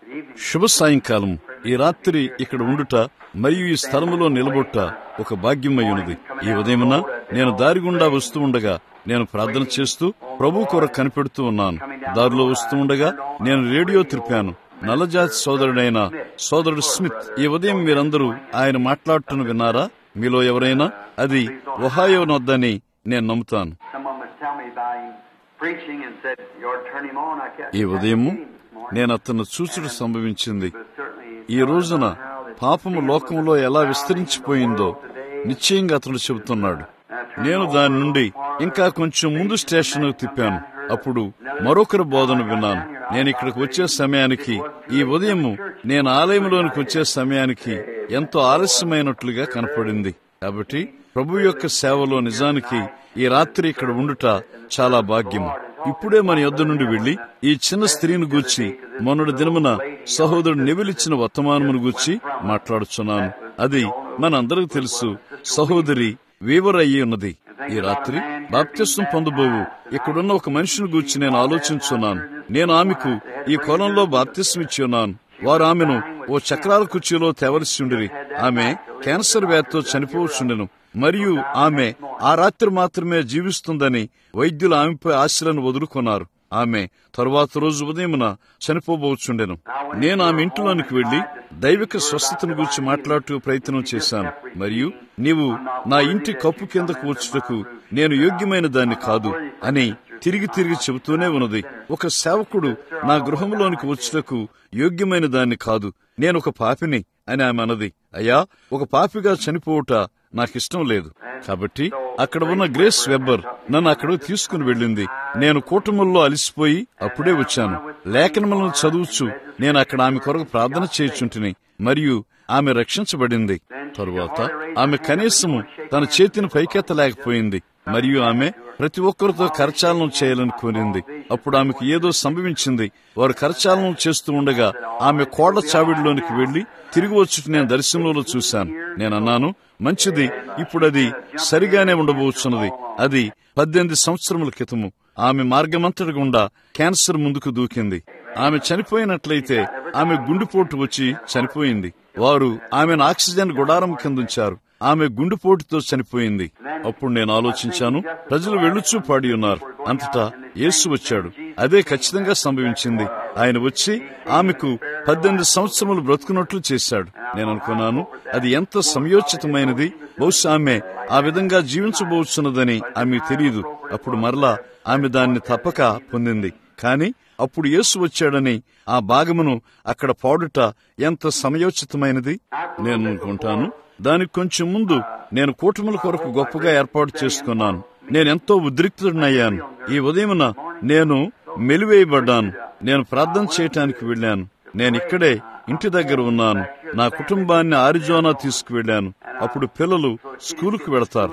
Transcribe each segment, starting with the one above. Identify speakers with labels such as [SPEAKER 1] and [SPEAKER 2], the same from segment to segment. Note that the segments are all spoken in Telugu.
[SPEAKER 1] శుభ సాయంకాలం ఈ రాత్రి ఇక్కడ ఉండుట మరియు ఈ స్థలములో నిలబొట్ట ఒక భాగ్యమై ఉన్నది ఈ ఉదయమున నేను దారి గుండా వస్తూ ఉండగా నేను ప్రార్థన చేస్తూ ప్రభు కొరకు కనిపెడుతూ ఉన్నాను దారిలో వస్తూ ఉండగా నేను రేడియో తిరిపాను నల్లజాతి సోదరుడైన సోదరుడు స్మిత్ ఈ ఉదయం మీరందరూ ఆయన మాట్లాడుతున్న విన్నారా మీలో ఎవరైనా అది ఒహాయో నొద్దని నేను నమ్ముతాను
[SPEAKER 2] Someone was telling me about him preaching and said, You ought to turn him on. I kept
[SPEAKER 1] ఈ
[SPEAKER 2] I
[SPEAKER 1] ఉదయము
[SPEAKER 2] didn't see him this morning,
[SPEAKER 1] నేను అతను చూచుడు సంభవించింది
[SPEAKER 2] but certainly
[SPEAKER 1] ఈ రోజున పాపము లోకంలో ఎలా విస్తరించిపోయిందో నిశ్చయంగా అతడు చెబుతున్నాడు నేను దాని నుండి ఇంకా కొంచెం ముందు స్టేషన్ తిప్పాను అప్పుడు మరొకరు బోధన విన్నాను నేను ఇక్కడికి వచ్చే సమయానికి ఈ ఉదయము నేను ఆలయంలోనికి వచ్చే సమయానికి ఎంతో ఆలస్యమైనట్లుగా కనపడింది కాబట్టి ప్రభు యొక్క సేవలో నిజానికి ఈ రాత్రి ఇక్కడ ఉండుట చాలా భాగ్యము ఇప్పుడే మన యొద్ద నుండి వెళ్లి ఈ చిన్న స్త్రీని గూర్చి మొన్నటి దినమున సహోదరుడు నెవిలిచ్చిన వర్తమానమును గూర్చి మాట్లాడుచున్నాను అది మనందరికి తెలుసు సహోదరి వీవర్ అయ్యి ఉన్నది ఈ రాత్రి బాప్తిస్వం పొందబోవు ఇక్కడున్న ఒక మనిషిని గూర్చి నేను ఆలోచించున్నాను నేను ఆమెకు ఈ కొలంలో బాప్తిస్వం ఇచ్చి ఉన్నాను వారు ఆమెను ఓ చక్రాల కుర్చీలో తేవలసి ఉండిరి ఆమె క్యాన్సర్ వ్యాధితో చనిపోవచ్చుండెను మరియు ఆమె ఆ రాత్రి మాత్రమే జీవిస్తుందని వైద్యులు ఆమెపై ఆశలను వదులుకున్నారు ఆమె తరువాత రోజు ఉదయమున చనిపోబోచుండెను నేను ఆమె ఇంటిలోనికి వెళ్లి దైవిక స్వస్థతను గురించి మాట్లాడుతూ ప్రయత్నం చేశాను మరియు నీవు నా ఇంటి కప్పు కిందకు వచ్చుటకు నేను యోగ్యమైన దాన్ని కాదు అని తిరిగి తిరిగి చెబుతూనే ఉన్నది ఒక సేవకుడు నా గృహంలోనికి వచ్చుటకు యోగ్యమైన దాన్ని కాదు నేను ఒక పాపిని అని ఆమె అన్నది అయ్యా ఒక పాపిగా చనిపోవుట నాకిష్టం లేదు కాబట్టి అక్కడ ఉన్న గ్రేస్ వెబ్బర్ నన్ను అక్కడ తీసుకుని వెళ్ళింది నేను కూటముల్లో అలిసిపోయి అప్పుడే వచ్చాను లేఖనములను చదువుచు నేను అక్కడ ఆమె కొరకు ప్రార్థన చేయుచుంటిని మరియు ఆమె రక్షించబడింది తరువాత ఆమె కనీసము తన చేతిని పైకెత్తలేకపోయింది మరియు ఆమె ప్రతి ఒక్కరితో కరచాలనం చేయాలని కోరింది అప్పుడు ఆమెకు ఏదో సంభవించింది వారు కరచాలనం చేస్తూ ఉండగా ఆమె కోళ్ల చావిడిలోనికి వెళ్లి తిరిగి వచ్చుట నేను దర్శనంలో చూశాను నేను అన్నాను మంచిది ఇప్పుడు అది సరిగానే ఉండబోచున్నది అది పద్దెనిమిది సంవత్సరముల క్రితము ఆమె మార్గమంతటి గుండా క్యాన్సర్ ముందుకు దూకింది ఆమె చనిపోయినట్లయితే ఆమె గుండెపోటు వచ్చి చనిపోయింది వారు ఆమెను ఆక్సిజన్ గుడారం కింద ఉంచారు ఆమె గుండెపోటుతో చనిపోయింది అప్పుడు నేను ఆలోచించాను ప్రజలు వెళ్ళుచూ పాడి ఉన్నారు అంతటా యేసు వచ్చాడు అదే ఖచ్చితంగా సంభవించింది ఆయన వచ్చి ఆమెకు పద్దెనిమిది సంవత్సరములు బ్రతుకున్నట్లు చేశాడు నేను అనుకున్నాను అది ఎంత సమయోచితమైనది బహుశా ఆమె ఆ విధంగా జీవించబోతున్నదని ఆమె తెలియదు అప్పుడు మరలా ఆమె దాన్ని తప్పక పొందింది కాని అప్పుడు యేసు వచ్చాడని ఆ భాగమును అక్కడ పాడుట ఎంత సమయోచితమైనది నేను అనుకుంటాను దానికి కొంచెం ముందు నేను కూటముల కొరకు గొప్పగా ఏర్పాటు చేసుకున్నాను నేనెంతో ఉద్రిక్తుడినయ్యాను ఈ ఉదయమున నేను మెలివేయబడ్డాను నేను ప్రార్థన చేయటానికి వెళ్ళాను నేను ఇక్కడే ఇంటి దగ్గర ఉన్నాను నా కుటుంబాన్ని ఆరిజోనా తీసుకువెళ్ళాను అప్పుడు పిల్లలు స్కూలుకు వెళతారు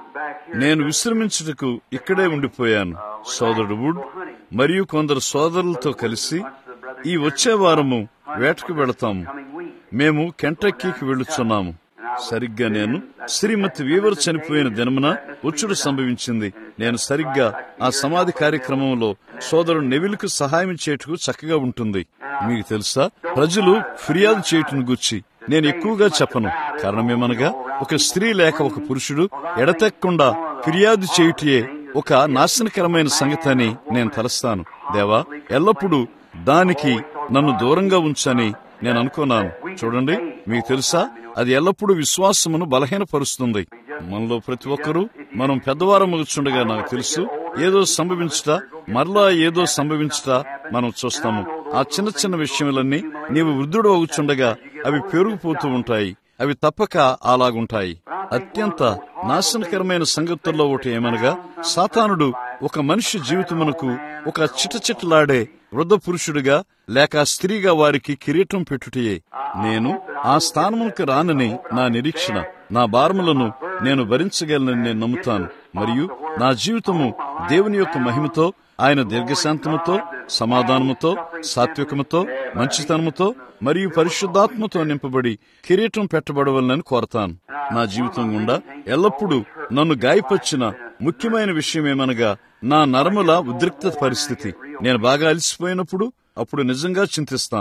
[SPEAKER 1] నేను విశ్రమించుటకు ఇక్కడే ఉండిపోయాను సోదరుడు వుడ్ మరియు కొందరు సోదరులతో కలిసి ఈ వచ్చే వారము వేటకు వెళతాము మేము కెంటక్కీకి వెళ్ళుచున్నాము సరిగ్గా నేను శ్రీమతి వీవర్ చనిపోయిన దినమున వచ్చుడు సంభవించింది నేను సరిగ్గా ఆ సమాధి కార్యక్రమంలో సోదరుడు నెవిల్కు సహాయం చేయుటకు చక్కగా ఉంటుంది మీకు తెలుసా ప్రజలు ఫిర్యాదు చేయటం గుర్చి నేను ఎక్కువగా చెప్పను కారణమేమనగా ఒక స్త్రీ లేక ఒక పురుషుడు ఎడతెక్కకుండా ఫిర్యాదు చేయుటయే ఒక నాశనకరమైన సంగతి అని నేను తలస్తాను దేవా ఎల్లప్పుడూ దానికి నన్ను దూరంగా ఉంచని నేను అనుకున్నాను చూడండి మీకు తెలుసా అది ఎల్లప్పుడూ విశ్వాసమును బలహీనపరుస్తుంది మనలో ప్రతి ఒక్కరూ మనం పెద్దవారం ముగుచుండగా నాకు తెలుసు ఏదో సంభవించుట మరలా ఏదో సంభవించుట మనం చూస్తాము ఆ చిన్న చిన్న విషయములన్నీ నీవు వృద్ధుడు అవుచుండగా అవి పెరిగిపోతూ ఉంటాయి అవి తప్పక అలాగుంటాయి అత్యంత నాశనకరమైన సంగతుల్లో ఒకటి ఏమనగా సాతానుడు ఒక మనిషి జీవితమునకు ఒక చిటచిటలాడే వృద్ధ పురుషుడిగా లేక స్త్రీగా వారికి కిరీటం పెట్టుటయే నేను ఆ స్థానములకు రానని నా నిరీక్షణ నా భారములను నేను భరించగలనని నేను నమ్ముతాను మరియు నా జీవితము దేవుని యొక్క మహిమతో ఆయన దీర్ఘశాంతముతో సమాధానముతో సాత్వికముతో మంచితనముతో మరియు పరిశుద్ధాత్మతో నింపబడి కిరీటం పెట్టబడవలనని కోరతాను నా జీవితం గుండా ఎల్లప్పుడూ నన్ను గాయపరిచిన ముఖ్యమైన విషయం ఏమనగా నా నరముల ఉద్రిక్త పరిస్థితి నేను బాగా అలసిపోయినప్పుడు అప్పుడు నిజంగా చింతిస్తాను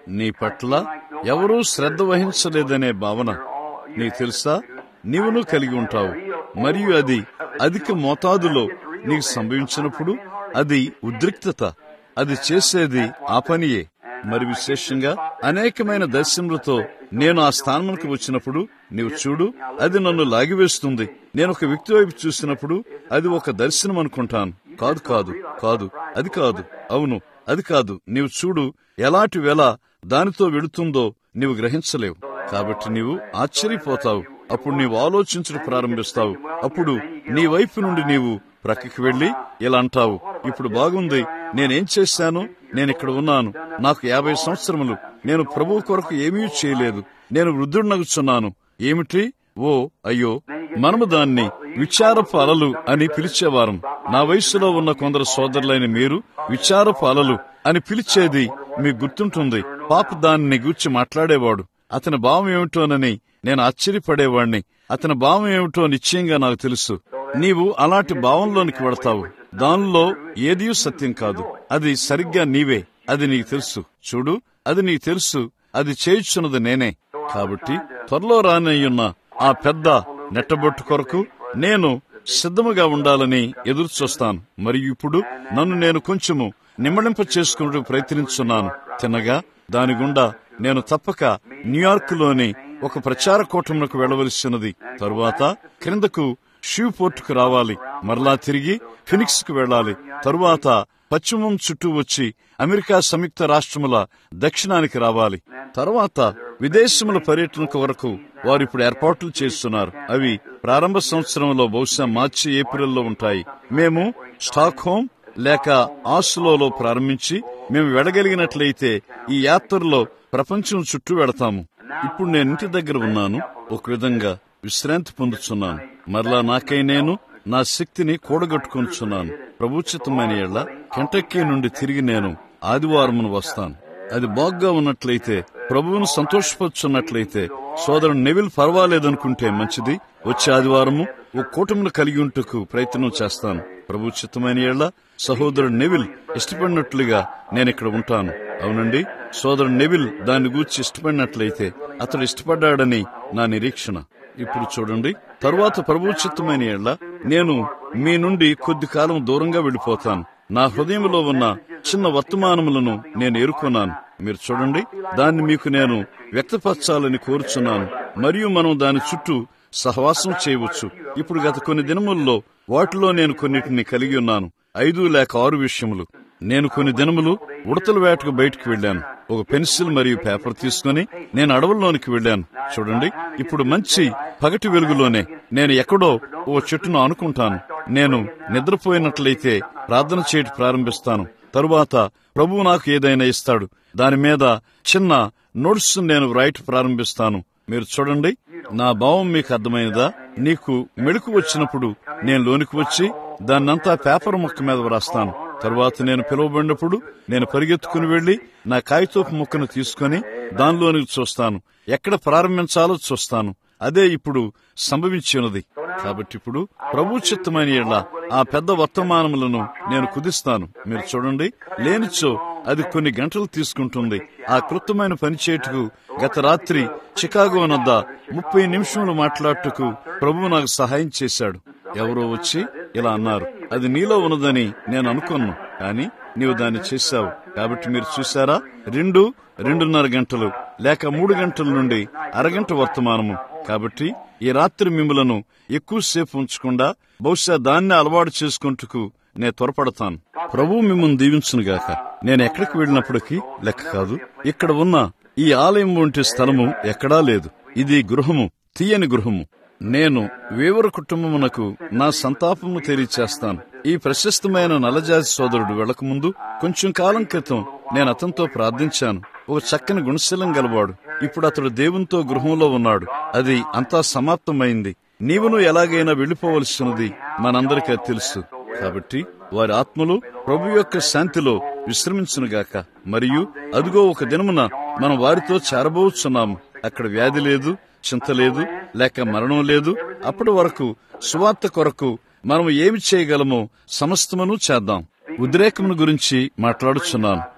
[SPEAKER 1] నీ పట్ల ఎవరూ శ్రద్ధ వహించలేదనే భావన నీకు తెలుసా నీవును కలిగి ఉంటావు మరియు అది అధిక మోతాదులో నీకు సంభవించినప్పుడు అది ఉద్రిక్తత అది చేసేది ఆ పనియే మరి విశేషంగా అనేకమైన దర్శనలతో నేను ఆ స్థానంకి వచ్చినప్పుడు నీవు చూడు అది నన్ను లాగివేస్తుంది నేను ఒక వ్యక్తి వైపు చూసినప్పుడు అది ఒక దర్శనం అనుకుంటాను కాదు కాదు కాదు అది కాదు అవును అది కాదు నీవు చూడు ఎలాంటి వేళ దానితో వెళుతుందో నీవు గ్రహించలేవు కాబట్టి నీవు ఆశ్చర్యపోతావు అప్పుడు నీవు ఆలోచించడం ప్రారంభిస్తావు అప్పుడు నీ వైపు నుండి నీవు ప్రక్కకి వెళ్లి ఇలా అంటావు ఇప్పుడు బాగుంది నేనేం చేశాను నేను ఇక్కడ ఉన్నాను నాకు యాభై సంవత్సరములు నేను ప్రభువు కొరకు ఏమీ చేయలేదు నేను వృద్ధుడినగుచున్నాను ఏమిటి ఓ అయ్యో మనము దాన్ని విచారపు అలలు అని పిలిచేవారం నా వయసులో ఉన్న కొందరు సోదరులైన మీరు విచారపు అలలు అని పిలిచేది మీకు గుర్తుంటుంది పాప దాన్ని గూర్చి మాట్లాడేవాడు అతని భావం ఏమిటోనని నేను ఆశ్చర్యపడేవాణ్ణి అతని భావం ఏమిటో నిశ్చయంగా నాకు తెలుసు నీవు అలాంటి భావంలోనికి వెళతావు దానిలో ఏదీ సత్యం కాదు అది సరిగ్గా నీవే అది నీకు తెలుసు చూడు అది నీకు తెలుసు అది చేయుచున్నది నేనే కాబట్టి త్వరలో రానయ్యున్న ఆ పెద్ద నెట్టబొట్టు కొరకు నేను సిద్ధముగా ఉండాలని ఎదురు చూస్తాను మరియు ఇప్పుడు నన్ను నేను కొంచెము నిమ్మడింప చేసుకుంటూ ప్రయత్నించున్నాను తిన్నగా దాని గుండా నేను తప్పక న్యూయార్క్ ఒక ప్రచార కూటములకు వెళ్లవలసినది తరువాత క్రిందకు షూ పోర్టుకు రావాలి మరలా తిరిగి ఫినిక్స్ కు వెళ్లాలి తరువాత పశ్చిమం చుట్టూ వచ్చి అమెరికా సంయుక్త రాష్ట్రముల దక్షిణానికి రావాలి తర్వాత విదేశముల పర్యటన వరకు వారు ఇప్పుడు ఏర్పాట్లు చేస్తున్నారు అవి ప్రారంభ సంవత్సరంలో బహుశా మార్చి ఏప్రిల్లో ఉంటాయి మేము స్టాక్ హోమ్ లేక ఆస్లోలో ప్రారంభించి మేము వెడగలిగినట్లయితే ఈ యాత్రలో ప్రపంచం చుట్టూ వెడతాము ఇప్పుడు నేను ఇంటి దగ్గర ఉన్నాను ఒక విధంగా విశ్రాంతి పొందుతున్నాను మరలా నాకై నేను నా శక్తిని కూడగట్టుకొనిచున్నాను ప్రభుచితమైన ఏళ్ల కెంటక్కీ నుండి తిరిగి నేను ఆదివారమును వస్తాను అది బాగ్గా ఉన్నట్లయితే ప్రభువును సంతోషపరుచున్నట్లయితే సోదరుడు నెవిల్ పర్వాలేదనుకుంటే మంచిది వచ్చే ఆదివారము ఓ కూటమిని కలిగి ఉంటకు ప్రయత్నం చేస్తాను ప్రభు చిత్తమైన ఏళ్ల సహోదరుడు నెవిల్ ఇష్టపడినట్లుగా నేను ఇక్కడ ఉంటాను అవునండి సోదరుడు నెవిల్ దాన్ని గూర్చి ఇష్టపడినట్లయితే అతడు ఇష్టపడ్డాడని నా నిరీక్షణ ఇప్పుడు చూడండి తరువాత ప్రభు చిత్తమైన ఏళ్ల నేను మీ నుండి కొద్ది కాలం దూరంగా వెళ్ళిపోతాను నా హృదయంలో ఉన్న చిన్న వర్తమానములను నేను ఎరుకున్నాను మీరు చూడండి దాన్ని మీకు నేను వ్యక్తపరచాలని కోరుచున్నాను మరియు మనం దాని చుట్టూ సహవాసం చేయవచ్చు ఇప్పుడు గత కొన్ని దినముల్లో వాటిలో నేను కొన్నిటిని కలిగి ఉన్నాను ఐదు లేక ఆరు విషయములు నేను కొన్ని దినములు ఉడతల వేటకు బయటకు వెళ్ళాను ఒక పెన్సిల్ మరియు పేపర్ తీసుకుని నేను అడవుల్లోనికి వెళ్ళాను చూడండి ఇప్పుడు మంచి పగటి వెలుగులోనే నేను ఎక్కడో ఓ చెట్టును అనుకుంటాను నేను నిద్రపోయినట్లయితే ప్రార్థన చేయటం ప్రారంభిస్తాను తరువాత ప్రభువు నాకు ఏదైనా ఇస్తాడు దాని మీద చిన్న నోట్స్ నేను వ్రాయట ప్రారంభిస్తాను మీరు చూడండి నా భావం మీకు అర్థమైనదా నీకు మెడుకు వచ్చినప్పుడు నేను లోనికి వచ్చి దాన్నంతా పేపర్ ముక్క మీద వ్రాస్తాను తరువాత నేను పిలువబడినప్పుడు నేను పరిగెత్తుకుని వెళ్లి నా కాగితోపు ముక్కను తీసుకుని దానిలోనికి చూస్తాను ఎక్కడ ప్రారంభించాలో చూస్తాను అదే ఇప్పుడు సంభవించినది కాబట్టి ఇప్పుడు ప్రభు చిత్తమైన ఏళ్ల ఆ పెద్ద వర్తమానములను నేను కుదిస్తాను మీరు చూడండి లేనిచో అది కొన్ని గంటలు తీసుకుంటుంది ఆ కృతమైన పనిచేటుకు గత రాత్రి చికాగో నద్ద ముప్పై నిమిషములు మాట్లాడుటకు ప్రభు నాకు సహాయం చేశాడు ఎవరో వచ్చి ఇలా అన్నారు అది నీలో ఉన్నదని నేను అనుకున్నాను కానీ నీవు దాన్ని చేశావు కాబట్టి మీరు చూసారా రెండు రెండున్నర గంటలు లేక మూడు గంటల నుండి అరగంట వర్తమానము కాబట్టి ఈ రాత్రి మిమ్మలను ఎక్కువసేపు ఉంచకుండా బహుశా దాన్ని అలవాటు చేసుకుంటూ నేను త్వరపడతాను ప్రభు మిమ్మల్ని దీవించునుగాక నేను ఎక్కడికి వెళ్ళినప్పటికీ లెక్క కాదు ఇక్కడ ఉన్న ఈ ఆలయం వంటి స్థలము ఎక్కడా లేదు ఇది గృహము తీయని గృహము నేను వేవర కుటుంబమునకు నా సంతాపము తెలియచేస్తాను ఈ ప్రశస్తమైన నలజాతి సోదరుడు వెళ్లకముందు కొంచెం కాలం క్రితం నేను అతనితో ప్రార్థించాను ఒక చక్కని గుణశీలం గలవాడు ఇప్పుడు అతడు దేవునితో గృహంలో ఉన్నాడు అది అంతా సమాప్తమైంది నీవును ఎలాగైనా వెళ్లిపోవలసినది మనందరికీ తెలుసు కాబట్టి వారి ఆత్మలు ప్రభు యొక్క శాంతిలో విశ్రమించునుగాక మరియు అదిగో ఒక దినమున మనం వారితో చేరబోచున్నాము అక్కడ వ్యాధి లేదు చింత లేదు లేక మరణం లేదు అప్పటి వరకు సువార్త కొరకు మనం ఏమి చేయగలమో సమస్తమును చేద్దాం ఉద్రేకమును గురించి మాట్లాడుచున్నాను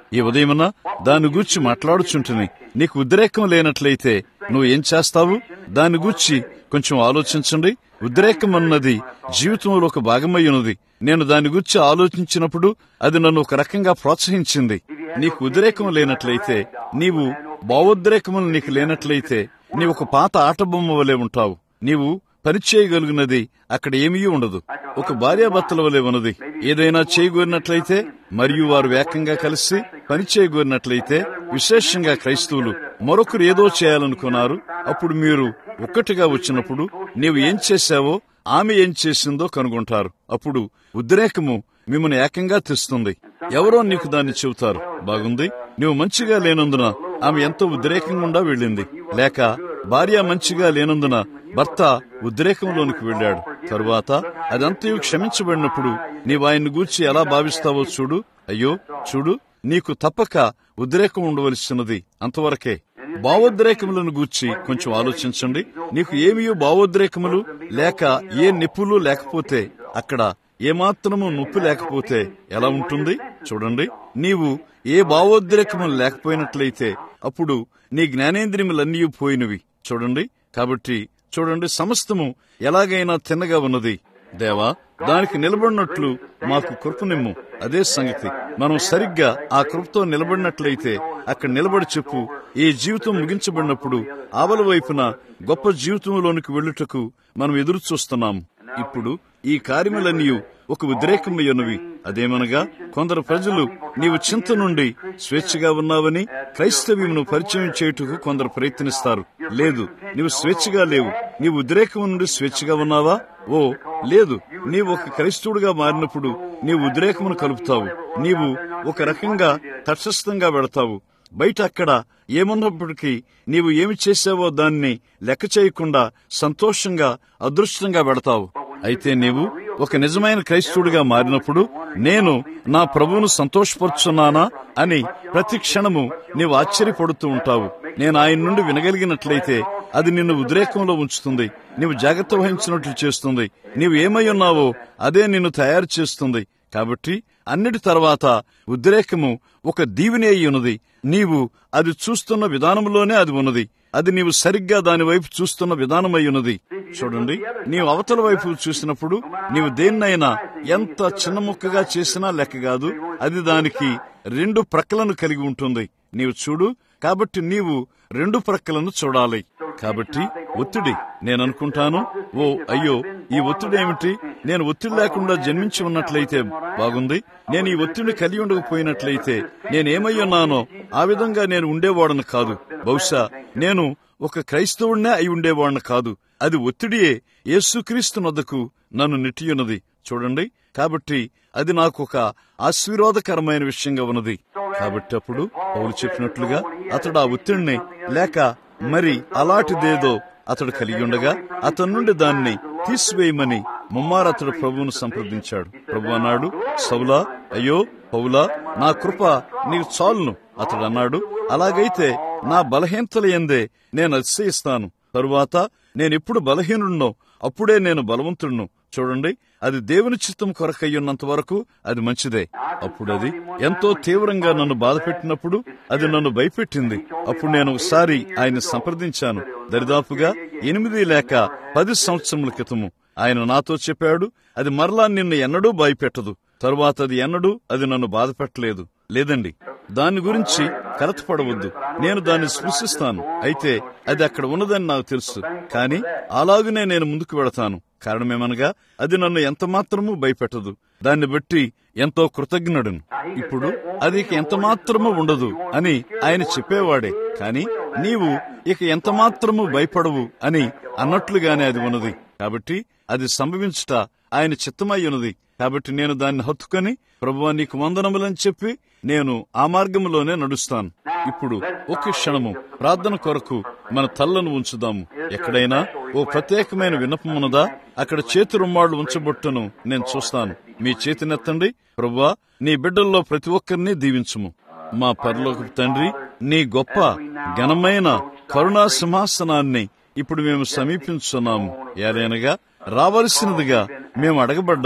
[SPEAKER 1] ఈ ఉదయమున దాని గూర్చి మాట్లాడుచుంటుని నీకు ఉద్రేకం లేనట్లయితే నువ్వు ఏం చేస్తావు దాని గూర్చి కొంచెం ఆలోచించండి ఉద్రేకం అన్నది జీవితంలో ఒక భాగమై ఉన్నది నేను దాని గురించి ఆలోచించినప్పుడు అది నన్ను ఒక రకంగా ప్రోత్సహించింది నీకు ఉద్రేకం లేనట్లయితే నీవు భావోద్రేకములు నీకు లేనట్లయితే నీవు ఒక పాత ఆట బొమ్మ వలె ఉంటావు నీవు పనిచేయగలిగినది అక్కడ ఏమీ ఉండదు ఒక భార్యాభర్తల వలె ఉన్నది ఏదైనా చేయగోరినట్లయితే మరియు వారు వేగంగా కలిసి పని చేయగోరినట్లయితే విశేషంగా క్రైస్తవులు మరొకరు ఏదో చేయాలనుకున్నారు అప్పుడు మీరు ఒక్కటిగా వచ్చినప్పుడు నీవు ఏం చేశావో ఆమె ఏం చేసిందో కనుగొంటారు అప్పుడు ఉద్రేకము మిమ్మల్ని ఏకంగా తెస్తుంది ఎవరో నీకు దాన్ని చెబుతారు బాగుంది నువ్వు మంచిగా లేనందున ఆమె ఎంతో ఉద్రేకంగా వెళ్ళింది లేక భార్య మంచిగా లేనందున భర్త ఉద్రేకంలోనికి వెళ్ళాడు తరువాత అదంతయు క్షమించబడినప్పుడు నీవు ఆయన్ని గూర్చి ఎలా భావిస్తావో చూడు అయ్యో చూడు నీకు తప్పక ఉద్రేకం ఉండవలసినది అంతవరకే భావోద్రేకములను గూర్చి కొంచెం ఆలోచించండి నీకు ఏమీ భావోద్రేకములు లేక ఏ నిప్పులు లేకపోతే అక్కడ ఏమాత్రము నొప్పి లేకపోతే ఎలా ఉంటుంది చూడండి నీవు ఏ భావోద్రేకములు లేకపోయినట్లయితే అప్పుడు నీ జ్ఞానేంద్రియములన్నీ పోయినవి చూడండి కాబట్టి చూడండి సమస్తము ఎలాగైనా తిన్నగా ఉన్నది దేవా దానికి నిలబడినట్లు మాకు కృపనిమ్ము అదే సంగతి మనం సరిగ్గా ఆ కృపతో నిలబడినట్లయితే అక్కడ నిలబడి చెప్పు ఈ జీవితం ముగించబడినప్పుడు ఆవల వైపున గొప్ప జీవితంలోనికి వెళ్ళుటకు మనం ఎదురు చూస్తున్నాం ఇప్పుడు ఈ కార్యములన్నీ ఒక ఉద్రేకమయ్యున్నవి అదేమనగా కొందరు ప్రజలు నీవు చింత నుండి స్వేచ్ఛగా ఉన్నావని క్రైస్తవ్యమును పరిచయం చేయుటకు కొందరు ప్రయత్నిస్తారు లేదు నీవు స్వేచ్ఛగా లేవు నీవు ఉద్రేకం నుండి స్వేచ్ఛగా ఉన్నావా ఓ లేదు నీవు ఒక క్రైస్తవుడిగా మారినప్పుడు నీవు ఉద్రేకమును కలుపుతావు నీవు ఒక రకంగా తటస్థంగా వెళతావు బయట అక్కడ ఏమున్నప్పటికీ నీవు ఏమి చేసావో దాన్ని లెక్క చేయకుండా సంతోషంగా అదృష్టంగా వెళతావు అయితే నీవు ఒక నిజమైన క్రైస్తవుడిగా మారినప్పుడు నేను నా ప్రభువును సంతోషపరుచున్నానా అని ప్రతి క్షణము నీవు ఆశ్చర్యపడుతూ ఉంటావు నేను ఆయన నుండి వినగలిగినట్లయితే అది నిన్ను ఉద్రేకంలో ఉంచుతుంది నీవు జాగ్రత్త వహించినట్లు చేస్తుంది నీవు ఏమై ఉన్నావో అదే నిన్ను తయారు చేస్తుంది కాబట్టి అన్నిటి తర్వాత ఉద్రేకము ఒక దీవిని అయి ఉన్నది నీవు అది చూస్తున్న విధానంలోనే అది ఉన్నది అది నీవు సరిగ్గా దాని వైపు చూస్తున్న విధానమై ఉన్నది చూడండి నీవు అవతల వైపు చూసినప్పుడు నీవు దేన్నైనా ఎంత చిన్న ముక్కగా చేసినా లెక్క కాదు అది దానికి రెండు ప్రక్కలను కలిగి ఉంటుంది నీవు చూడు కాబట్టి నీవు రెండు ప్రక్కలను చూడాలి కాబట్టి ఒత్తిడి నేను అనుకుంటాను ఓ అయ్యో ఈ ఒత్తిడి ఏమిటి నేను ఒత్తిడి లేకుండా జన్మించి ఉన్నట్లయితే బాగుంది నేను ఈ ఒత్తిడిని కలిగి ఉండకపోయినట్లయితే నేనేమై ఉన్నానో ఆ విధంగా నేను ఉండేవాడను కాదు బహుశా నేను ఒక క్రైస్తవుడినే అయి ఉండేవాడిని కాదు అది ఒత్తిడియే యేసుక్రీస్తు నొద్దకు నన్ను నెట్టియున్నది చూడండి కాబట్టి అది నాకు ఒక ఆశీర్వాదకరమైన విషయంగా ఉన్నది కాబట్టి అప్పుడు పౌలు చెప్పినట్లుగా అతడు ఆ ఒత్తిడిని లేక మరి అలాంటిదేదో అతడు కలిగి ఉండగా అతని నుండి దాన్ని తీసివేయమని ముమ్మారు అతడు ప్రభువును సంప్రదించాడు ప్రభు అన్నాడు సౌలా అయ్యో పౌలా నా కృప నీకు చాలును అతడు అన్నాడు అలాగైతే నా బలహీనతల ఎందే నేను అతిశయిస్తాను తరువాత నేనెప్పుడు బలహీనుడినో అప్పుడే నేను బలవంతుడును చూడండి అది దేవుని చిత్తం కొరకయ్యున్నంత వరకు అది మంచిదే అప్పుడు అది ఎంతో తీవ్రంగా నన్ను బాధపెట్టినప్పుడు అది నన్ను భయపెట్టింది అప్పుడు నేను ఒకసారి ఆయన సంప్రదించాను దరిదాపుగా ఎనిమిది లేక పది సంవత్సరముల క్రితము ఆయన నాతో చెప్పాడు అది మరలా నిన్ను ఎన్నడూ భయపెట్టదు తరువాత అది ఎన్నడూ అది నన్ను బాధపెట్టలేదు లేదండి దాని గురించి కలతపడవద్దు నేను దాన్ని స్పృశిస్తాను అయితే అది అక్కడ ఉన్నదని నాకు తెలుసు కానీ అలాగనే నేను ముందుకు వెళతాను కారణమేమనగా అది నన్ను ఎంత మాత్రము భయపెట్టదు దాన్ని బట్టి ఎంతో కృతజ్ఞుడను ఇప్పుడు అది ఇక ఎంత మాత్రము ఉండదు అని ఆయన చెప్పేవాడే కాని నీవు ఇక ఎంత మాత్రము భయపడవు అని అన్నట్లుగానే అది ఉన్నది కాబట్టి అది సంభవించుట ఆయన చిత్తమై ఉన్నది కాబట్టి నేను దాన్ని హత్తుకొని ప్రభువా నీకు వందనములని చెప్పి నేను ఆ మార్గంలోనే నడుస్తాను ఇప్పుడు ఒక్క క్షణము ప్రార్థన కొరకు మన తల్లను ఉంచుదాము ఎక్కడైనా ఓ ప్రత్యేకమైన విన్నపం ఉన్నదా అక్కడ చేతి రుమ్మాళ్లు ఉంచబొట్టును నేను చూస్తాను మీ చేతినెత్తండి ప్రభువా నీ బిడ్డల్లో ప్రతి ఒక్కరిని దీవించుము మా పరలోక తండ్రి నీ గొప్ప ఘనమైన కరుణా సింహాసనాన్ని ఇప్పుడు మేము సమీపించున్నాము ఏదైనగా రావలసినదిగా మేము అడగబడ్డాము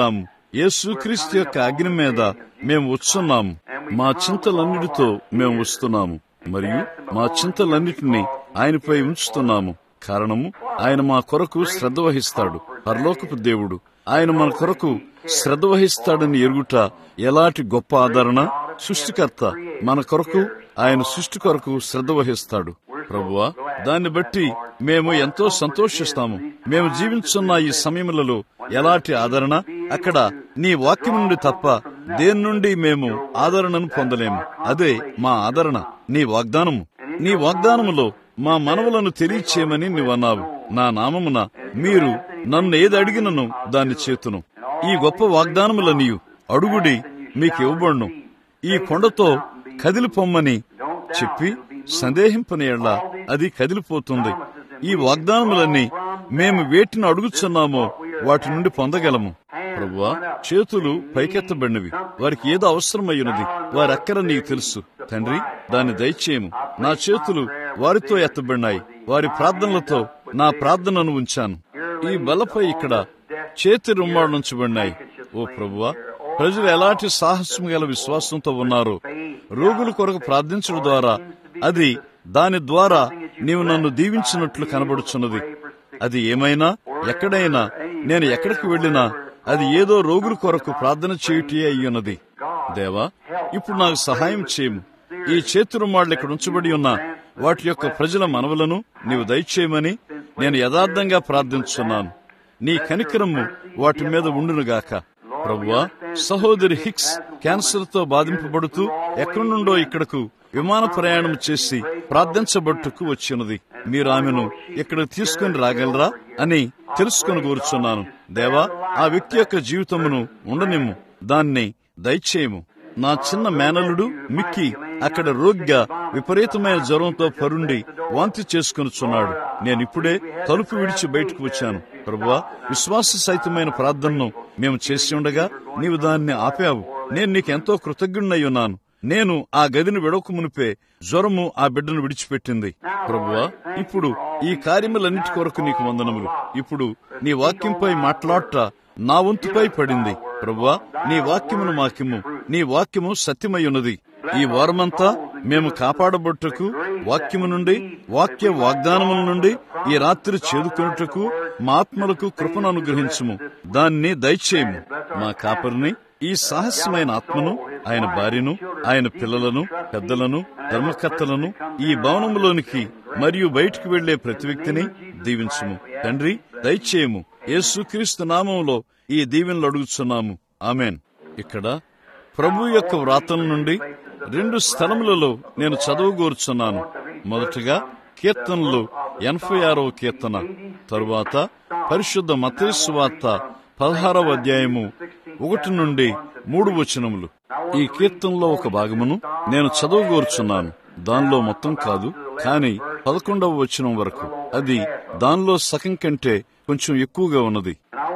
[SPEAKER 1] యేసుక్రీస్తు యొక్క అగ్ని మీద మేము వచ్చున్నాము మా చింతలన్నిటితో మేము వస్తున్నాము మరియు మా చింతలన్నిటినీ ఆయనపై ఉంచుతున్నాము కారణము ఆయన మా కొరకు శ్రద్ధ వహిస్తాడు పరలోకపు దేవుడు ఆయన మన కొరకు శ్రద్ధ వహిస్తాడని ఎరుగుట ఎలాంటి గొప్ప ఆదరణ సృష్టికర్త మన కొరకు ఆయన సృష్టి కొరకు శ్రద్ధ వహిస్తాడు ప్రభువా దాన్ని బట్టి మేము ఎంతో సంతోషిస్తాము మేము జీవించున్న ఈ సమయములలో ఎలాంటి ఆదరణ అక్కడ నీ వాక్యం నుండి తప్ప దేని నుండి మేము ఆదరణను పొందలేము అదే మా ఆదరణ నీ వాగ్దానము నీ వాగ్దానములో మా మనవులను తెలియచేయమని నీవన్నావు నా నామమున మీరు నన్ను ఏది అడిగినను దాన్ని చేతును ఈ గొప్ప వాగ్దానములనియు అడుగుడి మీకు ఇవ్వబడును ఈ కొండతో కదిలిపొమ్మని చెప్పి సందేహింపని ఎళ్ళ అది కదిలిపోతుంది ఈ వాగ్దానములన్నీ మేము వేటిని అడుగుచున్నామో వాటి నుండి పొందగలము ప్రభువా చేతులు పైకెత్తబడినవి వారికి ఏదో అవసరమయ్యున్నది వారి అక్కర నీకు తెలుసు తండ్రి దాన్ని దయచేయము నా చేతులు వారితో ఎత్తబడినాయి వారి ప్రార్థనలతో నా ప్రార్థనను ఉంచాను ఈ బలపై ఇక్కడ చేతి రుమ్మాడు ఉంచబడినాయి ఓ ప్రభువా ప్రజలు ఎలాంటి సాహసం గల విశ్వాసంతో ఉన్నారో రోగుల కొరకు ప్రార్థించడం ద్వారా అది దాని ద్వారా నీవు నన్ను దీవించినట్లు కనబడుచున్నది అది ఏమైనా ఎక్కడైనా నేను ఎక్కడికి వెళ్ళినా అది ఏదో రోగుల కొరకు ప్రార్థన చేయుటే అయ్యున్నది దేవా ఇప్పుడు నాకు సహాయం చేయము ఈ చేతి రుమాళ్ళు ఇక్కడ ఉంచబడి ఉన్న వాటి యొక్క ప్రజల మనవులను నీవు దయచేయమని నేను యథార్థంగా ప్రార్థించున్నాను నీ కనికరము వాటి మీద ఉండునుగాక ప్రభువా సహోదరి హిక్స్ క్యాన్సర్ తో బాధింపబడుతూ ఎక్కడి నుండో ఇక్కడకు విమాన ప్రయాణం చేసి ప్రార్థించబట్టుకు వచ్చినది మీరు ఆమెను ఇక్కడ తీసుకుని రాగలరా అని తెలుసుకుని కోరుచున్నాను దేవా ఆ వ్యక్తి యొక్క జీవితమును ఉండనిమ్ము దాన్ని దయచేయము నా చిన్న మేనలుడు మిక్కి అక్కడ రోగ్గా విపరీతమైన జ్వరంతో పరుండి వాంతి చేసుకునిచున్నాడు నేనిప్పుడే తలుపు విడిచి బయటకు వచ్చాను ప్రభువా విశ్వాస సహితమైన ప్రార్థనను మేము చేసి ఉండగా నీవు దాన్ని ఆపావు నేను నీకెంతో కృతజ్ఞుడై ఉన్నాను నేను ఆ గదిని విడవక మునిపే జ్వరము ఆ బిడ్డను విడిచిపెట్టింది ప్రభువా ఇప్పుడు ఈ కార్యములన్నిటి కొరకు నీకు వందనములు ఇప్పుడు నీ వాక్యంపై మాట్లాడట నా వంతుపై పడింది ప్రభువా నీ వాక్యమును మాకిమ్ము నీ వాక్యము సత్యమై ఉన్నది ఈ వారమంతా మేము కాపాడబట్టుకు వాక్యము నుండి వాక్య వాగ్దానముల నుండి ఈ రాత్రి చేదుకొనుటకు మా ఆత్మలకు కృపను అనుగ్రహించుము దాన్ని దయచేయము మా కాపరిని ఈ సాహస్యమైన ఆత్మను ఆయన భార్యను ఆయన పిల్లలను పెద్దలను ధర్మకర్తలను ఈ భవనములోనికి మరియు బయటికి వెళ్లే ప్రతి వ్యక్తిని దీవించుము తండ్రి దయచేయము యేసుక్రీస్తు నామంలో ఈ దీవెనలు అడుగుచున్నాము ఆమెన్ ఇక్కడ ప్రభు యొక్క వ్రాతల నుండి రెండు స్థలములలో నేను చదవగోరుచున్నాను మొదటగా కీర్తనలు ఎనభై ఆరవ కీర్తన తరువాత పరిశుద్ధ మతేసు వార్త పదహారవ అధ్యాయము ఒకటి నుండి మూడు వచనములు ఈ కీర్తనలో ఒక భాగమును నేను చదవగోరుచున్నాను దానిలో మొత్తం కాదు కానీ పదకొండవ వచనం వరకు అది దానిలో సగం కంటే కొంచెం ఎక్కువగా ఉన్నది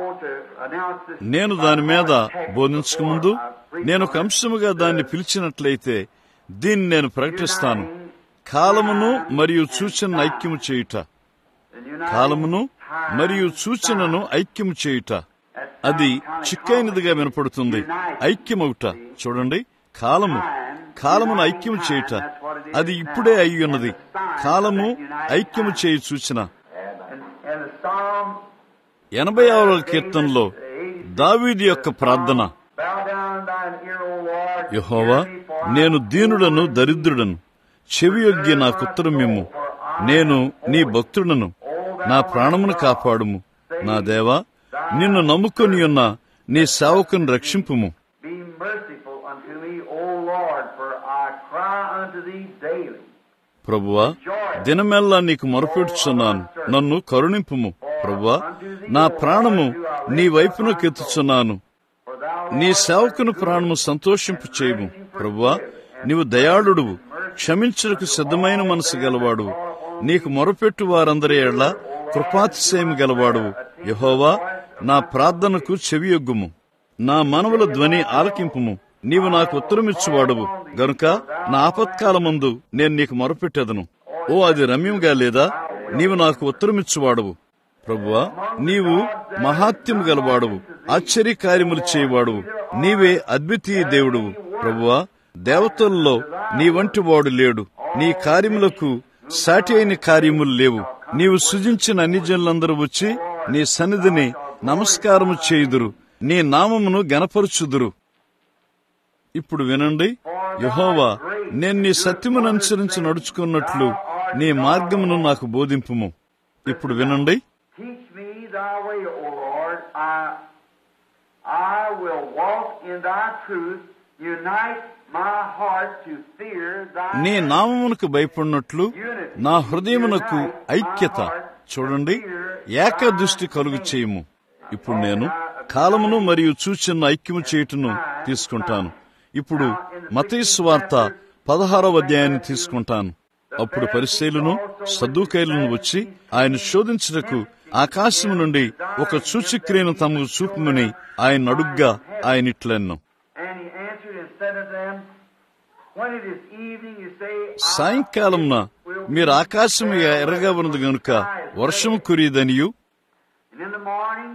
[SPEAKER 1] నేను దాని మీద బోధించక ముందు నేను ఒక అంశముగా దాన్ని పిలిచినట్లయితే దీన్ని నేను ప్రకటిస్తాను కాలమును మరియు సూచనను ఐక్యము చేయుట కాలమును మరియు సూచనను ఐక్యము చేయుట అది చిక్కైనదిగా వినపడుతుంది ఐక్యమవుట చూడండి కాలము కాలమును ఐక్యము చేయుట అది ఇప్పుడే అయి ఉన్నది కాలము ఐక్యము చేయి సూచన ఎనభై ఆరవ కీర్తనలో దావీది యొక్క ప్రార్థన యహోవా నేను దీనుడను దరిద్రుడను చెవియొగ్గి నాకుత్తరమిమ్ము నేను నీ భక్తుడను నా ప్రాణమును కాపాడుము నా దేవా నిన్ను నమ్ముకొని ఉన్న నీ సేవకుని రక్షింపుము
[SPEAKER 2] Be merciful unto me, O Lord, for I cry unto thee daily.
[SPEAKER 1] ప్రభువా దినమెల్లా నీకు మొరపెట్టుచున్నాను నన్ను కరుణింపుము ప్రభువా నా ప్రాణము నీ వైపునకు ఎత్తుచున్నాను
[SPEAKER 2] For thou
[SPEAKER 1] నీ సేవకుని ప్రాణము సంతోషింపు చేయము ప్రభువా నీవు దయాళుడువు క్షమించుటకు సిద్ధమైన మనసు గలవాడు నీకు మొరపెట్టు వారందరి ఎళ్ళ కృపాతిశయం గలవాడు యహోవా నా ప్రార్థనకు చెవియొగ్గుము నా మనవుల ధ్వని ఆలకింపుము నీవు నాకు ఉత్తరమిచ్చువాడువు గనుక నా ఆపత్కాలమందు నేను నీకు మొరపెట్టెదను ఓ అది రమ్యంగా లేదా నీవు నాకు ఉత్తరమిచ్చువాడువు ప్రభువా నీవు మహాత్యము గలవాడువు ఆశ్చర్య కార్యములు చేయవాడు నీవే అద్వితీయ దేవుడువు ప్రభువా దేవతల్లో నీ వంటి వాడు లేడు నీ కార్యములకు సాటి అయిన కార్యములు లేవు నీవు సృజించిన అన్ని జనులందరూ వచ్చి నీ సన్నిధిని నమస్కారము చేయుదురు నీ నామమును గనపరుచుదురు ఇప్పుడు వినండి యహోవా నేను నీ సత్యమును అనుసరించి నడుచుకున్నట్లు నీ మార్గమును నాకు బోధింపుము ఇప్పుడు వినండి
[SPEAKER 2] Teach me thy way, O Lord. I, I will walk in thy truth. Unite my heart to fear thy
[SPEAKER 1] నీ నామమునకు భయపడినట్లు నా హృదయమునకు ఐక్యత చూడండి ఏక దృష్టి కలుగు చేయము ఇప్పుడు నేను కాలమును మరియు సూచనను ఐక్యము చేయుటను తీసుకుంటాను ఇప్పుడు మతీసు వార్త పదహారవ అధ్యాయాన్ని తీసుకుంటాను అప్పుడు పరిశీలను సద్దుకైలను వచ్చి ఆయన శోధించుటకు ఆకాశము నుండి ఒక సూచక్రియను తమకు చూపమని ఆయన అడుగ్గా ఆయన ఇట్లెన్ను
[SPEAKER 2] And he answered and said unto them, When it is evening, you say, I
[SPEAKER 1] సాయంకాలంన మీరు ఆకాశం ఎర్రగా ఉన్నది గనుక వర్షం కురియదనియు
[SPEAKER 2] And in the morning,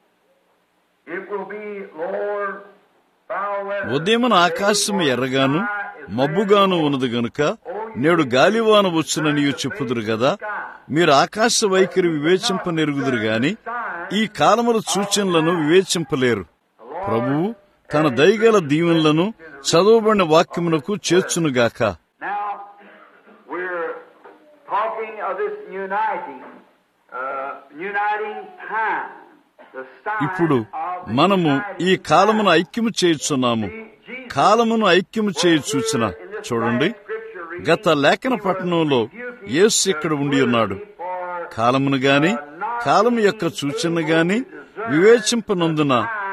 [SPEAKER 2] it will be, Lord, foul weather.
[SPEAKER 1] ఉదయమున ఆకాశం ఎర్రగాను మబ్బుగాను ఉన్నది గనుక నేడు గాలివాన వచ్చుననియు చెప్పుదురు గదా మీరు ఆకాశ వైఖరి వివేచింపనెరుగుదురు గాని ఈ కాలముల సూచనలను వివేచింపలేరు ప్రభువు తన దయగల దీవెనలను చదవబడిన వాక్యమునకు చేర్చునుగాక
[SPEAKER 2] Now, we're talking of this uniting, uh, uniting time. The sign
[SPEAKER 1] ఇప్పుడు
[SPEAKER 2] of the
[SPEAKER 1] మనము
[SPEAKER 2] uniting
[SPEAKER 1] ఈ కాలమును ఐక్యము చేయుచున్నాము కాలమును ఐక్యము చేయు సూచన చూడండి గత లేఖన పట్టణంలో యేసు ఇక్కడ ఉండి ఉన్నాడు కాలమును గాని కాలము యొక్క సూచన గాని వివేచింపనందున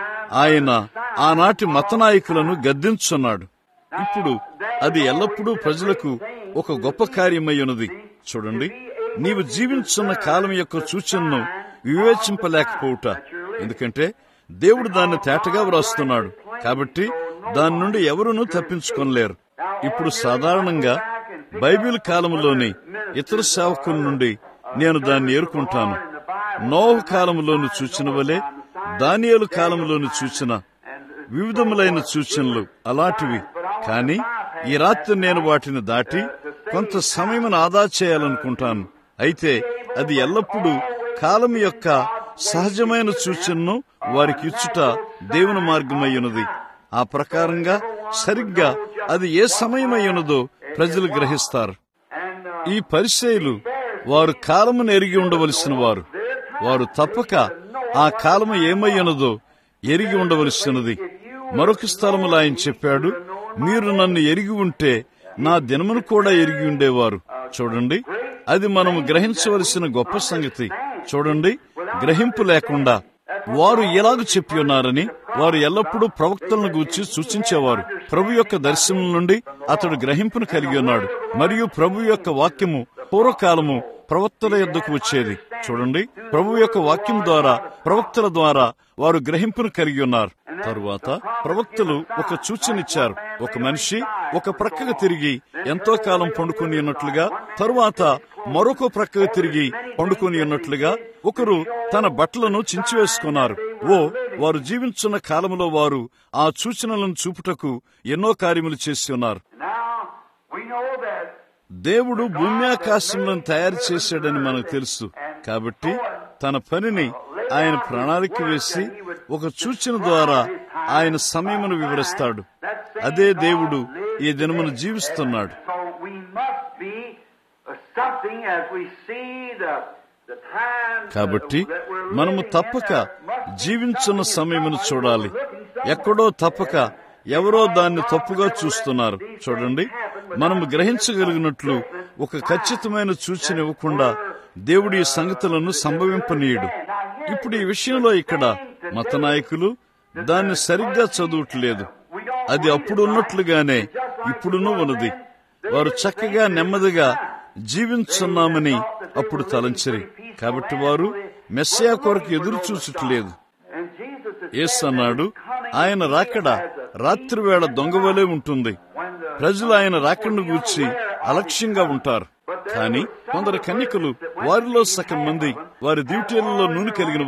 [SPEAKER 1] ఆయన ఆనాటి మత నాయకులను గద్దించున్నాడు ఇప్పుడు అది ఎల్లప్పుడూ ప్రజలకు ఒక గొప్ప కార్యమై ఉన్నది చూడండి నీవు జీవించున్న కాలం యొక్క సూచనను వివేచింపలేకపోవుట ఎందుకంటే దేవుడు దాన్ని తేటగా వ్రాస్తున్నాడు కాబట్టి దాని నుండి ఎవరునూ తప్పించుకొనలేరు ఇప్పుడు సాధారణంగా బైబిల్ కాలంలోని ఇతర సేవకుల నుండి నేను దాన్ని ఏరుకుంటాను నోహు కాలంలోని సూచన వలె దానియేలు కాలంలోని సూచన వివిధములైన సూచనలు అలాంటివి కానీ ఈ రాత్రి నేను వాటిని దాటి కొంత సమయమును ఆదా చేయాలనుకుంటాను అయితే అది ఎల్లప్పుడూ కాలం యొక్క సహజమైన సూచనను వారికి ఇచ్చుట దేవుని మార్గమయ్యున్నది ఆ ప్రకారంగా సరిగ్గా అది ఏ సమయమై ఉన్నదో ప్రజలు గ్రహిస్తారు
[SPEAKER 2] And uh,
[SPEAKER 1] ఈ పరిచయులు వారు కాలమును ఎరిగి ఉండవలసిన వారు వారు తప్పక ఆ కాలము ఏమై ఉన్నదో ఎరిగి ఉండవలసినది మరొక స్థలములో ఆయన చెప్పాడు మీరు నన్ను ఎరిగి ఉంటే నా దినమును కూడా ఎరిగి ఉండేవారు చూడండి అది మనము గ్రహించవలసిన గొప్ప సంగతి చూడండి గ్రహింపు లేకుండా వారు ఎలాగ చెప్పి ఉన్నారని వారు ఎల్లప్పుడూ ప్రవక్తలను గూర్చి సూచించేవారు ప్రభు యొక్క దర్శనం నుండి అతడు గ్రహింపును కలిగి ఉన్నాడు మరియు ప్రభు యొక్క వాక్యము పూర్వకాలము ప్రవక్తల యొద్దకు వచ్చేది చూడండి ప్రభు యొక్క వాక్యం ద్వారా ప్రవక్తల ద్వారా వారు గ్రహింపును కలిగి ఉన్నారు తరువాత ప్రవక్తలు ఒక సూచనిచ్చారు ఒక మనిషి ఒక ప్రక్కకు తిరిగి ఎంతో కాలం పండుకొని ఉన్నట్లుగా తరువాత మరొక ప్రక్కకు తిరిగి పండుకొని ఉన్నట్లుగా ఒకరు తన బట్టలను చించివేసుకున్నారు ఓ వారు జీవించున్న కాలంలో వారు ఆ సూచనలను చూపుటకు ఎన్నో కార్యములు చేసి ఉన్నారు
[SPEAKER 2] now we know that
[SPEAKER 1] దేవుడు భూమ్యాకాశములను తయారు చేశాడని మనకు తెలుసు కాబట్టి తన పనిని ఆయన ప్రణాళిక వేసి ఒక సూచన ద్వారా ఆయన సమయమును వివరిస్తాడు అదే దేవుడు ఈ దినమును జీవిస్తున్నాడు
[SPEAKER 2] So we must be uh, something as we see the the times
[SPEAKER 1] కాబట్టి
[SPEAKER 2] that we're living
[SPEAKER 1] మనము
[SPEAKER 2] in,
[SPEAKER 1] తప్పక
[SPEAKER 2] there must be
[SPEAKER 1] జీవించున్న
[SPEAKER 2] something
[SPEAKER 1] సమయమును
[SPEAKER 2] somebody
[SPEAKER 1] చూడాలి
[SPEAKER 2] we're looking somewhere.
[SPEAKER 1] ఎక్కడో తప్పక ఎవరో దాన్ని తప్పుగా చూస్తున్నారు చూడండి మనము గ్రహించగలిగినట్లు ఒక ఖచ్చితమైన సూచన ఇవ్వకుండా దేవుడు ఈ సంగతులను సంభవింపనీయుడు ఇప్పుడు ఈ విషయంలో ఇక్కడ మత నాయకులు దాన్ని సరిగ్గా చదువుట్లేదు అది అప్పుడు ఉన్నట్లుగానే ఇప్పుడును ఉన్నది వారు చక్కగా నెమ్మదిగా జీవించున్నామని అప్పుడు తలంచరి కాబట్టి వారు మెస్సియా కొరకు ఎదురు చూసుట్లేదు
[SPEAKER 2] And Jesus is
[SPEAKER 1] యేసు అన్నాడు ఆయన రాకడ రాత్రివేళ దొంగవలే ఉంటుంది ప్రజలు ఆయన రాకడను గూర్చి అలక్ష్యంగా ఉంటారు కానీ కొందరు కన్యకలు వారిలో సగం మంది వారి డ్యూటీలలో నూనె కలిగిన వారు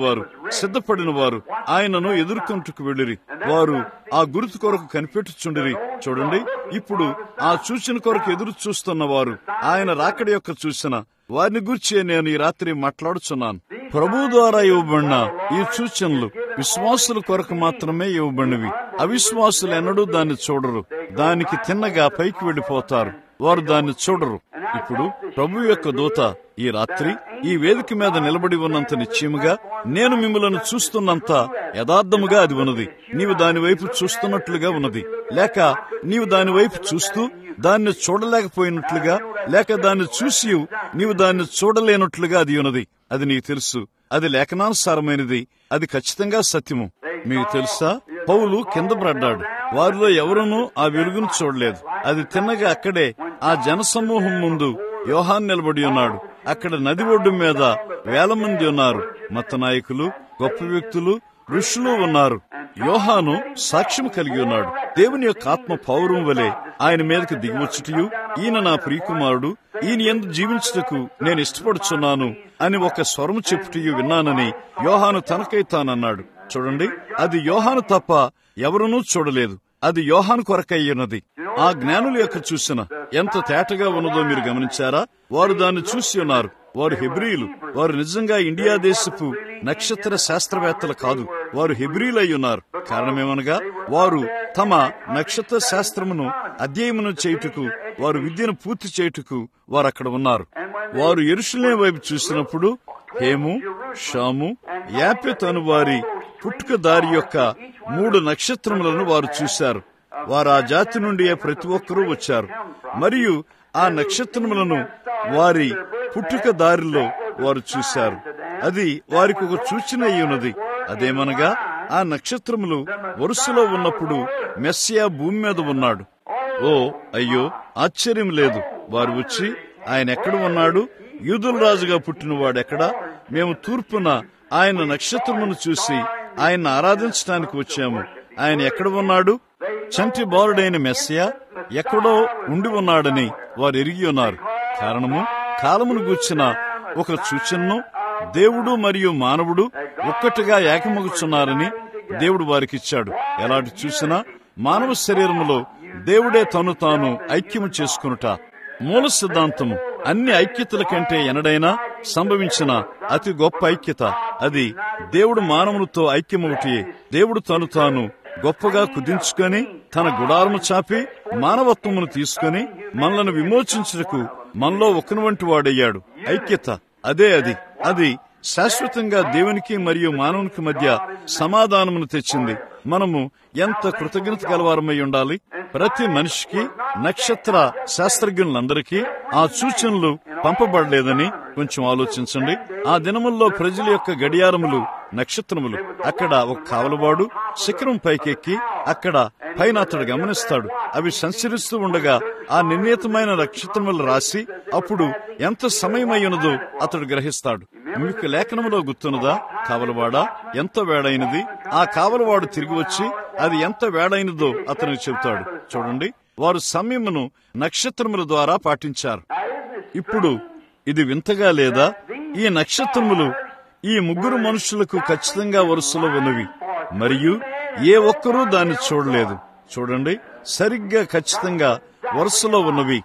[SPEAKER 1] సిద్ధపడిన వారు ఆయనను ఎదుర్కొంటుకు వెళ్ళిరి వారు ఆ గుర్తు కొరకు కనిపెట్టుచుండిరి చూడండి ఇప్పుడు ఆ సూచన కొరకు ఎదురు చూస్తున్న వారు ఆయన రాకడి యొక్క సూచన వారిని గురించి నేను ఈ రాత్రి మాట్లాడుచున్నాను ప్రభు ద్వారా ఇవ్వబడిన ఈ సూచనలు విశ్వాసుల కొరకు మాత్రమే ఇవ్వబడినవి అవిశ్వాసులు ఎన్నడూ దాన్ని చూడరు దానికి తిన్నగా పైకి వెళ్లిపోతారు వారు దాన్ని చూడరు ఇప్పుడు ప్రభు యొక్క దూత ఈ రాత్రి ఈ వేదిక మీద నిలబడి ఉన్నంత నిశ్చయముగా నేను మిమ్మలను చూస్తున్నంత యథార్థముగా అది ఉన్నది నీవు దాని వైపు చూస్తున్నట్లుగా ఉన్నది లేక నీవు దాని వైపు చూస్తూ దాన్ని చూడలేకపోయినట్లుగా లేక దాన్ని చూసి నీవు దాన్ని చూడలేనట్లుగా అది ఉన్నది అది నీకు తెలుసు అది లేఖనానుసారమైనది అది ఖచ్చితంగా సత్యము మీకు తెలుసా పౌలు కింద పడ్డాడు వారిలో ఎవరూనూ ఆ వెలుగును చూడలేదు అది తిన్నగా అక్కడే ఆ జనసమూహం ముందు యోహాన్ నిలబడి ఉన్నాడు అక్కడ నది ఒడ్డు మీద వేల మంది ఉన్నారు మత నాయకులు గొప్ప వ్యక్తులు ఋషులు ఉన్నారు యోహాను సాక్ష్యం కలిగి ఉన్నాడు దేవుని యొక్క ఆత్మ పౌరం వలె ఆయన మీదకి దిగివచ్చుటయు ఈయన నా ప్రియకుమారుడు ఈయన ఎందు జీవించుటకు నేను ఇష్టపడుచున్నాను అని ఒక స్వరము చెప్పుటయు విన్నానని యోహాను తనకై తానన్నాడు చూడండి అది యోహాను తప్ప ఎవరునూ చూడలేదు అది యోహాను కొరకై ఉన్నది ఆ జ్ఞానుల యొక్క చూసిన ఎంత తేటగా ఉన్నదో మీరు గమనించారా వారు దాన్ని చూసి ఉన్నారు వారు హెబ్రియులు వారు నిజంగా ఇండియా దేశపు నక్షత్ర శాస్త్రవేత్తలు కాదు వారు హెబ్రియులు అయి ఉన్నారు కారణమేమనగా వారు తమ నక్షత్ర శాస్త్రమును అధ్యయనం చేయుటకు వారు విద్యను పూర్తి చేయుటకు వారు అక్కడ ఉన్నారు వారు ఎరుషులే వైపు చూసినప్పుడు హేము షాము యాపెత్ అను వారి పుట్టుక దారి యొక్క మూడు నక్షత్రములను వారు చూశారు వారు ఆ జాతి నుండి ప్రతి ఒక్కరూ వచ్చారు మరియు ఆ నక్షత్రములను వారి పుట్టుక దారిలో వారు చూశారు అది వారికి ఒక సూచన అయి ఉన్నది అదేమనగా ఆ నక్షత్రములు వరుసలో ఉన్నప్పుడు మెస్సియా భూమి మీద ఉన్నాడు ఓ అయ్యో ఆశ్చర్యం లేదు వారు వచ్చి ఆయన ఎక్కడ ఉన్నాడు యూదుల రాజుగా పుట్టినవాడు ఎక్కడ మేము తూర్పున ఆయన నక్షత్రమును చూసి ఆయన ఆరాధించడానికి వచ్చాము ఆయన ఎక్కడ ఉన్నాడు చంటి బాలుడైన మెస్సియా ఎక్కడో ఉండి ఉన్నాడని వారు ఎరిగి ఉన్నారు కారణము కాలమును గూర్చిన ఒక సూచనను దేవుడు మరియు మానవుడు ఒక్కటిగా ఏకమగుచున్నారని దేవుడు వారికిచ్చాడు ఎలాంటి చూసినా మానవ శరీరములో దేవుడే తను తాను ఐక్యము చేసుకునుట మూల సిద్ధాంతము అన్ని ఐక్యతల కంటే ఎనడైనా సంభవించిన అతి గొప్ప ఐక్యత అది దేవుడు మానవునితో ఐక్యమవుటి దేవుడు తను తాను గొప్పగా కుదించుకొని తన గుడారము చాపి మానవత్వమును తీసుకొని మనలను విమోచించుటకు మనలో ఒకని వంటి వాడయ్యాడు ఐక్యత అదే అది అది శాశ్వతంగా దేవునికి మరియు మానవునికి మధ్య సమాధానమును తెచ్చింది మనము ఎంత కృతజ్ఞత గలవారమై ఉండాలి ప్రతి మనిషికి నక్షత్ర శాస్త్రజ్ఞులందరికీ ఆ సూచనలు పంపబడలేదని కొంచెం ఆలోచించండి ఆ దినముల్లో ప్రజల యొక్క గడియారములు నక్షత్రములు అక్కడ ఒక కావలవాడు శిఖరం పైకెక్కి అక్కడ పైన అతడు గమనిస్తాడు అవి సంచరిస్తూ ఉండగా ఆ నిర్ణీతమైన నక్షత్రములు రాసి అప్పుడు ఎంత సమయమై ఉన్నదో అతడు గ్రహిస్తాడు మీకు లేఖనములో గుర్తున్నదా కావలవాడా ఎంత వేడైనది ఆ కావలవాడు తిరిగి వచ్చి అది ఎంత వేడైనదో అతనికి చెబుతాడు చూడండి వారు సమయమును నక్షత్రముల ద్వారా పాటించారు ఇప్పుడు ఇది వింతగా లేదా ఈ నక్షత్రములు ఈ ముగ్గురు మనుషులకు ఖచ్చితంగా వరుసలో ఉన్నవి మరియు ఏ ఒక్కరూ దాన్ని చూడలేదు చూడండి సరిగ్గా ఖచ్చితంగా వరుసలో ఉన్నవి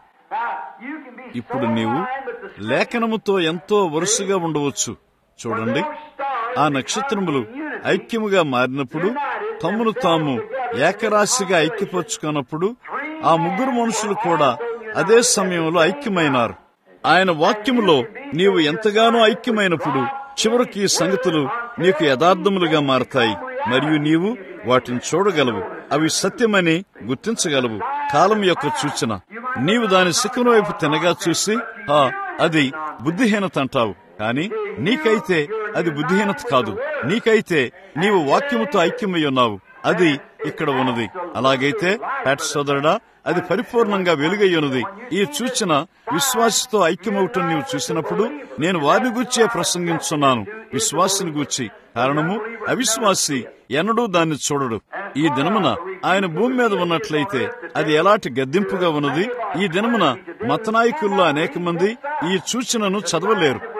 [SPEAKER 1] ఇప్పుడు నీవు లేఖనముతో ఎంతో వరుసగా ఉండవచ్చు చూడండి ఆ నక్షత్రములు ఐక్యముగా మారినప్పుడు తమ్మును తాము ఏకరాశిగా ఐక్యపరుచుకున్నప్పుడు ఆ ముగ్గురు మనుషులు కూడా అదే సమయంలో ఐక్యమైనారు ఆయన వాక్యములో నీవు ఎంతగానో ఐక్యమైనప్పుడు చివరికి ఈ సంగతులు నీకు యథార్థములుగా మారతాయి మరియు నీవు వాటిని చూడగలవు అవి సత్యమని గుర్తించగలవు కాలం యొక్క సూచన నీవు దాని శిఖరం వైపు తినగా చూసి ఆ అది బుద్ధిహీనత అంటావు కానీ నీకైతే అది బుద్ధిహీనత కాదు నీకైతే నీవు వాక్యముతో ఐక్యమై ఉన్నావు అది ఇక్కడ ఉన్నది అలాగైతే పేట సోదరుడా అది పరిపూర్ణంగా వెలుగై ఉన్నది ఈ సూచన విశ్వాసతో ఐక్యమవటం నీవు చూసినప్పుడు నేను వారిని గూర్చే ప్రసంగించున్నాను విశ్వాసిని గూర్చి కారణము అవిశ్వాసి ఎన్నడూ దాన్ని చూడడు ఈ దినమున ఆయన భూమి మీద ఉన్నట్లయితే అది ఎలాంటి గద్దింపుగా ఉన్నది ఈ దినమున మత నాయకుల్లో అనేక మంది ఈ సూచనను చదవలేరు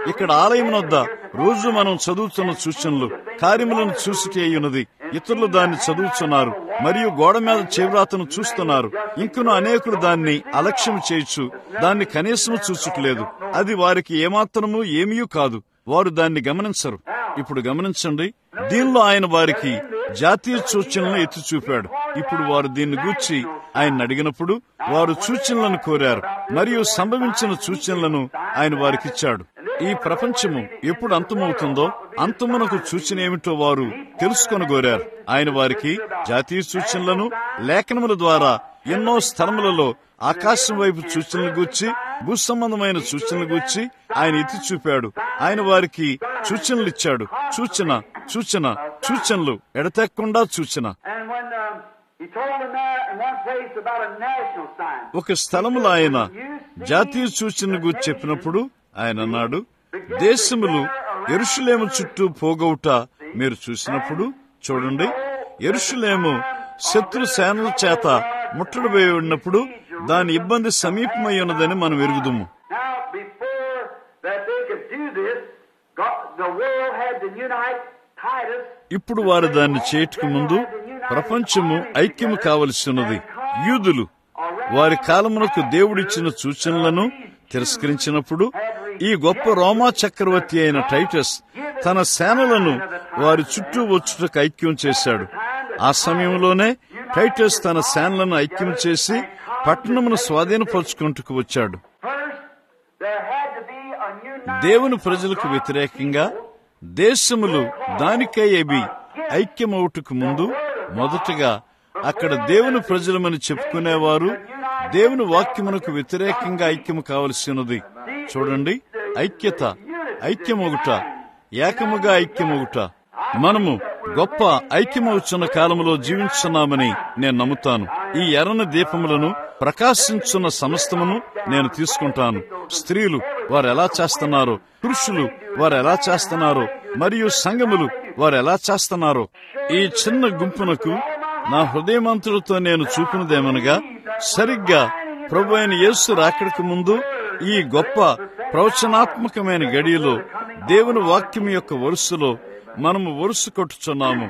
[SPEAKER 1] ఇక్కడ ఆలయం వద్ద రోజు మనం చదువుతున్న సూచనలు కార్యములను చూసుటి అయ్యున్నది ఇతరులు దాన్ని చదువుతున్నారు మరియు గోడ మీద చేవ్రాతను చూస్తున్నారు ఇంకను అనేకులు దాన్ని అలక్ష్యం చేయొచ్చు దాన్ని కనీసం చూసుటలేదు అది వారికి ఏమాత్రము ఏమీ కాదు వారు దాన్ని గమనించరు ఇప్పుడు గమనించండి దీనిలో ఆయన వారికి జాతీయ సూచనలను ఎత్తి చూపాడు ఇప్పుడు వారు దీన్ని గూర్చి ఆయన అడిగినప్పుడు వారు సూచనలను కోరారు మరియు సంభవించిన సూచనలను ఆయన వారికిచ్చాడు ఈ ప్రపంచము ఎప్పుడు అంతమవుతుందో అంతమునకు సూచన ఏమిటో వారు తెలుసుకొనగోరారు ఆయన వారికి జాతీయ సూచనలను లేఖనముల ద్వారా ఎన్నో స్థలములలో ఆకాశం వైపు సూచనలు గూర్చి భూసంబంధమైన సూచనలు గూర్చి ఆయన ఎత్తి చూపాడు ఆయన వారికి సూచనలు ఇచ్చాడు సూచన సూచన సూచనలు ఎడతెక్కకుండా సూచన
[SPEAKER 2] And when um, he told them there in one place about a national sign,
[SPEAKER 1] ఒక స్థలములో ఆయన జాతీయ సూచన గురించి చెప్పినప్పుడు ఆయన అన్నాడు దేశములు ఎరుషులేము చుట్టూ పోగవుట మీరు చూసినప్పుడు చూడండి ఎరుషులేము శత్రు సేనల చేత ముట్టడిపోయి ఉన్నప్పుడు దాని ఇబ్బంది సమీపమై ఉన్నదని మనం ఎరుగుదుము
[SPEAKER 2] now before that they could do this, God, the world had to unite Titus.
[SPEAKER 1] ఇప్పుడు వారు దాన్ని చేయటకు ముందు ప్రపంచము ఐక్యము కావలసి ఉన్నది యూదులు వారి కాలమునకు దేవుడిచ్చిన సూచనలను తిరస్కరించినప్పుడు ఈ గొప్ప రోమా చక్రవర్తి అయిన టైటస్ తన సేనలను వారి చుట్టూ వచ్చుటకు ఐక్యం చేశాడు ఆ సమయంలోనే టైటస్ తన సేనలను ఐక్యం చేసి పట్టణమును స్వాధీనపరుచుకుంటూ వచ్చాడు
[SPEAKER 2] First, there had to be a united
[SPEAKER 1] దేవుని ప్రజలకు వ్యతిరేకంగా దేశములు దానికై అవి ఐక్యమవుటకు ముందు మొదటగా అక్కడ దేవుని ప్రజలమని చెప్పుకునేవారు దేవుని వాక్యమునకు వ్యతిరేకంగా ఐక్యము కావలసి ఉన్నది చూడండి ఐక్యత ఐక్యమొగుట ఏకముగా ఐక్యమొగుట మనము గొప్ప ఐక్యమవుచున్న కాలంలో జీవించున్నామని నేను నమ్ముతాను ఈ ఎర్రని దీపములను ప్రకాశించున్న సమస్తమును నేను తీసుకుంటాను స్త్రీలు వారు ఎలా చేస్తున్నారో పురుషులు వారు ఎలా చేస్తున్నారో మరియు సంఘములు వారు ఎలా చేస్తున్నారో ఈ చిన్న గుంపునకు నా హృదయమంతులతో నేను చూపినదేమనగా సరిగ్గా ప్రభు అయిన యేసు రాకడకు ముందు ఈ గొప్ప ప్రవచనాత్మకమైన గడియలో దేవుని వాక్యం యొక్క వరుసలో మనము వరుస కొట్టుచున్నాము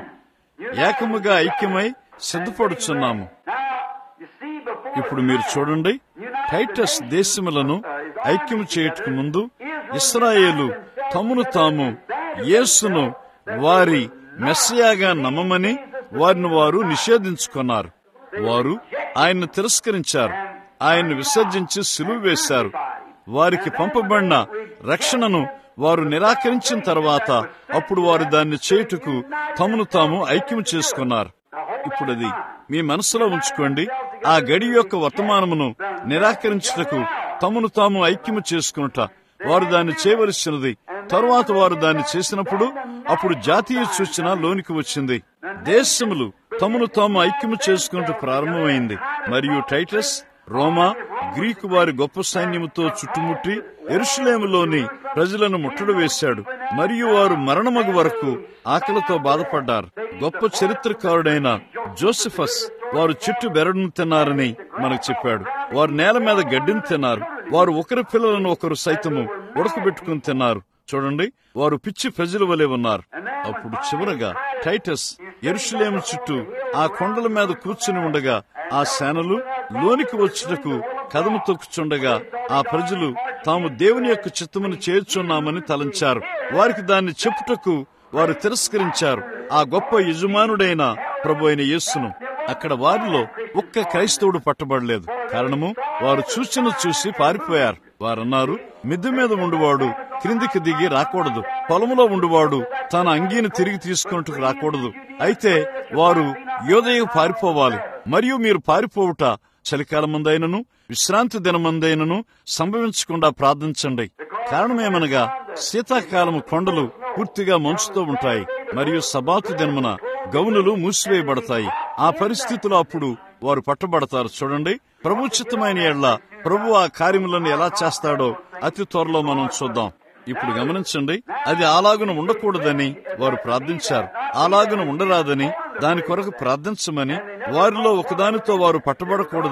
[SPEAKER 1] ఏకముగా ఐక్యమై సిద్ధపడుచున్నాము
[SPEAKER 2] Now, you see, before
[SPEAKER 1] ఇప్పుడు మీరు చూడండి టైటస్ దేశములను ఐక్యం చేయుటకు ముందు ఇస్రాయేలు తమను తాము యేసును వారి మెస్సియాగా నమ్మమని వారిని వారు నిషేధించుకున్నారు వారు ఆయన్ను తిరస్కరించారు ఆయన్ను విసర్జించి సిలువ వేశారు వారికి పంపబడిన రక్షణను వారు నిరాకరించిన తర్వాత అప్పుడు వారు దాన్ని చేయుటకు తమను తాము ఐక్యం చేసుకున్నారు ఇప్పుడు అది మీ మనసులో ఉంచుకోండి ఆ గడి యొక్క వర్తమానమును నిరాకరించుటకు తమను తాము ఐక్యము చేసుకునుట వారు దాన్ని చేయవలసినది తరువాత వారు దాన్ని చేసినప్పుడు అప్పుడు జాతీయ సూచన లోనికి వచ్చింది దేశములు తమను తాము ఐక్యము చేసుకున్నట్టు ప్రారంభమైంది మరియు టైటస్ రోమా గ్రీకు వారి గొప్ప సైన్యముతో చుట్టుముట్టి ఎరుషులేములోని ప్రజలను ముట్టడి వేశాడు మరియు వారు మరణమగు వరకు ఆకలితో బాధపడ్డారు గొప్ప చరిత్రకారుడైన జోసిఫస్ వారు చెట్టు బెరడును తిన్నారని మనకు చెప్పాడు వారు నేల మీద గడ్డిని తిన్నారు వారు ఒకరి పిల్లలను ఒకరు సైతము ఉడకబెట్టుకుని తిన్నారు చూడండి వారు పిచ్చి ప్రజల వలె ఉన్నారు అప్పుడు చివరగా టైటస్ ఎరుషులేము చుట్టూ ఆ కొండల మీద కూర్చుని ఉండగా ఆ సేనలు లోనికి వచ్చుటకు కదము తొక్కుచుండగా ఆ ప్రజలు తాము దేవుని యొక్క చిత్తమును చేర్చున్నామని తలంచారు వారికి దాన్ని చెప్పుటకు వారు తిరస్కరించారు ఆ గొప్ప యజమానుడైన ప్రభు అయిన యేస్సును అక్కడ వారిలో ఒక్క క్రైస్తవుడు పట్టబడలేదు కారణము వారు సూచన చూసి పారిపోయారు వారన్నారు మిద్దె మీద ఉండువాడు క్రిందికి దిగి రాకూడదు పొలములో ఉండువాడు తన అంగీని తిరిగి తీసుకున్నట్టుకు రాకూడదు అయితే వారు యోదయ పారిపోవాలి మరియు మీరు పారిపోవుట చలికాలమందైనను విశ్రాంతి దినమందైనను సంభవించకుండా ప్రార్థించండి కారణమేమనగా శీతాకాలము కొండలు పూర్తిగా మంచుతో ఉంటాయి మరియు సబాతు దినమున గౌనులు మూసివేయబడతాయి ఆ పరిస్థితిలో అప్పుడు వారు పట్టబడతారు చూడండి ప్రభుచితమైన ఎడ్ల ప్రభు ఆ కార్యములను ఎలా చేస్తాడో అతి త్వరలో మనం చూద్దాం ఇప్పుడు గమనించండి అది అలాగున ఉండకూడదని వారు ప్రార్థించారు అలాగున ఉండరాదని దాని కొరకు ప్రార్థించమని వారిలో ఒకదానితో వారు పట్టబడకూడదని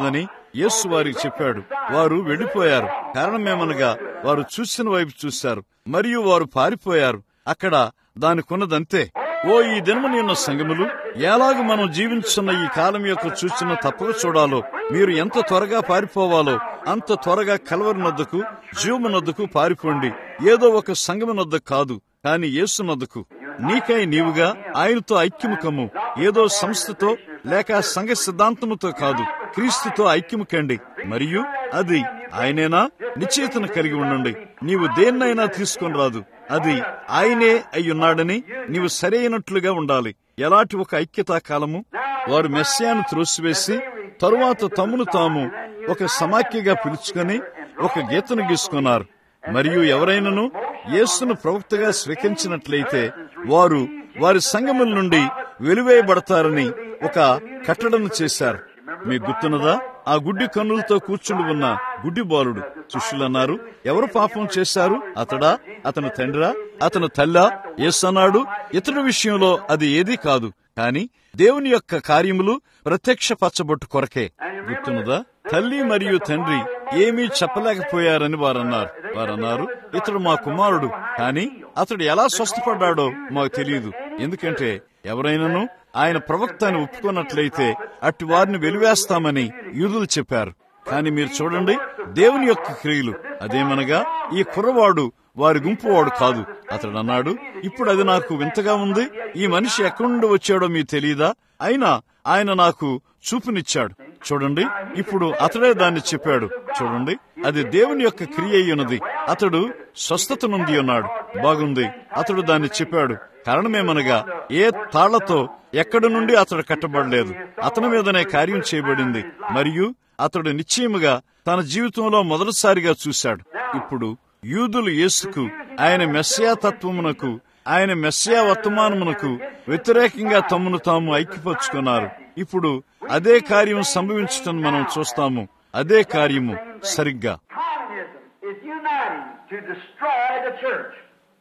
[SPEAKER 1] యేసు వారికి చెప్పాడు వారు వెళ్లిపోయారు కారణమేమనగా వారు చూసిన వైపు చూశారు మరియు వారు పారిపోయారు అక్కడ దానికున్నదంతే ఓ ఈ దినమని ఉన్న సంగములు ఎలాగ మనం జీవించున్న ఈ కాలం యొక్క సూచన తప్పక చూడాలో మీరు ఎంత త్వరగా పారిపోవాలో అంత త్వరగా కలవరి నద్దకు జీవము నద్దకు పారిపోండి ఏదో ఒక సంగమ నద్దకు కాదు కాని యేసు నద్దకు నీకై నీవుగా ఆయనతో ఐక్యము కమ్ము ఏదో సంస్థతో లేక సంఘ సిద్ధాంతముతో కాదు క్రీస్తుతో ఐక్యము కండి మరియు అది ఆయనేనా నిశ్చేతను కలిగి ఉండండి నీవు దేన్నైనా తీసుకొని రాదు అది ఆయనే అయ్యున్నాడని నీవు సరైనట్లుగా ఉండాలి ఎలాంటి ఒక ఐక్యతా కాలము వారు మెస్సియాను త్రోసివేసి తరువాత తమ్మును తాము ఒక సమాఖ్యగా పిలుచుకొని ఒక గీతను గీసుకున్నారు మరియు ఎవరైనాను యేసును ప్రవక్తగా స్వీకరించినట్లయితే వారు వారి సంగముల నుండి వెలువేయబడతారని ఒక కట్టడను చేశారు మీకు గుర్తున్నదా ఆ గుడ్డి కన్నులతో కూర్చుండి ఉన్న గుడ్డి బాలుడు శిష్యులన్నారు ఎవరు పాపం చేశారు అతడా అతని తండ్రా అతని తల్లా అన్నాడు ఇతడి విషయంలో అది ఏదీ కాదు కాని దేవుని యొక్క కార్యములు ప్రత్యక్ష పచ్చబొట్టు కొరకే గుర్తున్నదా తల్లి మరియు తండ్రి ఏమీ చెప్పలేకపోయారని వారన్నారు వారన్నారు ఇతడు మా కుమారుడు కాని అతడు ఎలా స్వస్థపడ్డాడో మాకు తెలియదు ఎందుకంటే ఎవరైనాను ఆయన ప్రవక్త అని ఒప్పుకున్నట్లయితే అట్టి వారిని వెలివేస్తామని యూదులు చెప్పారు కానీ మీరు చూడండి దేవుని యొక్క క్రియలు అదేమనగా ఈ కుర్రవాడు వారి గుంపువాడు కాదు అతడు అన్నాడు ఇప్పుడు అది నాకు వింతగా ఉంది ఈ మనిషి ఎక్కడి నుండి వచ్చాడో మీకు తెలియదా అయినా ఆయన నాకు చూపునిచ్చాడు చూడండి ఇప్పుడు అతడే దాన్ని చెప్పాడు చూడండి అది దేవుని యొక్క క్రియ అయ్యున్నది అతడు స్వస్థత నుండి ఉన్నాడు బాగుంది అతడు దాన్ని చెప్పాడు కారణమేమనగా ఏ తాళ్లతో ఎక్కడి నుండి అతడు కట్టబడలేదు అతని మీదనే కార్యం చేయబడింది మరియు అతడు నిశ్చయముగా తన జీవితంలో మొదటిసారిగా చూశాడు ఇప్పుడు యూదులు యేసుకు ఆయన మెస్సయా తత్వమునకు ఆయన మెస్సయా వర్తమానమునకు వ్యతిరేకంగా తమను తాము ఐక్యపరుచుకున్నారు ఇప్పుడు అదే కార్యం సంభవించటం మనం చూస్తాము అదే కార్యము సరిగ్గా
[SPEAKER 2] Communism is uniting to destroy the church.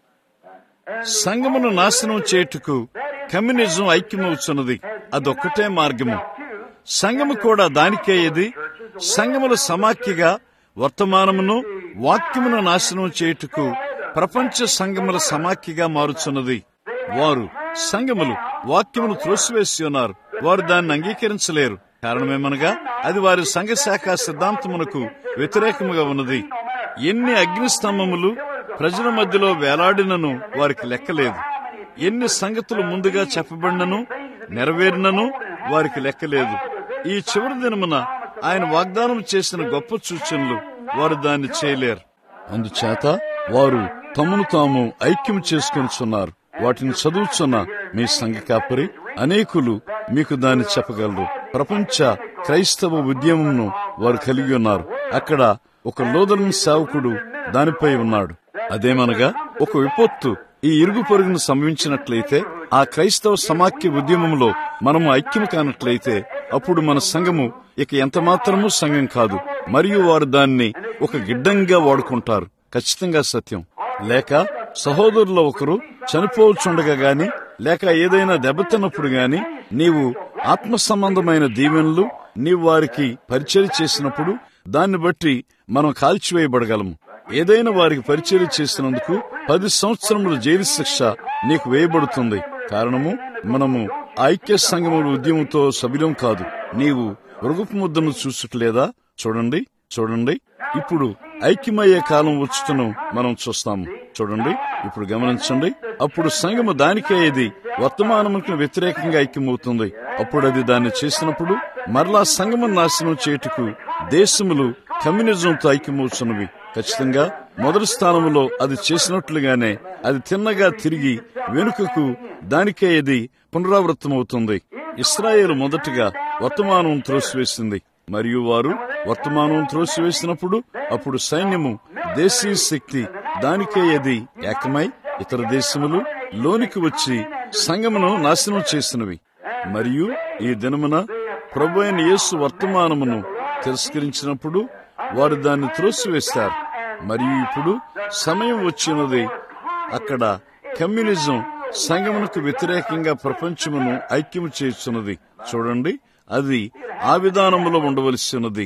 [SPEAKER 1] సంఘమును నాశనం చేయుటకు కమ్యూనిజం ఐక్యమవుతున్నది అదొక్కటే మార్గము సంఘము కూడా దానికే ఇది సంఘముల సమాఖ్యగా వర్తమానమును వాక్యమును నాశనం చేయుటకు ప్రపంచ సంఘముల సమాఖ్యగా మారుచున్నది వారు సంఘములు వాక్యమును త్రోసివేసి ఉన్నారు వారు దాన్ని అంగీకరించలేరు కారణమేమనగా అది వారి సంఘ శాఖ సిద్ధాంతమునకు వ్యతిరేకముగా ఉన్నది ఎన్ని అగ్నిస్తంభములు ప్రజల మధ్యలో వేలాడినను వారికి లెక్కలేదు ఎన్ని సంగతులు ముందుగా చెప్పబడినను నెరవేరినను వారికి లెక్కలేదు ఈ చివరి దినమున ఆయన వాగ్దానం చేసిన గొప్ప సూచనలు వారు దాన్ని చేయలేరు అందుచేత వారు తమను తాము ఐక్యం చేసుకొనిచున్నారు వాటిని చదువుచున్న మీ సంఘ కాపరి అనేకులు మీకు దాన్ని చెప్పగలరు ప్రపంచ క్రైస్తవ ఉద్యమంను వారు కలిగి ఉన్నారు అక్కడ ఒక లోదరన్ సేవకుడు దానిపై ఉన్నాడు అదేమనగా ఒక విపత్తు ఈ ఇరుగు పొరుగును సంభవించినట్లయితే ఆ క్రైస్తవ సమాఖ్య ఉద్యమంలో మనము ఐక్యం కానట్లయితే అప్పుడు మన సంఘము ఇక ఎంత మాత్రము సంఘం కాదు మరియు వారు దాన్ని ఒక గిడ్డంగా వాడుకుంటారు ఖచ్చితంగా సత్యం లేక సహోదరులో ఒకరు చనిపోవచ్చుండగా గాని లేక ఏదైనా దెబ్బతిన్నప్పుడు గాని నీవు ఆత్మ సంబంధమైన దీవెనలు నీవు వారికి పరిచయం చేసినప్పుడు దాన్ని బట్టి మనం కాల్చివేయబడగలము ఏదైనా వారికి పరిచయం చేసినందుకు పది సంవత్సరముల జైలు శిక్ష నీకు వేయబడుతుంది కారణము మనము ఐక్య సంఘముల ఉద్యమంతో సభ్యులం కాదు నీవు మృగపు ముద్దను చూసుట్లేదా చూడండి చూడండి ఇప్పుడు ఐక్యమయ్యే కాలం వచ్చుటను మనం చూస్తాము చూడండి ఇప్పుడు గమనించండి అప్పుడు సంఘము దానికే ఇది వర్తమానములకు వ్యతిరేకంగా ఐక్యమవుతుంది అప్పుడు అది దాన్ని చేసినప్పుడు మరలా సంఘము నాశనం చేయుటకు దేశములు కమ్యూనిజంతో ఐక్యమవుతున్నవి ఖచ్చితంగా మొదటి స్థానంలో అది చేసినట్లుగానే అది తిన్నగా తిరిగి వెనుకకు దానికే ఇది పునరావృతమవుతుంది ఇస్రాయేల్ మొదటగా వర్తమానం త్రోసివేసింది మరియు వారు వర్తమానం త్రోసివేసినప్పుడు అప్పుడు సైన్యము దేశీయ శక్తి దానికే అది ఏకమై ఇతర దేశములు లోనికి వచ్చి సంగమును నాశనం చేసినవి మరియు ఈ దినమున ప్రభు అయిన యేసు వర్తమానమును తిరస్కరించినప్పుడు వారు దాన్ని త్రోసివేస్తారు మరియు ఇప్పుడు సమయం వచ్చినది అక్కడ కమ్యూనిజం సంగమునకు వ్యతిరేకంగా ప్రపంచమును ఐక్యము చేస్తున్నది చూడండి అది ఆ విధానములో ఉండవలసినది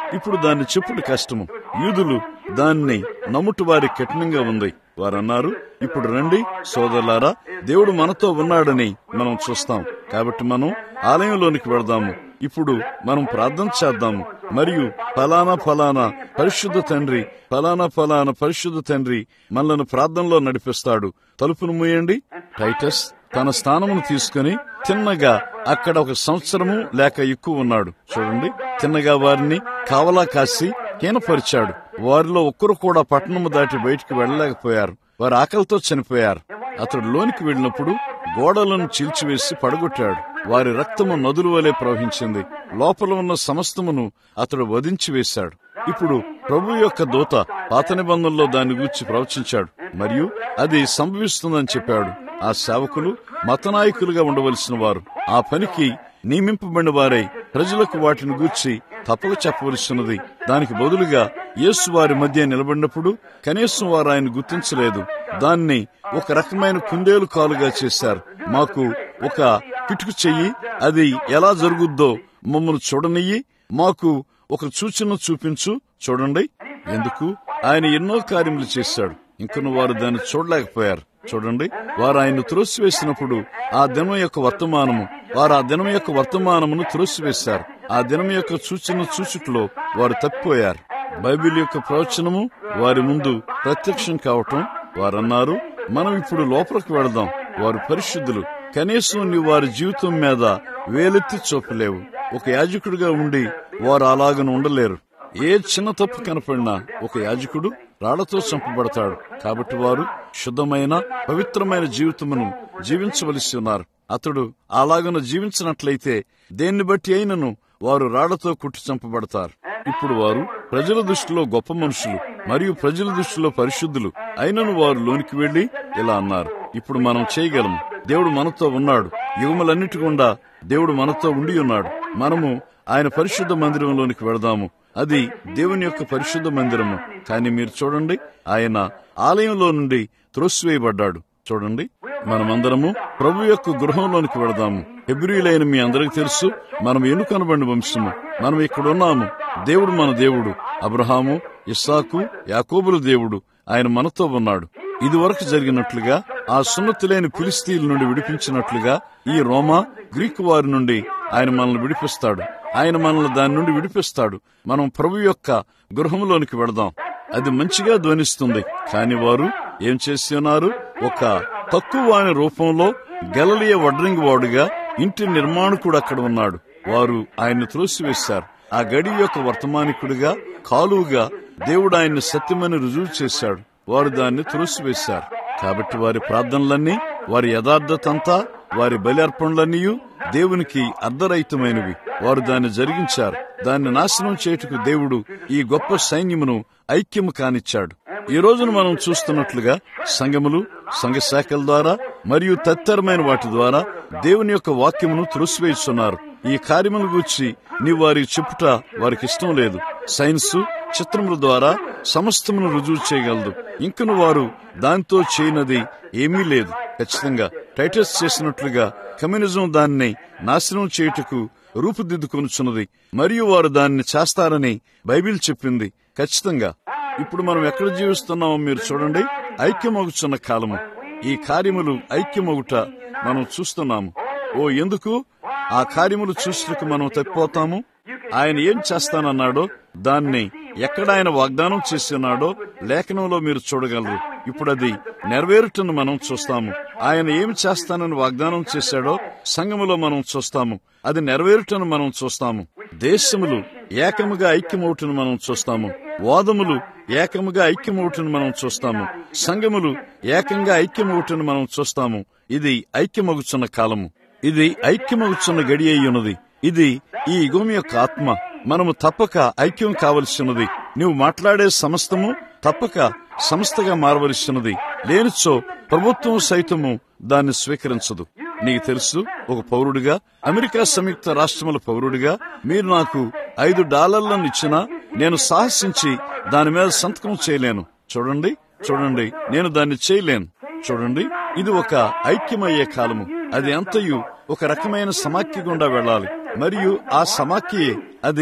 [SPEAKER 1] ఇప్పుడు దాన్ని చెప్పుడు కష్టము యూదులు దాన్ని నమ్ముట వారి కఠినంగా ఉంది వారన్నారు ఇప్పుడు రండి సోదరులారా దేవుడు మనతో ఉన్నాడని మనం చూస్తాం కాబట్టి మనం ఆలయంలోనికి వెళదాము ఇప్పుడు మనం ప్రార్థన చేద్దాము మరియు ఫలానా ఫలానా పరిశుద్ధ తండ్రి ఫలానా ఫలానా పరిశుద్ధ తండ్రి మనలను ప్రార్థనలో నడిపిస్తాడు తలుపును మూయండి టైటస్ తన స్థానమును తీసుకుని తిన్నగా అక్కడ ఒక సంవత్సరము లేక ఎక్కువ ఉన్నాడు చూడండి తిన్నగా వారిని కావలా కాసి హీనపరిచాడు వారిలో ఒక్కరు కూడా పట్టణము దాటి బయటికి వెళ్ళలేకపోయారు వారు ఆకలితో చనిపోయారు అతడు లోనికి వెళ్ళినప్పుడు గోడలను చీల్చివేసి పడగొట్టాడు వారి రక్తము నదుల వలె ప్రవహించింది లోపల ఉన్న సమస్తమును అతడు వధించి వేశాడు ఇప్పుడు ప్రభు యొక్క దూత పాత నిబంధనలో దాన్ని గూర్చి ప్రవచించాడు మరియు అది సంభవిస్తుందని చెప్పాడు ఆ సేవకులు మతనాయకులుగా ఉండవలసిన వారు ఆ పనికి నియమింపబడిన వారై ప్రజలకు వాటిని గూర్చి తప్పక చెప్పవలసినది దానికి బదులుగా యేసు వారి మధ్య నిలబడినప్పుడు కనీసం వారు ఆయన గుర్తించలేదు దాన్ని ఒక రకమైన కుందేలు కాలుగా చేశారు మాకు ఒక పిటుకు చెయ్యి అది ఎలా జరుగుద్దో మమ్మల్ని చూడనియ్యి మాకు ఒక సూచన చూపించు చూడండి ఎందుకు ఆయన ఎన్నో కార్యములు చేశాడు ఇంకను వారు దాన్ని చూడలేకపోయారు చూడండి వారు ఆయన త్రోసివేసినప్పుడు ఆ దినం యొక్క వర్తమానము వారు ఆ దినం యొక్క వర్తమానమును త్రోసివేశారు ఆ దినం యొక్క సూచన చూచుట్లో వారు తప్పిపోయారు బైబిల్ యొక్క ప్రవచనము వారి ముందు ప్రత్యక్షం కావటం వారన్నారు మనం ఇప్పుడు లోపలికి వెళదాం వారు పరిశుద్ధులు కనీసం నీ వారి జీవితం మీద వేలెత్తి చూపలేవు ఒక యాజకుడిగా ఉండి వారు అలాగను ఉండలేరు ఏ చిన్న తప్పు కనపడినా ఒక యాజకుడు రాళ్లతో చంపబడతాడు కాబట్టి వారు శుద్ధమైన పవిత్రమైన జీవితమును జీవించవలసి ఉన్నారు అతడు అలాగను జీవించినట్లయితే దేన్ని బట్టి అయినను వారు రాళ్లతో కుట్టి చంపబడతారు ఇప్పుడు వారు ప్రజల దృష్టిలో గొప్ప మనుషులు మరియు ప్రజల దృష్టిలో పరిశుద్ధులు అయినను వారు లోనికి వెళ్లి ఇలా అన్నారు ఇప్పుడు మనం చేయగలము దేవుడు మనతో ఉన్నాడు యుగములన్నిటి గుండా దేవుడు మనతో ఉండి ఉన్నాడు మనము ఆయన పరిశుద్ధ మందిరంలోనికి వెళదాము అది దేవుని యొక్క పరిశుద్ధ మందిరము కానీ మీరు చూడండి ఆయన ఆలయంలో నుండి త్రోసివేయబడ్డాడు చూడండి మనమందరము ప్రభు యొక్క గృహంలోనికి వెళదాము హెబ్రిలైన మీ అందరికి తెలుసు మనం ఎన్నుకనబడిన వంశము మనం ఇక్కడ ఉన్నాము దేవుడు మన దేవుడు అబ్రహాము ఇస్సాకు యాకోబుల దేవుడు ఆయన మనతో ఉన్నాడు ఇది వరకు జరిగినట్లుగా ఆ సున్నతి లేని ఫిలిస్తీన్ల నుండి విడిపించినట్లుగా ఈ రోమా గ్రీకు వారి నుండి ఆయన మనల్ని విడిపిస్తాడు ఆయన మనల్ని దాని నుండి విడిపిస్తాడు మనం ప్రభు యొక్క గృహంలోనికి వెళదాం అది మంచిగా ధ్వనిస్తుంది కాని వారు ఏం చేసి ఉన్నారు ఒక తక్కువ వాని రూపంలో గలలియ వడ్రింగ్ వాడుగా ఇంటి నిర్మాణకుడు అక్కడ ఉన్నాడు వారు ఆయన్ని త్రోసివేశారు ఆ గడి యొక్క వర్తమానికుడిగా కాలువుగా దేవుడు ఆయన్ని సత్యమని రుజువు చేశాడు వారు దాన్ని త్రోసివేశారు కాబట్టి వారి ప్రార్థనలన్నీ వారి యథార్థతంతా వారి బలి అర్పణలన్నీ దేవునికి అర్ధరహితమైనవి వారు దాన్ని జరిగించారు దాన్ని నాశనం చేయుటకు దేవుడు ఈ గొప్ప సైన్యమును ఐక్యము కానిచ్చాడు ఈ రోజున మనం చూస్తున్నట్లుగా సంఘములు సంఘ శాఖల ద్వారా మరియు తదితరమైన వాటి ద్వారా దేవుని యొక్క వాక్యమును త్రోసివేస్తున్నారు ఈ కార్యముల గూర్చి నీవు వారికి చెప్పుట వారికి ఇష్టం లేదు సైన్స్ చిత్రముల ద్వారా సమస్తమును రుజువు చేయగలదు ఇంకను వారు దాంతో చేయనది ఏమీ లేదు ఖచ్చితంగా టైటస్ చేసినట్లుగా కమ్యూనిజం దాన్ని నాశనం చేయుటకు రూపుదిద్దుకొనుచున్నది మరియు వారు దాన్ని చేస్తారని బైబిల్ చెప్పింది ఖచ్చితంగా ఇప్పుడు మనం ఎక్కడ జీవిస్తున్నామో మీరు చూడండి ఐక్యమగుచున్న కాలము ఈ కార్యములు ఐక్యమగుట మనం చూస్తున్నాము ఓ ఎందుకు ఆ కార్యములు చూసుటకు మనం తప్పిపోతాము ఆయన ఏం చేస్తానన్నాడో దాన్ని ఎక్కడ ఆయన వాగ్దానం చేస్తున్నాడో లేఖనంలో మీరు చూడగలరు ఇప్పుడు అది నెరవేరుటను మనం చూస్తాము ఆయన ఏం చేస్తానని వాగ్దానం చేశాడో సంఘములో మనం చూస్తాము అది నెరవేరుటను మనం చూస్తాము దేశములు ఏకముగా ఐక్యమవుటను మనం చూస్తాము వాదములు ఏకముగా ఐక్యమవుటను మనం చూస్తాము సంఘములు ఏకంగా ఐక్యమవుటను మనం చూస్తాము ఇది ఐక్యమగుచున్న కాలము ఇది ఐక్యమగుచున్న గడి అయ్యున్నది ఇది ఈ యుగం యొక్క ఆత్మ మనము తప్పక ఐక్యం కావలసినది నువ్వు మాట్లాడే సమస్తము తప్పక సంస్థగా మారవలసినది లేనిచో ప్రభుత్వం సైతము దాన్ని స్వీకరించదు నీకు తెలుసు ఒక పౌరుడిగా అమెరికా సంయుక్త రాష్ట్రముల పౌరుడిగా మీరు నాకు ఐదు డాలర్లను ఇచ్చినా నేను సాహసించి దాని మీద సంతకం చేయలేను చూడండి చూడండి నేను దాన్ని చేయలేను చూడండి ఇది ఒక ఐక్యమయ్యే కాలము అది అంతయు ఒక రకమైన సమాఖ్య గుండా వెళ్ళాలి మరియు ఆ సమాఖ్యే అది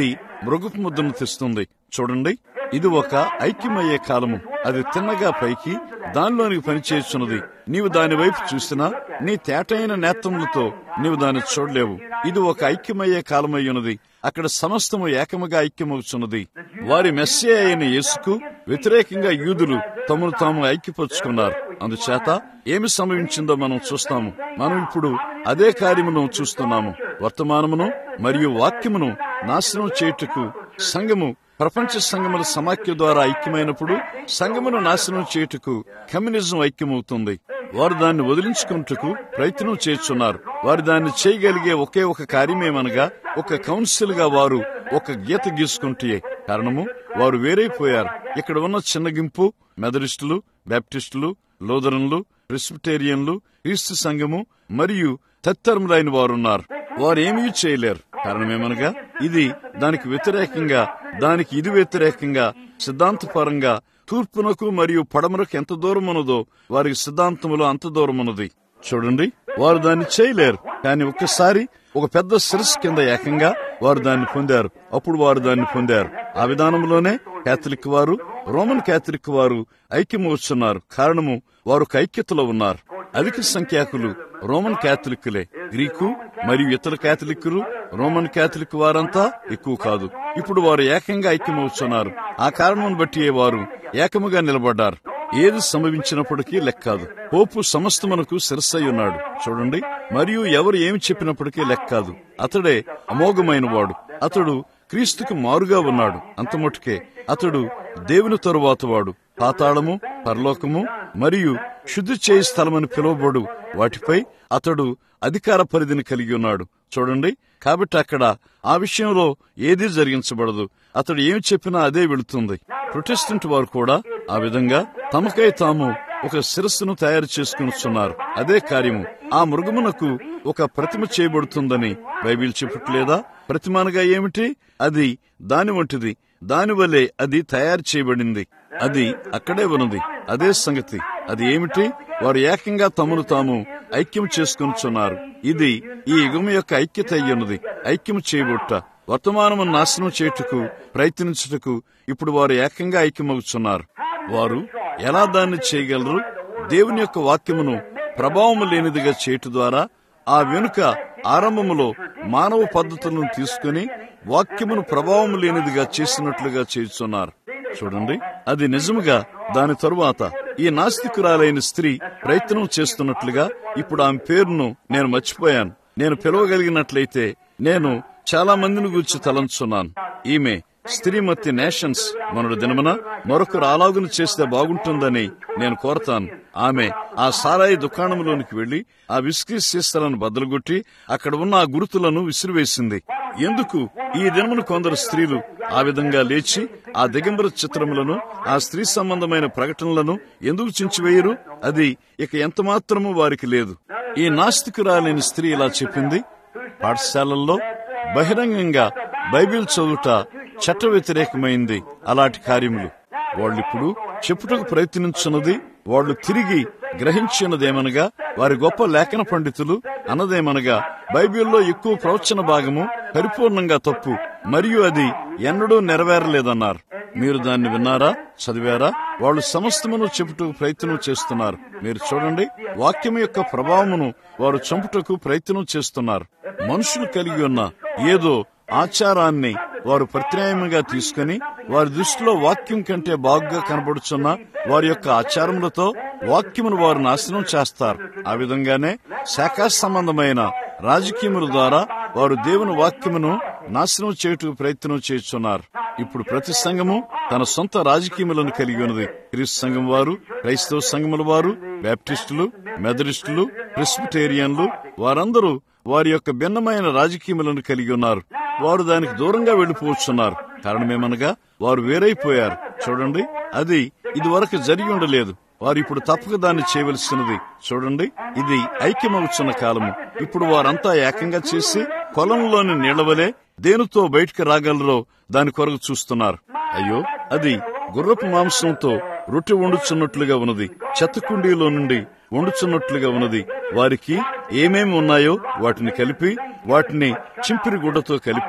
[SPEAKER 1] మృగపు ముద్దను తెస్తుంది చూడండి ఇది ఒక ఐక్యమయ్యే కాలము అది తిన్నగా పైకి దానిలోనికి పనిచేస్తున్నది నీవు దాని వైపు చూసినా నీ తేటైన నేత్రములతో నీవు దాన్ని చూడలేవు ఇది ఒక ఐక్యమయ్యే కాలమై ఉన్నది అక్కడ సమస్తము ఏకముగా ఐక్యమవుతున్నది వారి మెస్సే అయిన యేసుకు వ్యతిరేకంగా యూదులు తమను తాము ఐక్యపరుచుకున్నారు అందుచేత ఏమి సంభవించిందో మనం చూస్తాము మనం ఇప్పుడు అదే కార్యమును చూస్తున్నాము వర్తమానమును మరియు వాక్యమును నాశనం చేయుటకు సంఘము ప్రపంచ సంఘముల సమాఖ్య ద్వారా ఐక్యమైనప్పుడు సంఘమును నాశనం చేయుటకు కమ్యూనిజం ఐక్యమవుతుంది వారు దాన్ని వదిలించుకుంటకు ప్రయత్నం చేస్తున్నారు వారు దాన్ని చేయగలిగే ఒకే ఒక కార్యమేమనగా ఒక కౌన్సిల్ గా వారు ఒక గీత గీసుకుంటే కారణము వారు వేరైపోయారు ఇక్కడ ఉన్న చిన్న గింపు మెదరిస్టులు బ్యాప్టిస్టులు లోదరన్లు ప్రెస్బిటేరియన్లు క్రీస్తు సంఘము మరియు తత్తరములైన వారున్నారు వారు ఏమీ చేయలేరు కారణమేమనగా ఇది దానికి వ్యతిరేకంగా దానికి ఇది వ్యతిరేకంగా సిద్ధాంతపరంగా తూర్పునకు మరియు పడమరకు ఎంత దూరం ఉన్నదో వారికి సిద్ధాంతములో అంత దూరం ఉన్నది చూడండి వారు దాన్ని చేయలేరు కానీ ఒక్కసారి ఒక పెద్ద శిరస్సు కింద ఏకంగా వారు దాన్ని పొందారు అప్పుడు వారు దాన్ని పొందారు ఆ విధానంలోనే కేథలిక్ వారు రోమన్ కేథలిక్ వారు ఐక్యమవుతున్నారు కారణము వారు ఒక ఐక్యతలో ఉన్నారు అధిక సంఖ్యాకులు రోమన్ కేథలిక్కులే గ్రీకు మరియు ఇతర కేథలిక్కులు రోమన్ కేథలిక్ వారంతా ఎక్కువ కాదు ఇప్పుడు వారు ఏకంగా ఐక్యమవుతున్నారు ఆ కారణం బట్టి వారు ఏకముగా నిలబడ్డారు ఏది సంభవించినప్పటికీ లెక్కాదు పోపు సమస్తమునకు శిరస్సై ఉన్నాడు చూడండి మరియు ఎవరు ఏమి చెప్పినప్పటికీ లెక్కాదు అతడే అమోఘమైన వాడు అతడు క్రీస్తుకు మారుగా ఉన్నాడు అంతమటుకే అతడు దేవుని తరువాత వాడు పాతాళము పరలోకము మరియు శుద్ధి చేయి స్థలమని పిలువబడు వాటిపై అతడు అధికార పరిధిని కలిగి ఉన్నాడు చూడండి కాబట్టి అక్కడ ఆ విషయంలో ఏదీ జరిగించబడదు అతడు ఏమి చెప్పినా అదే వెళుతుంది ప్రొటెస్టెంట్ వారు కూడా ఆ విధంగా తమకై తాము ఒక శిరస్సును తయారు చేసుకునిస్తున్నారు అదే కార్యము ఆ మృగమునకు ఒక ప్రతిమ చేయబడుతుందని బైబిల్ చెప్పట్లేదా ప్రతిమ అనగా ఏమిటి అది దాని వంటిది దాని వలె అది తయారు చేయబడింది అది అక్కడే ఉన్నది అదే సంగతి అది ఏమిటి వారు ఏకంగా తమను తాము ఐక్యం చేసుకునిచున్నారు ఇది ఈ యుగం యొక్క ఐక్యత అయ్యున్నది ఐక్యం చేయబుట్ట వర్తమానము నాశనం చేయుటకు ప్రయత్నించుటకు ఇప్పుడు వారు ఏకంగా ఐక్యమవుతున్నారు వారు ఎలా దాన్ని చేయగలరు దేవుని యొక్క వాక్యమును ప్రభావము లేనిదిగా చేయట ద్వారా ఆ వెనుక ఆరంభములో మానవ పద్ధతులను తీసుకుని వాక్యమును ప్రభావం లేనిదిగా చేసినట్లుగా చేస్తున్నారు చూడండి అది నిజముగా దాని తరువాత ఈ నాస్తికురాలైన స్త్రీ ప్రయత్నం చేస్తున్నట్లుగా ఇప్పుడు ఆమె పేరును నేను మర్చిపోయాను నేను పిలవగలిగినట్లయితే నేను చాలా మందిని గురించి తలంచున్నాను ఈమె స్త్రీమతి నేషన్స్ మనడు దినమున మరొకరు అలాగును చేస్తే బాగుంటుందని నేను కోరతాను ఆమె ఆ సారాయి దుకాణంలోనికి వెళ్లి ఆ విస్కీ సీస్తలను బద్దలుగొట్టి అక్కడ ఉన్న ఆ గుర్తులను విసిరివేసింది ఎందుకు ఈ దినమున కొందరు స్త్రీలు ఆ విధంగా లేచి ఆ దిగంబర చిత్రములను ఆ స్త్రీ సంబంధమైన ప్రకటనలను ఎందుకు చించివేయరు అది ఇక ఎంత మాత్రము వారికి లేదు ఈ నాస్తికురాలైన స్త్రీ ఇలా చెప్పింది పాఠశాలల్లో బహిరంగంగా బైబిల్ చదువుట చట్ట వ్యతిరేకమైంది అలాంటి కార్యములు వాళ్ళిప్పుడు చెప్పుటకు ప్రయత్నించున్నది వాళ్ళు తిరిగి గ్రహించినదేమనగా వారి గొప్ప లేఖన పండితులు అన్నదేమనగా బైబిల్లో ఎక్కువ ప్రవచన భాగము పరిపూర్ణంగా తప్పు మరియు అది ఎన్నడూ నెరవేరలేదన్నారు మీరు దాన్ని విన్నారా చదివారా వాళ్ళు సమస్తమును చెప్పుటకు ప్రయత్నం చేస్తున్నారు మీరు చూడండి వాక్యం యొక్క ప్రభావమును వారు చంపుటకు ప్రయత్నం చేస్తున్నారు మనుషులు కలిగి ఉన్న ఏదో ఆచారాన్ని వారు ప్రత్యామ్నాయంగా తీసుకుని వారి దృష్టిలో వాక్యం కంటే బాగుగా కనబడుచున్న వారి యొక్క ఆచారములతో వాక్యమును వారు నాశనం చేస్తారు ఆ విధంగానే శాఖా సంబంధమైన రాజకీయముల ద్వారా వారు దేవుని వాక్యమును నాశనం చేయుటకు ప్రయత్నం చేస్తున్నారు ఇప్పుడు ప్రతి సంఘము తన సొంత రాజకీయములను కలిగి ఉన్నది క్రీస్తు సంఘం వారు క్రైస్తవ సంఘముల వారు బ్యాప్టిస్టులు మెదరిస్టులు ప్రెస్బిటేరియన్లు వారందరూ వారి యొక్క భిన్నమైన రాజకీయములను కలిగి ఉన్నారు వారు దానికి దూరంగా వెళ్లిపోవచ్చున్నారు కారణమేమనగా వారు వేరైపోయారు చూడండి అది ఇది వరకు జరిగి ఉండలేదు వారు ఇప్పుడు తప్పక దాన్ని చేయవలసినది చూడండి ఇది ఐక్యమవుతున్న కాలము ఇప్పుడు వారంతా ఏకంగా చేసి పొలంలోని నీళ్లవలే దేనితో బయటికి రాగలరో దాని కొరకు చూస్తున్నారు అయ్యో అది గుర్రపు మాంసంతో రొట్టె వండుచున్నట్లుగా ఉన్నది చెత్త కుండీలో నుండి వండుచున్నట్లుగా ఉన్నది వారికి ఏమేమి ఉన్నాయో వాటిని కలిపి వాటిని చింపిరి గుడ్డతో కలిపి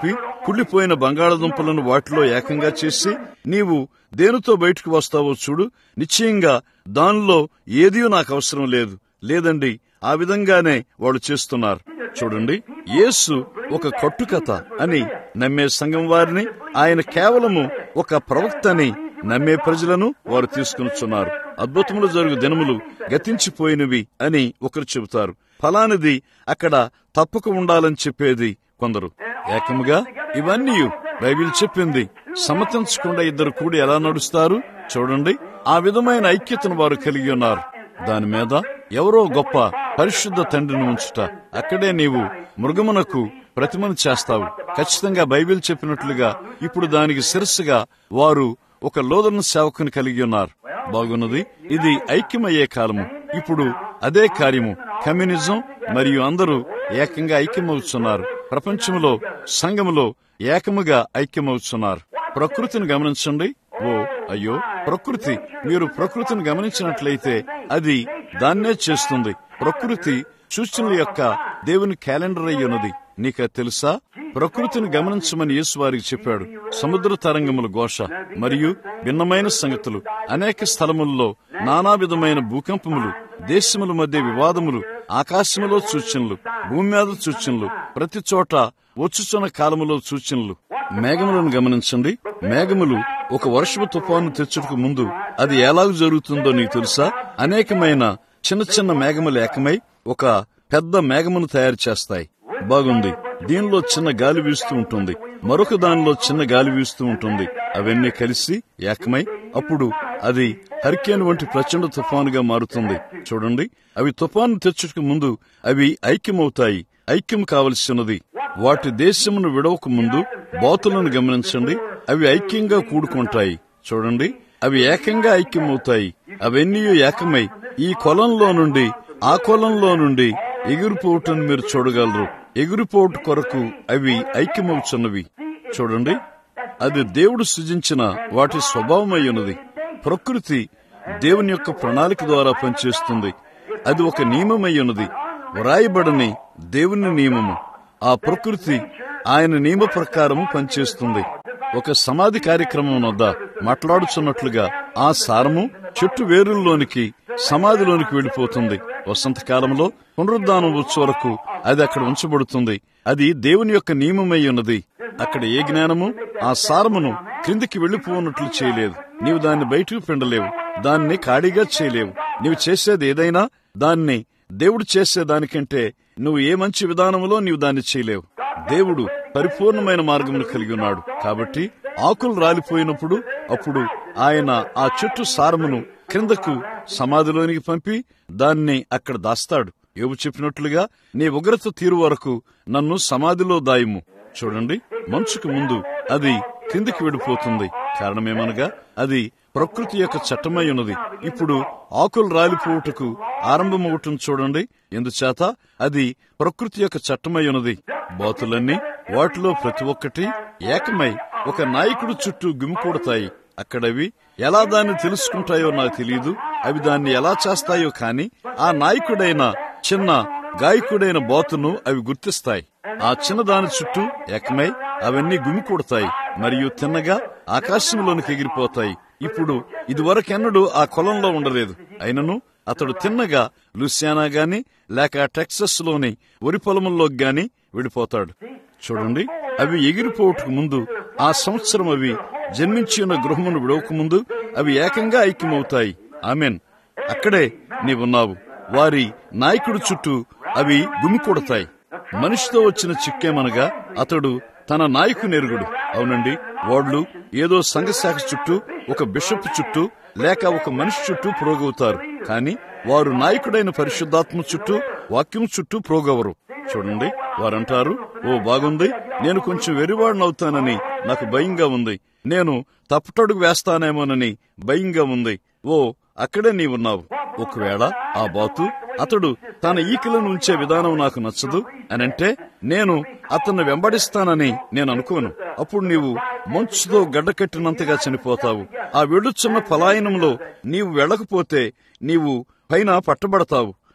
[SPEAKER 1] కుళ్ళిపోయిన బంగాళదుంపలను వాటిలో ఏకంగా చేసి నీవు దేనితో బయటకు వస్తావో చూడు నిశ్చయంగా దానిలో ఏదీ నాకు అవసరం లేదు లేదండి ఆ విధంగానే వాళ్ళు చేస్తున్నారు చూడండి యేసు ఒక కట్టుకథ అని నమ్మే సంఘం వారిని ఆయన కేవలము ఒక ప్రవక్త అని నమ్మే ప్రజలను వారు తీసుకునిచున్నారు అద్భుతములు జరుగు దినములు గతించిపోయినవి అని ఒకరు చెబుతారు ఫలానిది అక్కడ తప్పక ఉండాలని చెప్పేది కొందరు ఏకముగా ఇవన్నీ బైబిల్ చెప్పింది సమ్మతించకుండా ఇద్దరు కూడి ఎలా నడుస్తారు చూడండి ఆ విధమైన ఐక్యతను వారు కలిగి ఉన్నారు దాని మీద ఎవరో గొప్ప పరిశుద్ధ తండ్రిని ఉంచుట అక్కడే నీవు మృగమునకు ప్రతిమను చేస్తావు ఖచ్చితంగా బైబిల్ చెప్పినట్లుగా ఇప్పుడు దానికి శిరస్సుగా వారు ఒక లోదన సేవకుని కలిగి ఉన్నారు బాగున్నది ఇది ఐక్యమయ్యే కాలము ఇప్పుడు అదే కార్యము కమ్యూనిజం మరియు అందరూ ఏకంగా ఐక్యమవుతున్నారు ప్రపంచంలో సంఘములో ఏకముగా ఐక్యమవుతున్నారు ప్రకృతిని గమనించండి ఓ అయ్యో ప్రకృతి మీరు ప్రకృతిని గమనించినట్లయితే అది దాన్నే చేస్తుంది ప్రకృతి సూచనల యొక్క దేవుని క్యాలెండర్ అయి ఉన్నది నీకు తెలుసా ప్రకృతిని గమనించమని యేసు వారికి చెప్పాడు సముద్ర తరంగముల ఘోష మరియు భిన్నమైన సంగతులు అనేక స్థలముల్లో నానా విధమైన భూకంపములు దేశముల మధ్య వివాదములు ఆకాశములో సూచనలు భూమి మీద సూచనలు ప్రతి చోట వచ్చుచున్న కాలములో సూచనలు మేఘములను గమనించండి మేఘములు ఒక వర్షపు తుఫాను తెచ్చుటకు ముందు అది ఎలాగ జరుగుతుందో నీకు తెలుసా అనేకమైన చిన్న చిన్న మేఘములు ఏకమై ఒక పెద్ద మేఘమును తయారు చేస్తాయి బాగుంది దీనిలో చిన్న గాలి వీస్తూ ఉంటుంది మరొక దానిలో చిన్న గాలి వీస్తూ ఉంటుంది అవన్నీ కలిసి ఏకమై అప్పుడు అది హరికేన్ వంటి ప్రచండ తుఫానుగా మారుతుంది చూడండి అవి తుఫాను తెచ్చుటకు ముందు అవి ఐక్యమవుతాయి ఐక్యం కావలసినది వాటి దేశమును విడవక ముందు బాతులను గమనించండి అవి ఐక్యంగా కూడుకుంటాయి చూడండి అవి ఏకంగా ఐక్యమవుతాయి అవన్నీ ఏకమై ఈ కొలంలో నుండి ఆ కొలంలో నుండి ఎగిరిపోవటం మీరు చూడగలరు ఎగిరిపోవట కొరకు అవి ఐక్యమవుతున్నవి చూడండి అది దేవుడు సృజించిన వాటి స్వభావమై ఉన్నది ప్రకృతి దేవుని యొక్క ప్రణాళిక ద్వారా పనిచేస్తుంది అది ఒక నియమమై ఉన్నది వ్రాయబడని దేవుని నియమము ఆ ప్రకృతి ఆయన నియమ ప్రకారము పనిచేస్తుంది ఒక సమాధి కార్యక్రమం వద్ద మాట్లాడుచున్నట్లుగా ఆ సారము చెట్టు వేరుల్లోనికి సమాధిలోనికి వెళ్లిపోతుంది వసంతకాలంలో పునరుద్ధానం వచ్చే వరకు అది అక్కడ ఉంచబడుతుంది అది దేవుని యొక్క నియమమై ఉన్నది అక్కడ ఏ జ్ఞానము ఆ సారమును క్రిందికి వెళ్లిపోనట్లు చేయలేదు నీవు దాన్ని బయటకు పిండలేవు దాన్ని ఖాళీగా చేయలేవు నీవు చేసేది ఏదైనా దాన్ని దేవుడు చేసే దానికంటే నువ్వు ఏ మంచి విధానంలో నీవు దాన్ని చేయలేవు దేవుడు పరిపూర్ణమైన మార్గమును కలిగి ఉన్నాడు కాబట్టి ఆకులు రాలిపోయినప్పుడు అప్పుడు ఆయన ఆ చెట్టు సారమును క్రిందకు సమాధిలోనికి పంపి దాన్ని అక్కడ దాస్తాడు యోబు చెప్పినట్లుగా నీ ఉగ్రత తీరు వరకు నన్ను సమాధిలో దాయము చూడండి మంచుకు ముందు అది కిందికి విడిపోతుంది కారణమేమనగా అది ప్రకృతి యొక్క చట్టమై ఉన్నది ఇప్పుడు ఆకులు రాలిపోవుటకు ఆరంభమవటం చూడండి ఎందుచేత అది ప్రకృతి యొక్క చట్టమై ఉన్నది బాతులన్నీ వాటిలో ప్రతి ఒక్కటి ఏకమై ఒక నాయకుడు చుట్టూ గుమికూడతాయి అక్కడవి ఎలా దాన్ని తెలుసుకుంటాయో నాకు తెలియదు అవి దాన్ని ఎలా చేస్తాయో కాని ఆ నాయకుడైన చిన్న గాయకుడైన బాతును అవి గుర్తిస్తాయి ఆ చిన్న దాని చుట్టూ ఏకమై అవన్నీ గుమికూడతాయి మరియు తిన్నగా ఆకాశంలోనికి ఎగిరిపోతాయి ఇప్పుడు ఇదివరకెన్నడూ ఆ కొలంలో ఉండలేదు అయినను అతడు తిన్నగా లూసియానా గాని లేక టెక్సస్ లోని వరి పొలముల్లోకి గాని విడిపోతాడు చూడండి అవి ఎగిరిపోవటకు ముందు ఆ సంవత్సరం అవి జన్మించి ఉన్న గృహమును విడవక ముందు అవి ఏకంగా ఐక్యమవుతాయి ఆమెన్ అక్కడే నీవున్నావు వారి నాయకుడు చుట్టూ అవి గుమికూడతాయి మనిషితో వచ్చిన చిక్కేమనగా అతడు తన నాయకుని ఎరుగుడు అవునండి వాళ్ళు ఏదో సంఘశాఖ చుట్టూ ఒక బిషప్ చుట్టూ లేక ఒక మనిషి చుట్టూ ప్రోగవుతారు కానీ వారు నాయకుడైన పరిశుద్ధాత్మ చుట్టూ వాక్యం చుట్టూ ప్రోగవరు చూడండి వారంటారు ఓ బాగుంది నేను కొంచెం వెరివాడినవుతానని నాకు భయంగా ఉంది నేను తప్పటడుగు వేస్తానేమోనని భయంగా ఉంది ఓ అక్కడే నీవున్నావు ఒకవేళ ఆ బాతు అతడు తన ఈకలను ఉంచే విధానం నాకు నచ్చదు అనంటే నేను అతన్ని వెంబడిస్తానని నేను అనుకోను అప్పుడు నీవు మంచుతో గడ్డకట్టినంతగా చనిపోతావు ఆ వెడుచున్న పలాయనంలో నీవు వెళ్ళకపోతే నీవు పైన పట్టబడతావు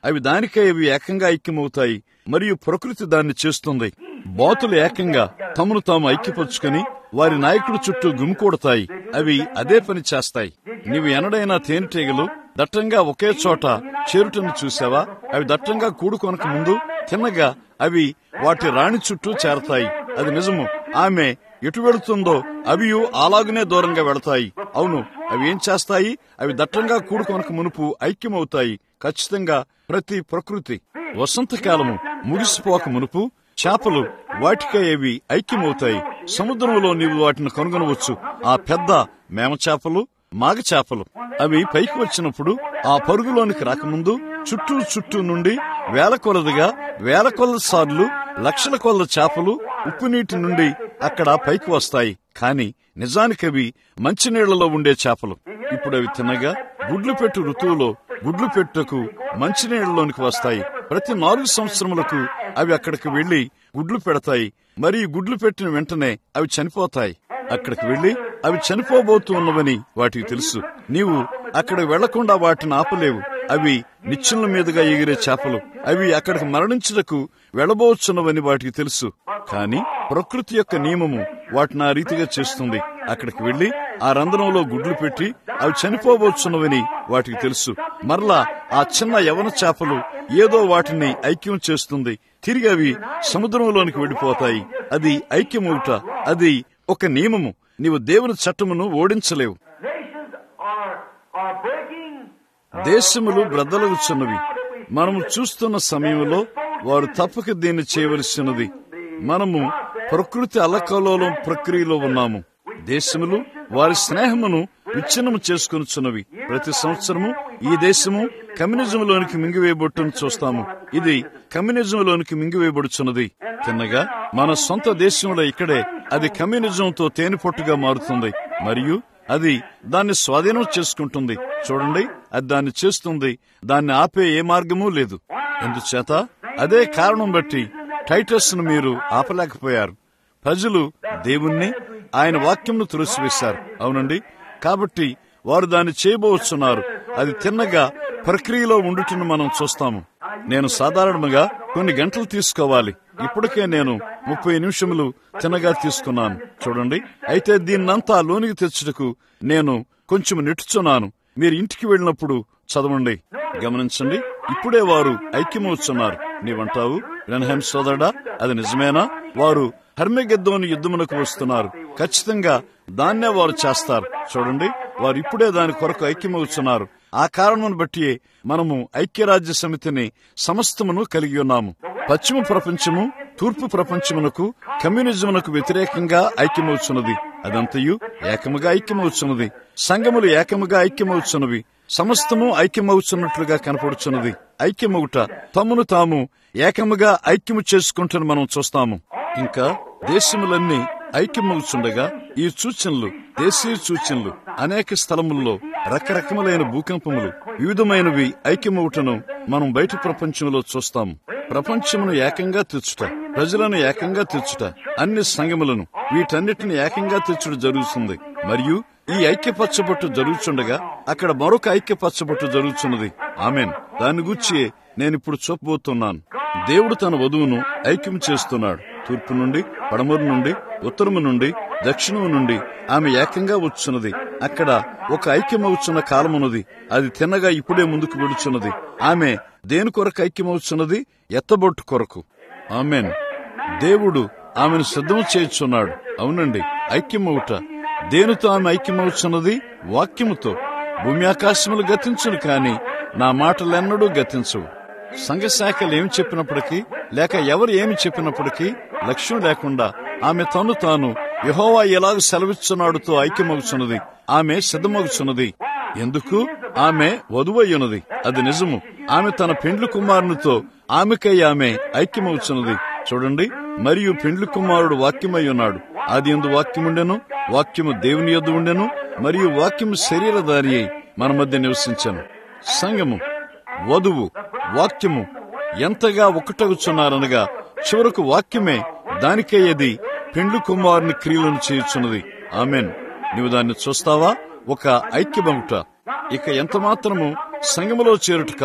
[SPEAKER 1] అవి దానికై అవి ఏకంగా ఐక్యమవుతాయి మరియు ప్రకృతి దాన్ని చేస్తుంది బాతులు ఏకంగా తమను తాము ఐక్యపరుచుకుని వారి నాయకుడు చుట్టూ గుమికూడతాయి అవి అదే పని చేస్తాయి నీవు ఎనడైనా తేనెటీగలు దట్టంగా ఒకే చోట చేరుటను చూసావా అవి దట్టంగా కూడుకొనక ముందు తిన్నగా అవి వాటి రాణి చుట్టూ చేరతాయి అది నిజము ఆమె ఎటు వెళుతుందో అవి అలాగనే దూరంగా వెళతాయి అవును అవి ఏం చేస్తాయి అవి దట్టంగా కూడుకొనక మునుపు ఐక్యమవుతాయి ఖచ్చితంగా ప్రతి ప్రకృతి వసంతకాలము ముగిసిపోక మునుపు చేపలు వాటికై అవి ఐక్యమవుతాయి సముద్రంలో నీవు వాటిని కనుగొనవచ్చు ఆ పెద్ద మేమ చేపలు మాగ చేపలు అవి పైకి వచ్చినప్పుడు ఆ పరుగులోనికి రాకముందు చుట్టూ చుట్టూ నుండి వేల కొలదిగా వేల కొలద సార్లు లక్షల కొలద చేపలు ఉప్పు నీటి నుండి అక్కడ పైకి వస్తాయి కాని నిజానికవి మంచినీళ్లలో ఉండే చేపలు ఇప్పుడు అవి తినగా గుడ్లు పెట్టు ఋతువులో గుడ్లు పెట్టుకు మంచినీళ్లలోనికి వస్తాయి ప్రతి నాలుగు సంవత్సరములకు అవి అక్కడికి వెళ్లి గుడ్లు పెడతాయి మరియు గుడ్లు పెట్టిన వెంటనే అవి చనిపోతాయి అక్కడికి వెళ్లి అవి చనిపోబోతూ ఉన్నవని వాటికి తెలుసు నీవు అక్కడ వెళ్లకుండా వాటిని ఆపలేవు అవి నిచ్చెనల మీదుగా ఎగిరే చేపలు అవి అక్కడికి మరణించుటకు వెళ్లబోచున్నవని వాటికి తెలుసు కాని ప్రకృతి యొక్క నియమము వాటిని ఆ రీతిగా చేస్తుంది అక్కడికి వెళ్లి ఆ రంధ్రంలో గుడ్లు పెట్టి అవి చనిపోబోచున్నవని వాటికి తెలుసు మరలా ఆ చిన్న యవన చేపలు ఏదో వాటిని ఐక్యం చేస్తుంది తిరిగి అవి సముద్రంలోనికి వెళ్లిపోతాయి అది ఐక్యమవుట అది ఒక నియమము నీవు దేవుని చట్టమును ఓడించలేవు
[SPEAKER 2] Nations are, are breaking.
[SPEAKER 1] దేశములు బ్రద్దలగుచున్నవి మనము చూస్తున్న సమయంలో వారు తప్పక దీన్ని చేయవలసినది మనము ప్రకృతి అల్లకల్లోలం ప్రక్రియలో ఉన్నాము దేశములు వారి స్నేహమును విచ్ఛిన్నము చేసుకొనుచున్నవి ప్రతి సంవత్సరము ఈ దేశము కమ్యూనిజంలోనికి మింగివేయబొట్టును చూస్తాము ఇది కమ్యూనిజంలోనికి మింగివేయబడుచున్నది తిన్నగా మన సొంత దేశంలో ఇక్కడే అది కమ్యూనిజంతో తేనెపొట్టుగా మారుతుంది మరియు అది దాన్ని స్వాధీనం చేసుకుంటుంది చూడండి అది దాన్ని చేస్తుంది దాన్ని ఆపే ఏ మార్గమూ లేదు ఎందుచేత అదే కారణం బట్టి టైటస్ ను మీరు ఆపలేకపోయారు ప్రజలు దేవుణ్ణి ఆయన వాక్యంను తులసివేశారు అవునండి కాబట్టి వారు దాన్ని చేయబోతున్నారు అది తిన్నగా ప్రక్రియలో ఉండుటను మనం చూస్తాము నేను సాధారణంగా కొన్ని గంటలు తీసుకోవాలి ఇప్పటికే నేను ముప్పై నిమిషములు తిన్నగా తీసుకున్నాను చూడండి అయితే దీన్నంతా లోనికి తెచ్చుటకు నేను కొంచెం నెట్టుచున్నాను మీరు ఇంటికి వెళ్ళినప్పుడు చదవండి గమనించండి ఇప్పుడే వారు ఐక్యమవుతున్నారు నీవంటావు రెన్హెమ్ సోదరుడా అది నిజమేనా వారు హర్మెగెద్దోని యుద్ధమునకు వస్తున్నారు ఖచ్చితంగా దాన్నే వారు చేస్తారు చూడండి వారు ఇప్పుడే దాని కొరకు ఐక్యమవుతున్నారు ఆ కారణం బట్టి మనము ఐక్యరాజ్య సమితిని సమస్తమును కలిగి ఉన్నాము పశ్చిమ ప్రపంచము తూర్పు ప్రపంచమునకు కమ్యూనిజమునకు వ్యతిరేకంగా ఐక్యమవుతున్నది అదంతయు ఏకముగా ఐక్యమవుతున్నది సంఘములు ఏకముగా ఐక్యమవుతున్నవి సమస్తము ఐక్యమవుతున్నట్లుగా కనపడుచున్నది ఐక్యమవుట తమను తాము ఏకముగా ఐక్యము చేసుకుంటున్న మనం చూస్తాము ఇంకా దేశములన్నీ ఐక్యమవుచుండగా ఈ సూచనలు దేశీయ సూచనలు అనేక స్థలముల్లో రకరకములైన భూకంపములు వివిధమైనవి ఐక్యమవుటను మనం బయట ప్రపంచంలో చూస్తాము ప్రపంచమును ఏకంగా తెచ్చుట ప్రజలను ఏకంగా తెచ్చుట అన్ని సంఘములను వీటన్నిటిని ఏకంగా తెచ్చుట జరుగుతుంది మరియు ఈ ఐక్యపరచబట్టు జరుగుచుండగా అక్కడ మరొక ఐక్యపరచబట్టు జరుగుతున్నది ఆమెన్ దాని గురించి నేనిప్పుడు చూపబోతున్నాను దేవుడు తన వధువును ఐక్యం చేస్తున్నాడు తూర్పు నుండి పడమరు నుండి ఉత్తరము నుండి దక్షిణము నుండి ఆమె ఏకంగా వచ్చున్నది అక్కడ ఒక ఐక్యమవుచున్న కాలమున్నది అది తిన్నగా ఇప్పుడే ముందుకు వెడుచున్నది ఆమె దేని కొరకు ఐక్యమవుచున్నది ఎత్తబొట్టు కొరకు ఆమెన్ దేవుడు ఆమెను సిద్ధం చేయుచున్నాడు అవునండి ఐక్యమవుట దేనితో ఆమె ఐక్యమవుచున్నది వాక్యముతో భూమి ఆకాశములు గతించును కాని నా మాటలెన్నడూ గతించవు సంఘ శాఖలు ఏమి చెప్పినప్పటికీ లేక ఎవరు ఏమి చెప్పినప్పటికీ లక్ష్యం లేకుండా ఆమె తను తాను యహోవా ఎలాగ సెలవిస్తున్నాడుతో ఐక్యమవుచున్నది ఆమె సిద్ధమవుచున్నది ఎందుకు ఆమె వధువయ్యున్నది అది నిజము ఆమె తన పెండ్లు కుమారునితో ఆమెకై ఆమె ఐక్యమవుచున్నది చూడండి మరియు పెండ్లి కుమారుడు వాక్యమై ఉన్నాడు ఆది ఎందు వాక్యముండెను వాక్యము దేవుని యొద్ద ఉండెను మరియు వాక్యము శరీరధారి అయి మన మధ్య నివసించను సంఘము వధువు వాక్యము ఎంతగా ఒకటగుచున్నారనగా చివరకు వాక్యమే దానికై అది పెండ్లు కుమారుని క్రియలను చేయుచున్నది ఆమెన్ నీవు దాన్ని చూస్తావా ఒక ఐక్యమవుట ఇక ఎంత మాత్రము సంఘములో చేరుట కాదు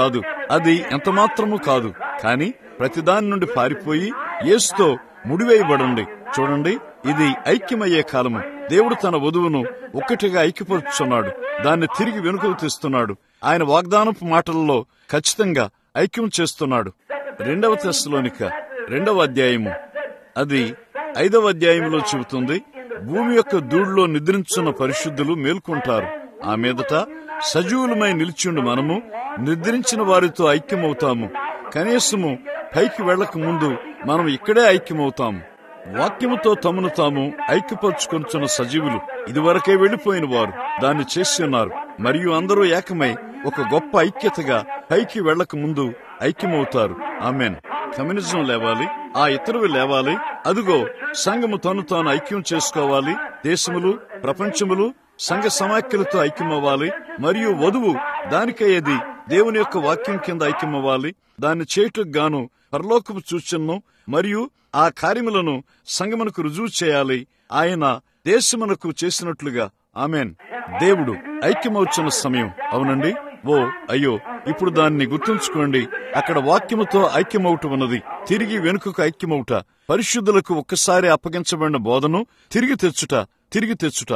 [SPEAKER 1] అది ఎంత మాత్రము కాదు కానీ ప్రతిదాని నుండి పారిపోయి యేసుతో ముడివేయబడండి చూడండి ఇది ఐక్యమయ్యే కాలము దేవుడు తన వధువును ఒక్కటిగా ఐక్యపరుచున్నాడు దాన్ని తిరిగి వెనుకకు తెస్తున్నాడు ఆయన వాగ్దానపు మాటలలో ఖచ్చితంగా ఐక్యం చేస్తున్నాడు రెండవ తెస్సలోనిక రెండవ అధ్యాయము అది ఐదవ అధ్యాయంలో చెబుతుంది భూమి యొక్క దూడిలో నిద్రించున్న పరిశుద్ధులు మేల్కొంటారు ఆ మీదట సజీవులమై నిలిచిండు మనము నిద్రించిన వారితో ఐక్యమవుతాము కనీసము పైకి వెళ్లక ముందు మనం ఇక్కడే ఐక్యమవుతాము వాక్యముతో తమను తాము ఐక్యపరుచుకొనుచున్న సజీవులు ఇదివరకే వెళ్లిపోయిన వారు దాన్ని చేసి ఉన్నారు మరియు అందరూ ఏకమై ఒక గొప్ప ఐక్యతగా పైకి వెళ్లక ముందు ఐక్యమవుతారు ఆమెన్ కమ్యూనిజం లేవాలి ఆ ఇతరులు లేవాలి అదుగో సంఘము తను తాను ఐక్యం చేసుకోవాలి దేశములు ప్రపంచములు సంఘ సమాఖ్యలతో ఐక్యమవ్వాలి మరియు వధువు దానికయ్యేది దేవుని యొక్క వాక్యం కింద ఐక్యమవ్వాలి దాన్ని చేయుటకు గాను పరలోకపు సూచనను మరియు ఆ కార్యములను సంగమునకు రుజువు చేయాలి ఆయన దేశమునకు చేసినట్లుగా ఆమెన్ దేవుడు ఐక్యమవుతున్న సమయం అవునండి ఓ అయ్యో ఇప్పుడు దాన్ని గుర్తుంచుకోండి అక్కడ వాక్యముతో ఐక్యమవుట ఉన్నది తిరిగి వెనుకకు ఐక్యమవుట పరిశుద్ధులకు ఒక్కసారి అప్పగించబడిన బోధను తిరిగి తెచ్చుట తిరిగి తెచ్చుట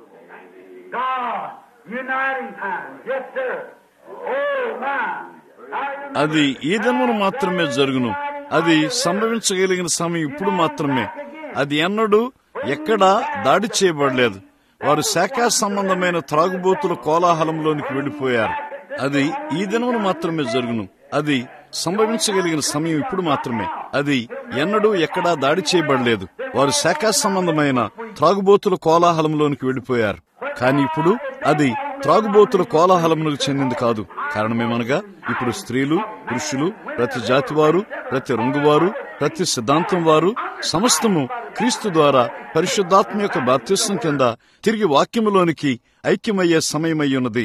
[SPEAKER 2] God, uniting time. Yes, sir. Oh, my. I
[SPEAKER 1] అది ఈ దినమును మాత్రమే జరుగును అది సంభవించగలిగిన సమయం ఇప్పుడు మాత్రమే అది ఎన్నడూ ఎక్కడా దాడి చేయబడలేదు వారు శాఖా సంబంధమైన త్రాగుబోతుల కోలాహలంలోనికి వెళ్లిపోయారు అది ఈ దినమును మాత్రమే జరుగును అది సంభవించగలిగిన సమయం ఇప్పుడు మాత్రమే అది ఎన్నడూ ఎక్కడా దాడి చేయబడలేదు వారు శాఖా సంబంధమైన త్రాగుబోతుల కోలాహలంలోనికి వెళ్లిపోయారు కానీ ఇప్పుడు అది త్రాగుబోతుల కోలాహలమునకు చెందింది కాదు కారణమేమనగా ఇప్పుడు స్త్రీలు పురుషులు ప్రతి జాతి వారు ప్రతి రంగు వారు ప్రతి సిద్ధాంతం వారు సమస్తము క్రీస్తు ద్వారా పరిశుద్ధాత్మ యొక్క బాప్తిస్వం కింద తిరిగి వాక్యములోనికి ఐక్యమయ్యే సమయమయ్యున్నది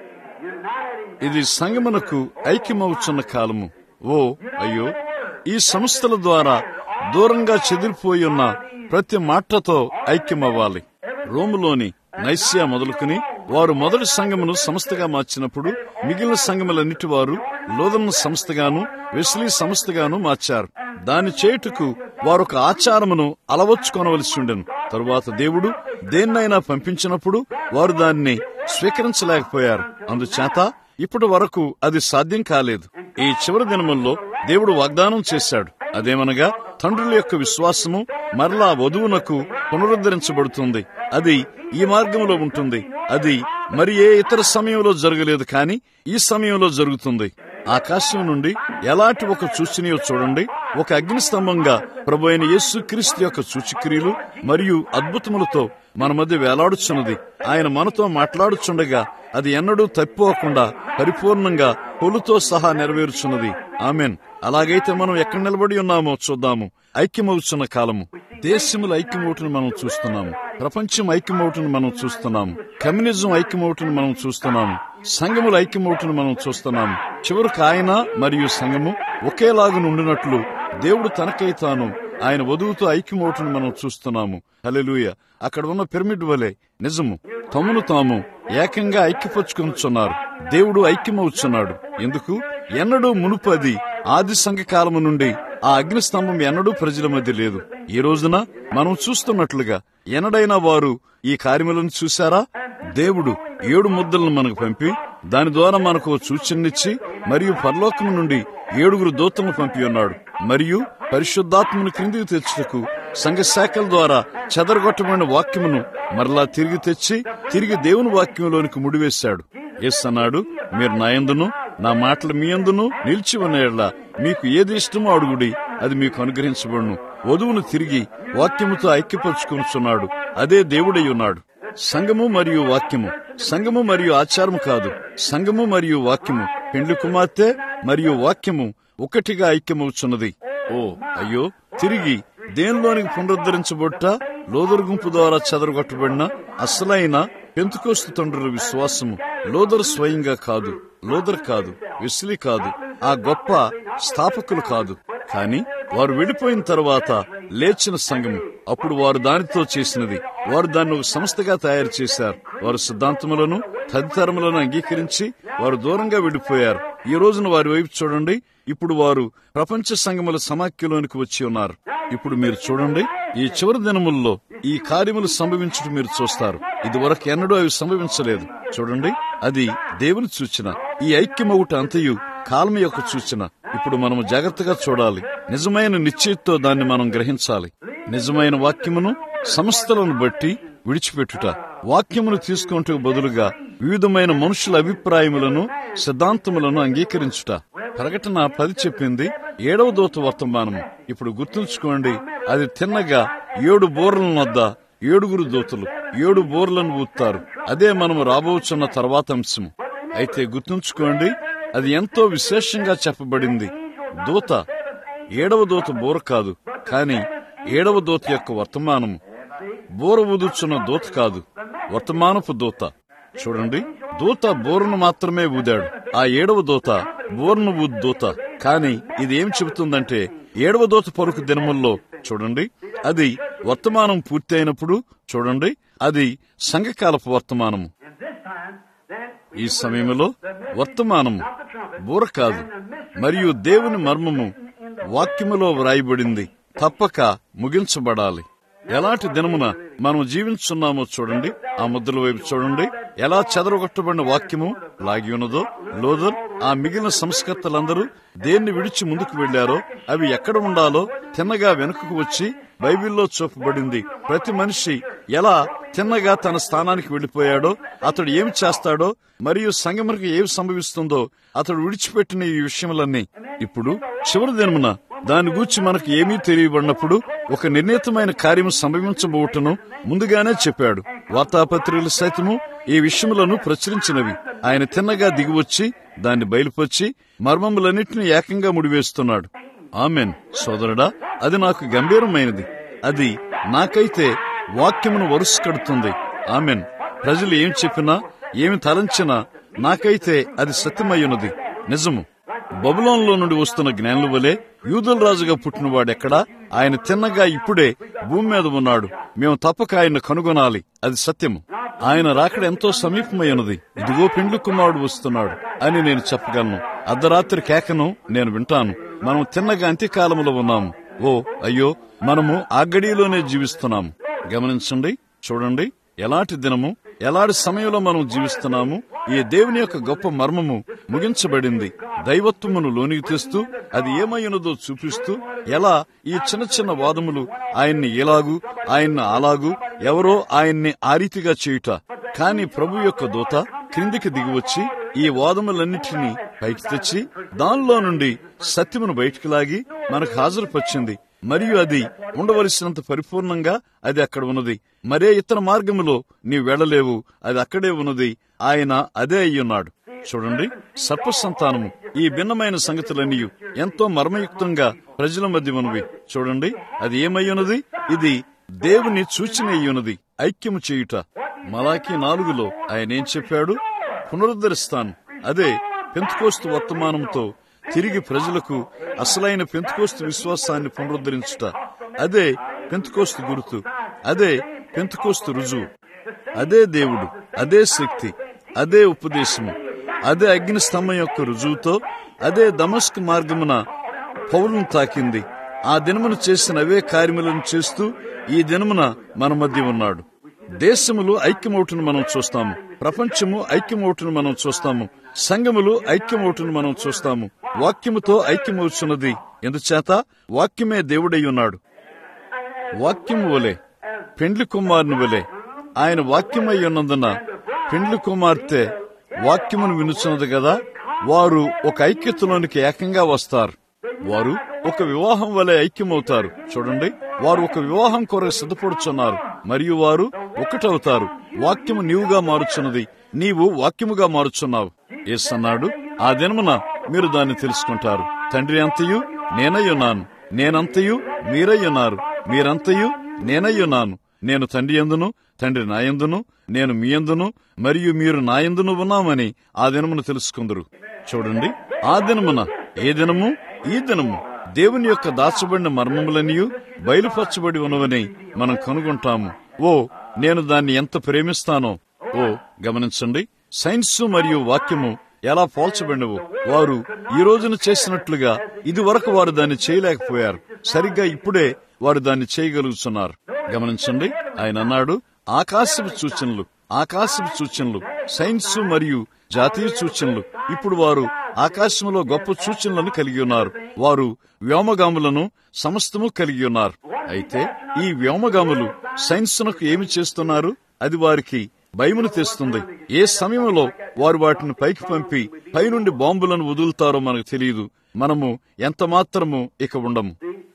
[SPEAKER 1] ఇది సంగమునకు ఐక్యమవుచున్న కాలము ఓ అయ్యో ఈ సంస్థల ద్వారా దూరంగా చెదిరిపోయి ఉన్న ప్రతి మాటతో ఐక్యమవ్వాలి రోములోని నైస్యా మొదలుకుని వారు మొదటి సంఘమును సంస్థగా మార్చినప్పుడు మిగిలిన సంఘములన్నిటి వారు లోదన్న సంస్థగాను వెస్లీ సంస్థగాను మార్చారు దాని చేయుటకు వారొక ఆచారమును అలవర్చుకొనవలసి ఉండెను తరువాత దేవుడు దేన్నైనా పంపించినప్పుడు వారు దాన్ని స్వీకరించలేకపోయారు అందుచేత ఇప్పటి వరకు అది సాధ్యం కాలేదు ఈ చివరి దినముల్లో దేవుడు వాగ్దానం చేశాడు అదేమనగా తండ్రుల యొక్క విశ్వాసము మరలా వధువునకు పునరుద్ధరించబడుతుంది అది ఈ మార్గంలో ఉంటుంది అది మరి ఏ ఇతర సమయంలో జరగలేదు కానీ ఈ సమయంలో జరుగుతుంది ఆకాశం నుండి ఎలాంటి ఒక సూచనయో చూడండి ఒక అగ్ని స్తంభంగా ప్రభు అయిన యేసు క్రీస్తు యొక్క సూచిక్రియలు మరియు అద్భుతములతో మన మధ్య వేలాడుచున్నది ఆయన మనతో మాట్లాడుచుండగా అది ఎన్నడూ తప్పిపోకుండా పరిపూర్ణంగా పొలుతో సహా నెరవేరుచున్నది ఆమెన్ అలాగైతే మనం ఎక్కడ నిలబడి ఉన్నామో చూద్దాము ఐక్యమవుతున్న కాలము దేశములు ఐక్యమవుటను మనం చూస్తున్నాము ప్రపంచం ఐక్యమవుటను మనం చూస్తున్నాము కమ్యూనిజం ఐక్యమవుటను మనం చూస్తున్నాము సంఘములు ఐక్యమవుటను మనం చూస్తున్నాము చివరికి ఆయన మరియు సంఘము ఒకేలాగా ఉండినట్లు దేవుడు తనకై తాను ఆయన వధువుతో ఐక్యమవుటను మనం చూస్తున్నాము హలెలూయ అక్కడ ఉన్న పిరమిడ్ వలె నిజము తమను తాము ఏకంగా ఐక్యపరుచుకొనుచున్నారు దేవుడు ఐక్యమవుచున్నాడు ఎందుకు ఎన్నడూ మునుపది ఆది సంఘ కాలము నుండి ఆ అగ్ని స్తంభం ఎన్నడూ ప్రజల మధ్య లేదు ఈ రోజున మనం చూస్తున్నట్లుగా ఎన్నడైనా వారు ఈ కార్యములను చూశారా దేవుడు ఏడు ముద్దలను మనకు పంపి దాని ద్వారా మనకు ఓ సూచననిచ్చి మరియు పరలోకం నుండి ఏడుగురు దూతలను పంపి ఉన్నాడు మరియు పరిశుద్ధాత్మను క్రిందికి తెచ్చుటకు సంఘ శాఖల ద్వారా చెదరగొట్టబడిన వాక్యమును మరలా తిరిగి తెచ్చి తిరిగి దేవుని వాక్యంలోనికి ముడివేశాడు ఎస్ అన్నాడు మీరు నా యందును నా మాటలు మీ యందును నిలిచి ఉన్న మీకు ఏది ఇష్టమో అడుగుడి అది మీకు అనుగ్రహించబడును వధువును తిరిగి వాక్యముతో ఐక్యపరుచుకొనుచున్నాడు అదే దేవుడై ఉన్నాడు సంఘము మరియు వాక్యము సంఘము మరియు ఆచారము కాదు సంఘము మరియు వాక్యము పెండ్లి కుమార్తె మరియు వాక్యము ఒకటిగా ఐక్యమవుచున్నది ఓ అయ్యో తిరిగి దేనిలోనికి పునరుద్ధరించబొట్ట లోదరు గుంపు ద్వారా చెదరగొట్టబడిన అసలైన పెంతుకోస్తు తండ్రుల విశ్వాసము లోదరు స్వయంగా కాదు లోదర్ కాదు వెస్లీ కాదు ఆ గొప్ప స్థాపకులు కాదు కానీ వారు విడిపోయిన తర్వాత లేచిన సంఘము అప్పుడు వారు దానితో చేసినది వారు దాన్ని ఒక సంస్థగా తయారు చేశారు వారు సిద్ధాంతములను తదితరములను అంగీకరించి వారు దూరంగా విడిపోయారు ఈ రోజున వారి వైపు చూడండి ఇప్పుడు వారు ప్రపంచ సంఘముల సమాఖ్యలోనికి వచ్చి ఉన్నారు ఇప్పుడు మీరు చూడండి ఈ చివరి దినముల్లో ఈ కార్యములు సంభవించడం మీరు చూస్తారు ఇదివరకు ఎన్నడూ అవి సంభవించలేదు చూడండి అది దేవుని సూచన ఈ ఐక్యమవుట అంతయు కాలం యొక్క సూచన ఇప్పుడు మనము జాగ్రత్తగా చూడాలి నిజమైన నిశ్చయితతో దాన్ని మనం గ్రహించాలి నిజమైన వాక్యమును సంస్థలను బట్టి విడిచిపెట్టుట వాక్యమును తీసుకుంటూ బదులుగా వివిధమైన మనుషుల అభిప్రాయములను సిద్ధాంతములను అంగీకరించుట ప్రకటన పది చెప్పింది ఏడవ దూత వర్తమానము ఇప్పుడు గుర్తుంచుకోండి అది తిన్నగా ఏడు బోర్ల వద్ద ఏడుగురు దూతలు ఏడు బోర్లను ఊత్తారు అదే మనము రాబోచున్న తర్వాత అంశము అయితే గుర్తుంచుకోండి అది ఎంతో విశేషంగా చెప్పబడింది దూత ఏడవ దూత బోర కాదు కాని ఏడవ దూత యొక్క వర్తమానము బోర ఊదుచున్న దూత కాదు వర్తమానపు దూత చూడండి దూత బోరును మాత్రమే ఊదాడు ఆ ఏడవ దూత బోర్ను ఊదు దూత కాని ఇది ఏం చెబుతుందంటే ఏడవ దూత పరుకు దినముల్లో చూడండి అది వర్తమానం పూర్తి అయినప్పుడు చూడండి అది సంఘకాలపు వర్తమానము ఈ సమయంలో వర్తమానము బూర కాదు మరియు దేవుని మర్మము వాక్యములో వ్రాయబడింది తప్పక ముగించబడాలి ఎలాంటి దినమున మనం జీవించున్నామో చూడండి ఆ ముద్రల వైపు చూడండి ఎలా చెదరగొట్టబడిన వాక్యము లాగి ఉన్నదో లోదర్ ఆ మిగిలిన సంస్కర్తలందరూ దేన్ని విడిచి ముందుకు వెళ్లారో అవి ఎక్కడ ఉండాలో తిన్నగా వెనుకకు వచ్చి బైబిల్లో చూపబడింది ప్రతి మనిషి ఎలా తిన్నగా తన స్థానానికి వెళ్లిపోయాడో అతడు ఏమి చేస్తాడో మరియు సంగమునకు ఏమి సంభవిస్తుందో అతడు విడిచిపెట్టిన ఈ విషయములన్నీ ఇప్పుడు చివరి దినమున దాని గూర్చి మనకు ఏమీ తెలియబడినప్పుడు ఒక నిర్ణీతమైన కార్యము సంభవించబోటను ముందుగానే చెప్పాడు వార్తాపత్రికలు సైతము ఈ విషయములను ప్రచురించినవి ఆయన తిన్నగా దిగివచ్చి దాన్ని బయలుపరిచి మర్మములన్నింటినీ ఏకంగా ముడివేస్తున్నాడు ఆమెన్ సోదరుడా అది నాకు గంభీరమైనది అది నాకైతే వాక్యమును వరుస కడుతుంది ఆమెన్ ప్రజలు ఏం చెప్పినా ఏమి తలంచినా నాకైతే అది సత్యమయ్యున్నది నిజము బబులోన్లో నుండి వస్తున్న జ్ఞానుల వలె యూదుల రాజుగా పుట్టినవాడెక్కడా ఆయన తిన్నగా ఇప్పుడే భూమి మీద ఉన్నాడు మేము తప్పక ఆయన కనుగొనాలి అది సత్యము ఆయన రాకడ ఎంతో సమీపమై ఉన్నది ఇదిగో పెండ్లు కుమారుడు వస్తున్నాడు అని నేను చెప్పగలను అర్ధరాత్రి కేకను నేను వింటాను మనం తిన్నగా అంత్యకాలంలో ఉన్నాము ఓ అయ్యో మనము ఆ గడిలోనే జీవిస్తున్నాము గమనించండి చూడండి ఎలాంటి దినము ఎలాంటి సమయంలో మనం జీవిస్తున్నాము ఈ దేవుని యొక్క గొప్ప మర్మము ముగించబడింది దైవత్వమును లోనికి తెస్తూ అది ఏమైనదో చూపిస్తూ ఎలా ఈ చిన్న చిన్న వాదములు ఆయన్ని ఇలాగు ఆయన్ని అలాగు ఎవరో ఆయన్ని ఆ రీతిగా చేయుట కాని ప్రభు యొక్క దూత క్రిందికి దిగివచ్చి ఈ వాదములన్నిటినీ పైకి తెచ్చి దానిలో నుండి సత్యమును బయటికి లాగి మనకు హాజరుపరిచింది మరియు అది ఉండవలసినంత పరిపూర్ణంగా అది అక్కడ ఉన్నది మరే ఇతర మార్గములో నీవు వెళ్ళలేవు అది అక్కడే ఉన్నది ఆయన అదే అయ్యున్నాడు చూడండి సర్ప సంతానము ఈ భిన్నమైన సంగతులన్నీ ఎంతో మర్మయుక్తంగా ప్రజల మధ్య ఉన్నవి చూడండి అది ఏమయ్యున్నది ఇది దేవుని సూచన అయ్యున్నది ఐక్యము చేయుట మలాకి నాలుగులో ఆయన ఏం చెప్పాడు పునరుద్ధరిస్తాను అదే పెంతుకోస్తు వర్తమానంతో తిరిగి ప్రజలకు అసలైన పెంతుకోస్తు విశ్వాసాన్ని పునరుద్ధరించుట అదే పెంతుకోస్తు గుర్తు అదే పెంతుకోస్తు రుజువు అదే దేవుడు అదే శక్తి అదే ఉపదేశము అదే అగ్ని స్తంభం యొక్క రుజువుతో అదే దమస్క్ మార్గమున పౌరులను తాకింది ఆ దినమును చేసిన అవే కార్యములను చేస్తూ ఈ దినమున మన మధ్య ఉన్నాడు దేశములు ఐక్యమవుటను మనం చూస్తాము ప్రపంచము ఐక్యమవుటను మనం చూస్తాము సంఘములు ఐక్యమవుటను మనం చూస్తాము వాక్యముతో ఐక్యమవుతున్నది ఎందుచేత వాక్యమే దేవుడై ఉన్నాడు వాక్యము వలె పెండ్లి కుమారుని వలె ఆయన వాక్యమై ఉన్నందున పెండ్లి కుమార్తె వాక్యమును వినుచున్నది కదా వారు ఒక ఐక్యతలోనికి ఏకంగా వస్తారు వారు ఒక వివాహం వలె ఐక్యమవుతారు చూడండి వారు ఒక వివాహం కొరకు సిద్ధపడుచున్నారు మరియు వారు ఒకటవుతారు వాక్యము నీవుగా మారుచున్నది నీవు వాక్యముగా మారుచున్నావు ఏసన్నాడు ఆ దినమున మీరు దాన్ని తెలుసుకుంటారు తండ్రి అంతయు నేనయ్యున్నాను నేనంతయు మీరయ్యున్నారు మీరంతయు నేనయ్యున్నాను నేను తండ్రి ఎందును తండ్రి నాయందును నేను మీ ఎందును మరియు మీరు నాయందును ఉన్నామని ఆ దినమును తెలుసుకుందరు చూడండి ఆ దినమున ఏ దినము ఈ దినము దేవుని యొక్క దాచబడిన మర్మములనియు బయలుపరచబడి ఉన్నవని మనం కనుగొంటాము ఓ నేను దాన్ని ఎంత ప్రేమిస్తానో ఓ గమనించండి సైన్స్ మరియు వాక్యము ఎలా పోల్చబడినవో వారు ఈ రోజున చేసినట్లుగా ఇది వరకు వారు దాన్ని చేయలేకపోయారు సరిగ్గా ఇప్పుడే వారు దాన్ని చేయగలుగుతున్నారు గమనించండి ఆయన అన్నాడు ఆకాశపు సూచనలు ఆకాశపు సూచనలు సైన్స్ మరియు జాతీయ సూచనలు ఇప్పుడు వారు ఆకాశంలో గొప్ప సూచనలను కలిగి ఉన్నారు వారు వ్యోమగాములను సమస్తము కలిగి ఉన్నారు అయితే ఈ వ్యోమగాములు సైన్స్నకు ఏమి చేస్తున్నారు అది వారికి భయమును తెస్తుంది ఏ సమయంలో వారు వాటిని పైకి పంపి పైనుండి బాంబులను వదులుతారో మనకు తెలియదు మనము ఎంత మాత్రము ఇక ఉండము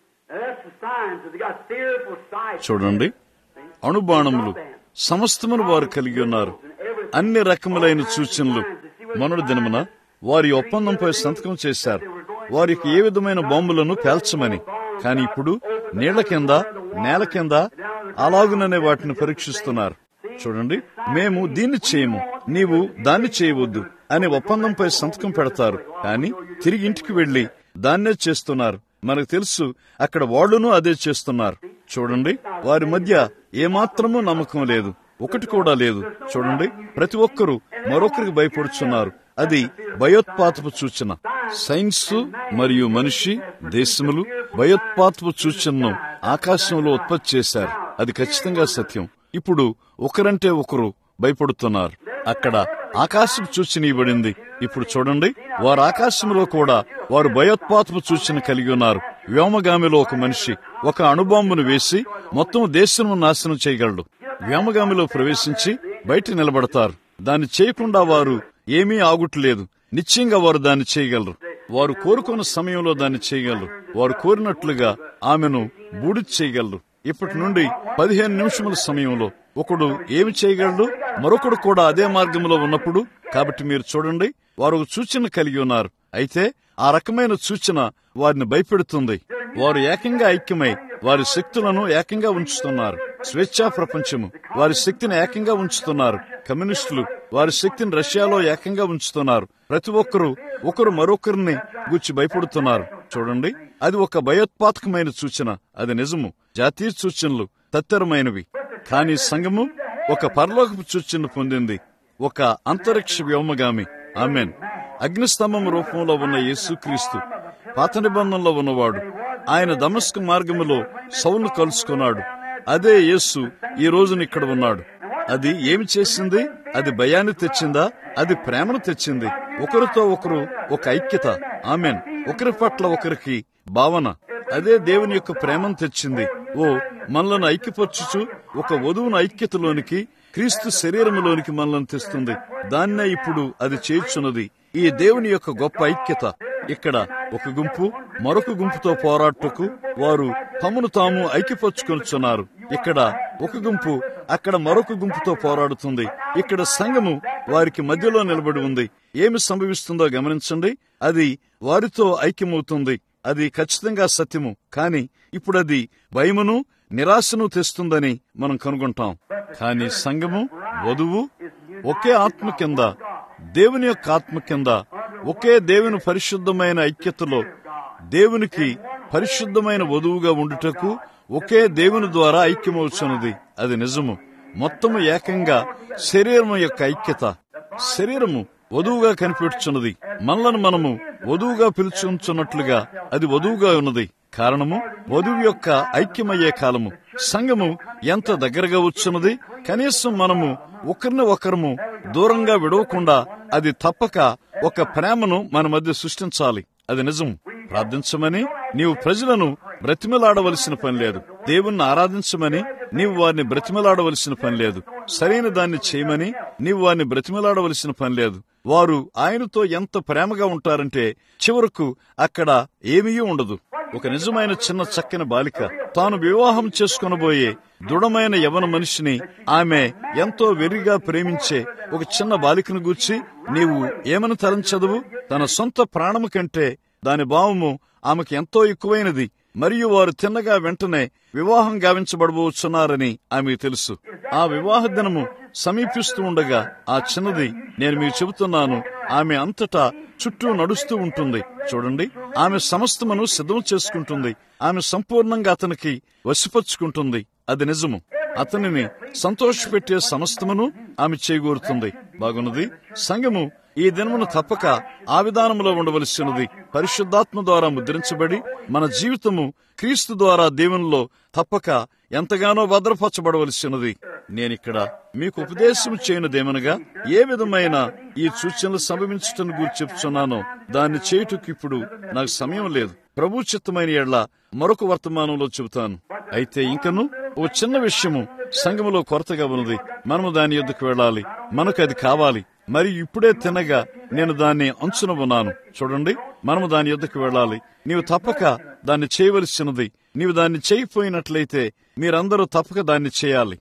[SPEAKER 1] చూడండి అణుబాణములు సమస్తమును వారు కలిగి ఉన్నారు అన్ని రకములైన సూచనలు మొన్నటి దినమున వారి ఒప్పందంపై సంతకం చేశారు వారికి ఏ విధమైన బాంబులను పేల్చమని కానీ ఇప్పుడు నీళ్ల కింద నేల కింద అలాగుననే వాటిని పరీక్షిస్తున్నారు చూడండి మేము దీన్ని చేయము నీవు దాన్ని చేయవద్దు అనే ఒప్పందంపై సంతకం పెడతారు కానీ తిరిగి ఇంటికి వెళ్లి దాన్నే చేస్తున్నారు మనకు తెలుసు అక్కడ వాళ్ళును అదే చేస్తున్నారు చూడండి వారి మధ్య ఏమాత్రమూ నమ్మకం లేదు ఒకటి కూడా లేదు చూడండి ప్రతి ఒక్కరూ మరొకరికి భయపడుచున్నారు అది భయోత్పాతపు సూచన సైన్స్ మరియు మనిషి దేశములు భయోత్పాతపు సూచనను ఆకాశంలో ఉత్పత్తి చేశారు అది ఖచ్చితంగా సత్యం ఇప్పుడు ఒకరంటే ఒకరు భయపడుతున్నారు అక్కడ ఆకాశపు సూచన ఇవ్వడింది ఇప్పుడు చూడండి వారు ఆకాశంలో కూడా వారు భయోత్పాతపు సూచన కలిగి ఉన్నారు వ్యోమగామిలో ఒక మనిషి ఒక అణుబాంబును వేసి మొత్తం దేశం నాశనం చేయగలడు వ్యోమగామిలో ప్రవేశించి బయట నిలబడతారు దాన్ని చేయకుండా వారు ఏమీ ఆగుట్లేదు నిశ్చయంగా వారు దాన్ని చేయగలరు వారు కోరుకున్న సమయంలో దాన్ని చేయగలరు వారు కోరినట్లుగా ఆమెను బూడి చేయగలరు ఇప్పటి నుండి పదిహేను నిమిషముల సమయంలో ఒకడు ఏమి చేయగలడు మరొకడు కూడా అదే మార్గంలో ఉన్నప్పుడు కాబట్టి మీరు చూడండి వారు ఒక సూచన కలిగి ఉన్నారు అయితే ఆ రకమైన సూచన వారిని భయపెడుతుంది వారు ఏకంగా ఐక్యమై వారి శక్తులను ఏకంగా ఉంచుతున్నారు స్వేచ్ఛా ప్రపంచము వారి శక్తిని ఏకంగా ఉంచుతున్నారు కమ్యూనిస్టులు వారి శక్తిని రష్యాలో ఏకంగా ఉంచుతున్నారు ప్రతి ఒక్కరూ ఒకరు మరొకరిని గుచ్చి భయపడుతున్నారు చూడండి అది ఒక భయోత్పాతకమైన సూచన అది నిజము జాతీయ సూచనలు తత్తరమైనవి కానీ సంఘము ఒక పరలోకపు సూచన పొందింది ఒక అంతరిక్ష వ్యోమగామి ఆమెన్ అగ్నిస్తంభం రూపంలో ఉన్న యేసుక్రీస్తు పాత నిబంధనలో ఉన్నవాడు ఆయన దమస్క మార్గములో సౌలు కలుసుకున్నాడు అదే యేసు ఈ రోజున ఇక్కడ ఉన్నాడు అది ఏమి చేసింది అది భయాన్ని తెచ్చిందా అది ప్రేమను తెచ్చింది ఒకరితో ఒకరు ఒక ఐక్యత ఆమెన్ ఒకరి పట్ల ఒకరికి భావన అదే దేవుని యొక్క ప్రేమను తెచ్చింది ఓ మనలను ఐక్యపరచుచు ఒక వధువును ఐక్యతలోనికి క్రీస్తు శరీరములోనికి మనలను తెస్తుంది దాన్నే ఇప్పుడు అది చేర్చున్నది ఈ దేవుని యొక్క గొప్ప ఐక్యత ఇక్కడ ఒక గుంపు మరొక గుంపుతో పోరాటకు వారు తమను తాము ఐక్యపరుచుకొనుచున్నారు ఇక్కడ ఒక గుంపు అక్కడ మరొక గుంపుతో పోరాడుతుంది ఇక్కడ సంఘము వారికి మధ్యలో నిలబడి ఉంది ఏమి సంభవిస్తుందో గమనించండి అది వారితో ఐక్యమవుతుంది అది ఖచ్చితంగా సత్యము కాని ఇప్పుడు అది భయమును నిరాశను తెస్తుందని మనం కనుగొంటాం కానీ సంఘము వధువు ఒకే ఆత్మ కింద దేవుని యొక్క ఆత్మ కింద ఒకే దేవుని పరిశుద్ధమైన ఐక్యతలో దేవునికి పరిశుద్ధమైన వధువుగా ఉండుటకు ఒకే దేవుని ద్వారా ఐక్యమవుతున్నది అది నిజము మొత్తము ఏకంగా శరీరము యొక్క ఐక్యత శరీరము వధువుగా కనిపెట్టుచున్నది మనలను మనము వధువుగా పిలుచుచున్నట్లుగా అది వధువుగా ఉన్నది కారణము వధువు యొక్క ఐక్యమయ్యే కాలము సంఘము ఎంత దగ్గరగా వచ్చున్నది కనీసం మనము ఒకరిని ఒకరము దూరంగా విడవకుండా అది తప్పక ఒక ప్రేమను మన మధ్య సృష్టించాలి అది నిజం ప్రార్థించమని నీవు ప్రజలను బ్రతిమలాడవలసిన పని లేదు దేవుణ్ణి ఆరాధించమని నీవు వారిని బ్రతిమలాడవలసిన పని లేదు సరైన దాన్ని చేయమని నీవు వారిని బ్రతిమలాడవలసిన పని లేదు వారు ఆయనతో ఎంత ప్రేమగా ఉంటారంటే చివరకు అక్కడ ఏమీ ఉండదు ఒక నిజమైన చిన్న చక్కని బాలిక తాను వివాహం చేసుకొనబోయే దృఢమైన యవన మనిషిని ఆమె ఎంతో వెర్రిగా ప్రేమించే ఒక చిన్న బాలికను గూర్చి నీవు ఏమని తలంచదువు తన సొంత ప్రాణము కంటే దాని భావము ఆమెకు ఎంతో ఎక్కువైనది మరియు వారు తిన్నగా వెంటనే వివాహం గావించబడబోతున్నారని ఆమెకు తెలుసు ఆ వివాహ దినము సమీపిస్తూ ఉండగా ఆ చిన్నది నేను మీకు చెబుతున్నాను ఆమె అంతటా చుట్టూ నడుస్తూ ఉంటుంది చూడండి ఆమె సమస్తమును సిద్ధం చేసుకుంటుంది ఆమె సంపూర్ణంగా అతనికి వశపరుచుకుంటుంది అది నిజము అతనిని సంతోషపెట్టే సమస్తమును ఆమె చేకూరుతుంది బాగున్నది సంఘము ఈ దినమును తప్పక ఆ విధానంలో ఉండవలసి ఉన్నది పరిశుద్ధాత్మ ద్వారా ముద్రించబడి మన జీవితము క్రీస్తు ద్వారా దేవునిలో తప్పక ఎంతగానో భద్రపరచబడవలసి ఉన్నది నేనిక్కడ మీకు ఉపదేశం చేయనుదేమనగా ఏ విధమైన ఈ సూచనలు సంభవించటం గురించి చెప్తున్నానో దాన్ని చేయుటకు ఇప్పుడు నాకు సమయం లేదు ప్రభు చిత్తమైన ఎడ్ల మరొక వర్తమానంలో చెబుతాను అయితే ఇంకను ఓ చిన్న విషయము సంఘములో కొరతగా ఉన్నది మనము దాని ఎద్దుకు వెళ్ళాలి మనకు అది కావాలి మరి ఇప్పుడే తినగా నేను దాన్ని అంచున ఉన్నాను చూడండి మనము దాని ఎద్దుకు వెళ్ళాలి నీవు తప్పక దాన్ని చేయవలసినది నీవు దాన్ని చేయకపోయినట్లయితే మీరందరూ తప్పక దాన్ని చేయాలి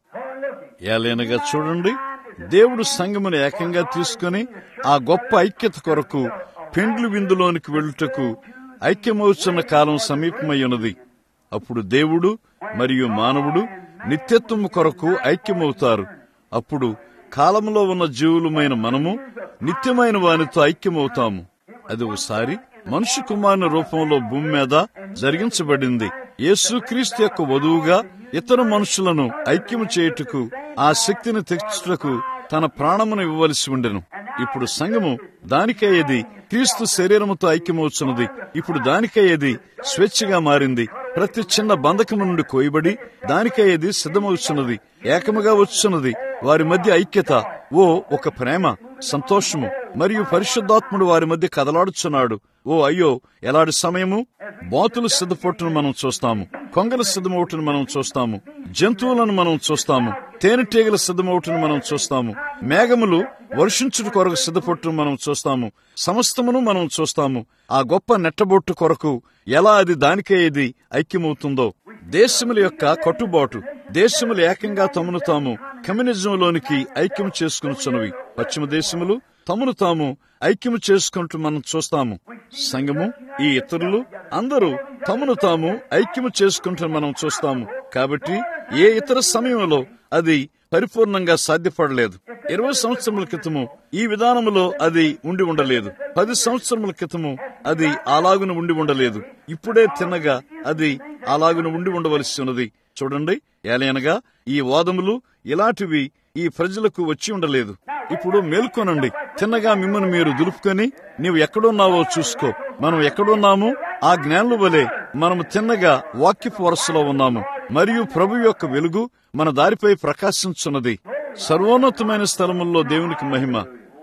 [SPEAKER 1] ఏలైనగా చూడండి దేవుడు సంఘమును ఏకంగా తీసుకుని ఆ గొప్ప ఐక్యత కొరకు పెండ్లు విందులోనికి వెళ్ళుటకు ఐక్యమవుతున్న కాలం సమీపమై ఉన్నది అప్పుడు దేవుడు మరియు మానవుడు నిత్యత్వము కొరకు ఐక్యమవుతారు అప్పుడు కాలంలో ఉన్న జీవులమైన మనము నిత్యమైన వానితో ఐక్యమవుతాము అది ఒకసారి మనుషు కుమారుని రూపంలో భూమి మీద జరిగించబడింది యేసుక్రీస్తు యొక్క వధువుగా ఇతర మనుషులను ఐక్యము చేయుటకు ఆ శక్తిని తెచ్చుటకు తన ప్రాణమును ఇవ్వవలసి ఉండెను ఇప్పుడు సంఘము దానికయ్యేది క్రీస్తు శరీరముతో ఐక్యమవుతున్నది ఇప్పుడు దానికయ్యేది స్వేచ్ఛగా మారింది ప్రతి చిన్న బంధకము నుండి కోయబడి దానికయ్యేది సిద్ధమవుతున్నది ఏకముగా వచ్చున్నది వారి మధ్య ఐక్యత ఓ ఒక ప్రేమ సంతోషము మరియు పరిశుద్ధాత్ముడు వారి మధ్య కదలాడుచున్నాడు ఓ అయ్యో ఎలాంటి సమయము బాతులు సిద్ధపొట్టును మనం చూస్తాము కొంగల సిద్ధమవుటను మనం చూస్తాము జంతువులను మనం చూస్తాము తేనెటీగల సిద్ధమవుటను మనం చూస్తాము మేఘములు వర్షించుట కొరకు సిద్ధపొట్టును మనం చూస్తాము సమస్తమును మనం చూస్తాము ఆ గొప్ప నెట్టబొట్టు కొరకు ఎలా అది దానికేది ఐక్యమవుతుందో దేశముల యొక్క కట్టుబాటు దేశములు ఏకంగా తమను తాము కమ్యూనిజంలోనికి ఐక్యం చేసుకునిచున్నవి పశ్చిమ దేశములు తమను తాము ఐక్యము చేసుకుంటూ మనం చూస్తాము సంఘము ఈ ఇతరులు అందరూ తమను తాము ఐక్యము చేసుకుంటూ మనం చూస్తాము కాబట్టి ఏ ఇతర సమయంలో అది పరిపూర్ణంగా సాధ్యపడలేదు ఇరవై సంవత్సరముల క్రితము ఈ విధానములో అది ఉండి ఉండలేదు పది సంవత్సరముల క్రితము అది అలాగున ఉండి ఉండలేదు ఇప్పుడే తిన్నగా అది అలాగున ఉండి ఉండవలసి ఉన్నది చూడండి ఏలైనగా ఈ వాదములు ఇలాంటివి ఈ ప్రజలకు వచ్చి ఉండలేదు ఇప్పుడు మేల్కొనండి తిన్నగా మిమ్మల్ని మీరు దులుపుకొని నీవు ఎక్కడున్నావో చూసుకో మనం ఎక్కడున్నాము ఆ జ్ఞానుల వలె మనము తిన్నగా వాక్యపు వరసలో ఉన్నాము మరియు ప్రభు యొక్క వెలుగు మన దారిపై ప్రకాశించున్నది సర్వోన్నతమైన స్థలముల్లో దేవునికి మహిమ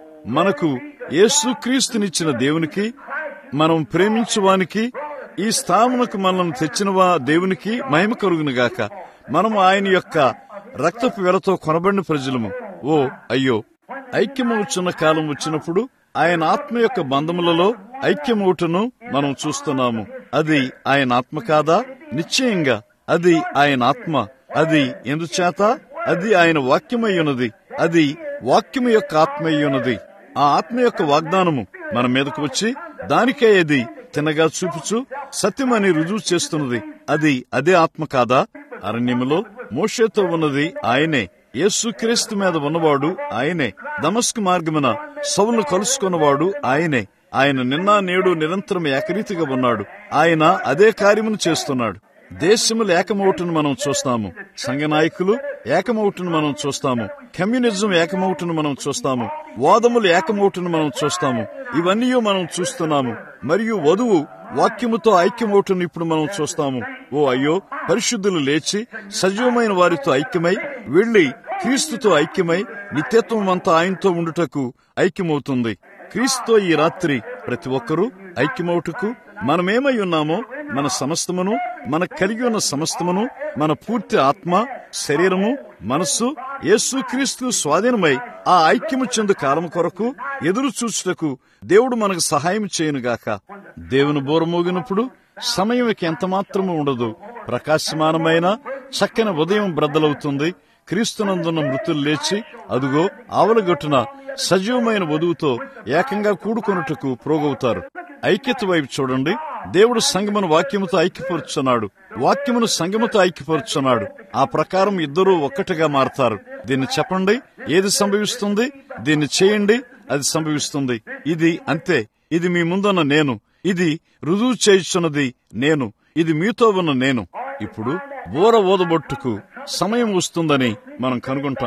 [SPEAKER 1] మనకు యేసుక్రీస్తునిచ్చిన దేవునికి మనం ప్రేమించువానికి ఈ స్థానమునకు మనల్ని తెచ్చినవా దేవునికి మహిమ కలుగునుగాక మనము ఆయన యొక్క రక్తపు వెలతో కొనబడిన ప్రజలము ఓ అయ్యో ఐక్యమవుచున్న కాలం వచ్చినప్పుడు ఆయన ఆత్మ యొక్క బంధములలో ఐక్యమవుటను మనం చూస్తున్నాము అది ఆయన ఆత్మ కాదా నిశ్చయంగా అది ఆయన ఆత్మ అది ఎందుచేత అది ఆయన వాక్యమై ఉన్నది అది వాక్యము యొక్క ఆత్మై ఉన్నది ఆ ఆత్మ యొక్క వాగ్దానము మన మీదకు వచ్చి దానికే అది తినగా చూపుచు సత్యమని రుజువు చేస్తున్నది అది అదే ఆత్మ కాదా అరణ్యములో మోషేతో ఉన్నది ఆయనే యేసుక్రీస్తు మీద ఉన్నవాడు ఆయనే దమస్కు మార్గమున సౌలను కలుసుకున్నవాడు ఆయనే ఆయన నిన్న నేడు నిరంతరం ఏకరీతిగా ఉన్నాడు ఆయన అదే కార్యమును చేస్తున్నాడు దేశములు ఏకమవుటను మనం చూస్తాము సంఘ నాయకులు ఏకమవుటను మనం చూస్తాము కమ్యూనిజం ఏకమవుటను మనం చూస్తాము వాదములు ఏకమవుటను మనం చూస్తాము ఇవన్నీ మనం చూస్తున్నాము మరియు వధువు వాక్యముతో ఐక్యమవుటను ఇప్పుడు మనం చూస్తాము ఓ అయ్యో పరిశుద్ధులు లేచి సజీవమైన వారితో ఐక్యమై వెళ్లి క్రీస్తుతో ఐక్యమై నిత్యత్వం అంతా ఆయనతో ఉండుటకు ఐక్యమవుతుంది క్రీస్తుతో ఈ రాత్రి ప్రతి ఒక్కరూ ఐక్యమవుటకు మనమేమై ఉన్నామో మన సమస్తమును మన కలిగి ఉన్న సమస్తమును మన పూర్తి ఆత్మ శరీరము మనస్సు యేసు క్రీస్తు స్వాధీనమై ఆ ఐక్యము చెందు కాలం కొరకు ఎదురు చూచుటకు దేవుడు మనకు సహాయం చేయనుగాక దేవుని బోరమోగినప్పుడు సమయం ఇక ఎంత మాత్రము ఉండదు ప్రకాశమానమైన చక్కని ఉదయం బ్రద్దలవుతుంది క్రీస్తునందున్న మృతులు లేచి అదుగో ఆవలగొట్టున సజీవమైన వధువుతో ఏకంగా కూడుకొనుటకు ప్రోగవుతారు ఐక్యత వైపు చూడండి దేవుడు సంగమును వాక్యముతో ఐక్యపరుచున్నాడు వాక్యమును సంగముతో ఐక్యపరుచున్నాడు ఆ ప్రకారం ఇద్దరూ ఒక్కటిగా మారతారు దీన్ని చెప్పండి ఏది సంభవిస్తుంది దీన్ని చేయండి అది సంభవిస్తుంది ఇది అంతే ఇది మీ ముందున్న నేను ఇది రుజువు చేయుచున్నది నేను ఇది మీతో ఉన్న నేను ఇప్పుడు బోర ఓదబొట్టుకు సమయం వస్తుందని మనం కనుగొంటాము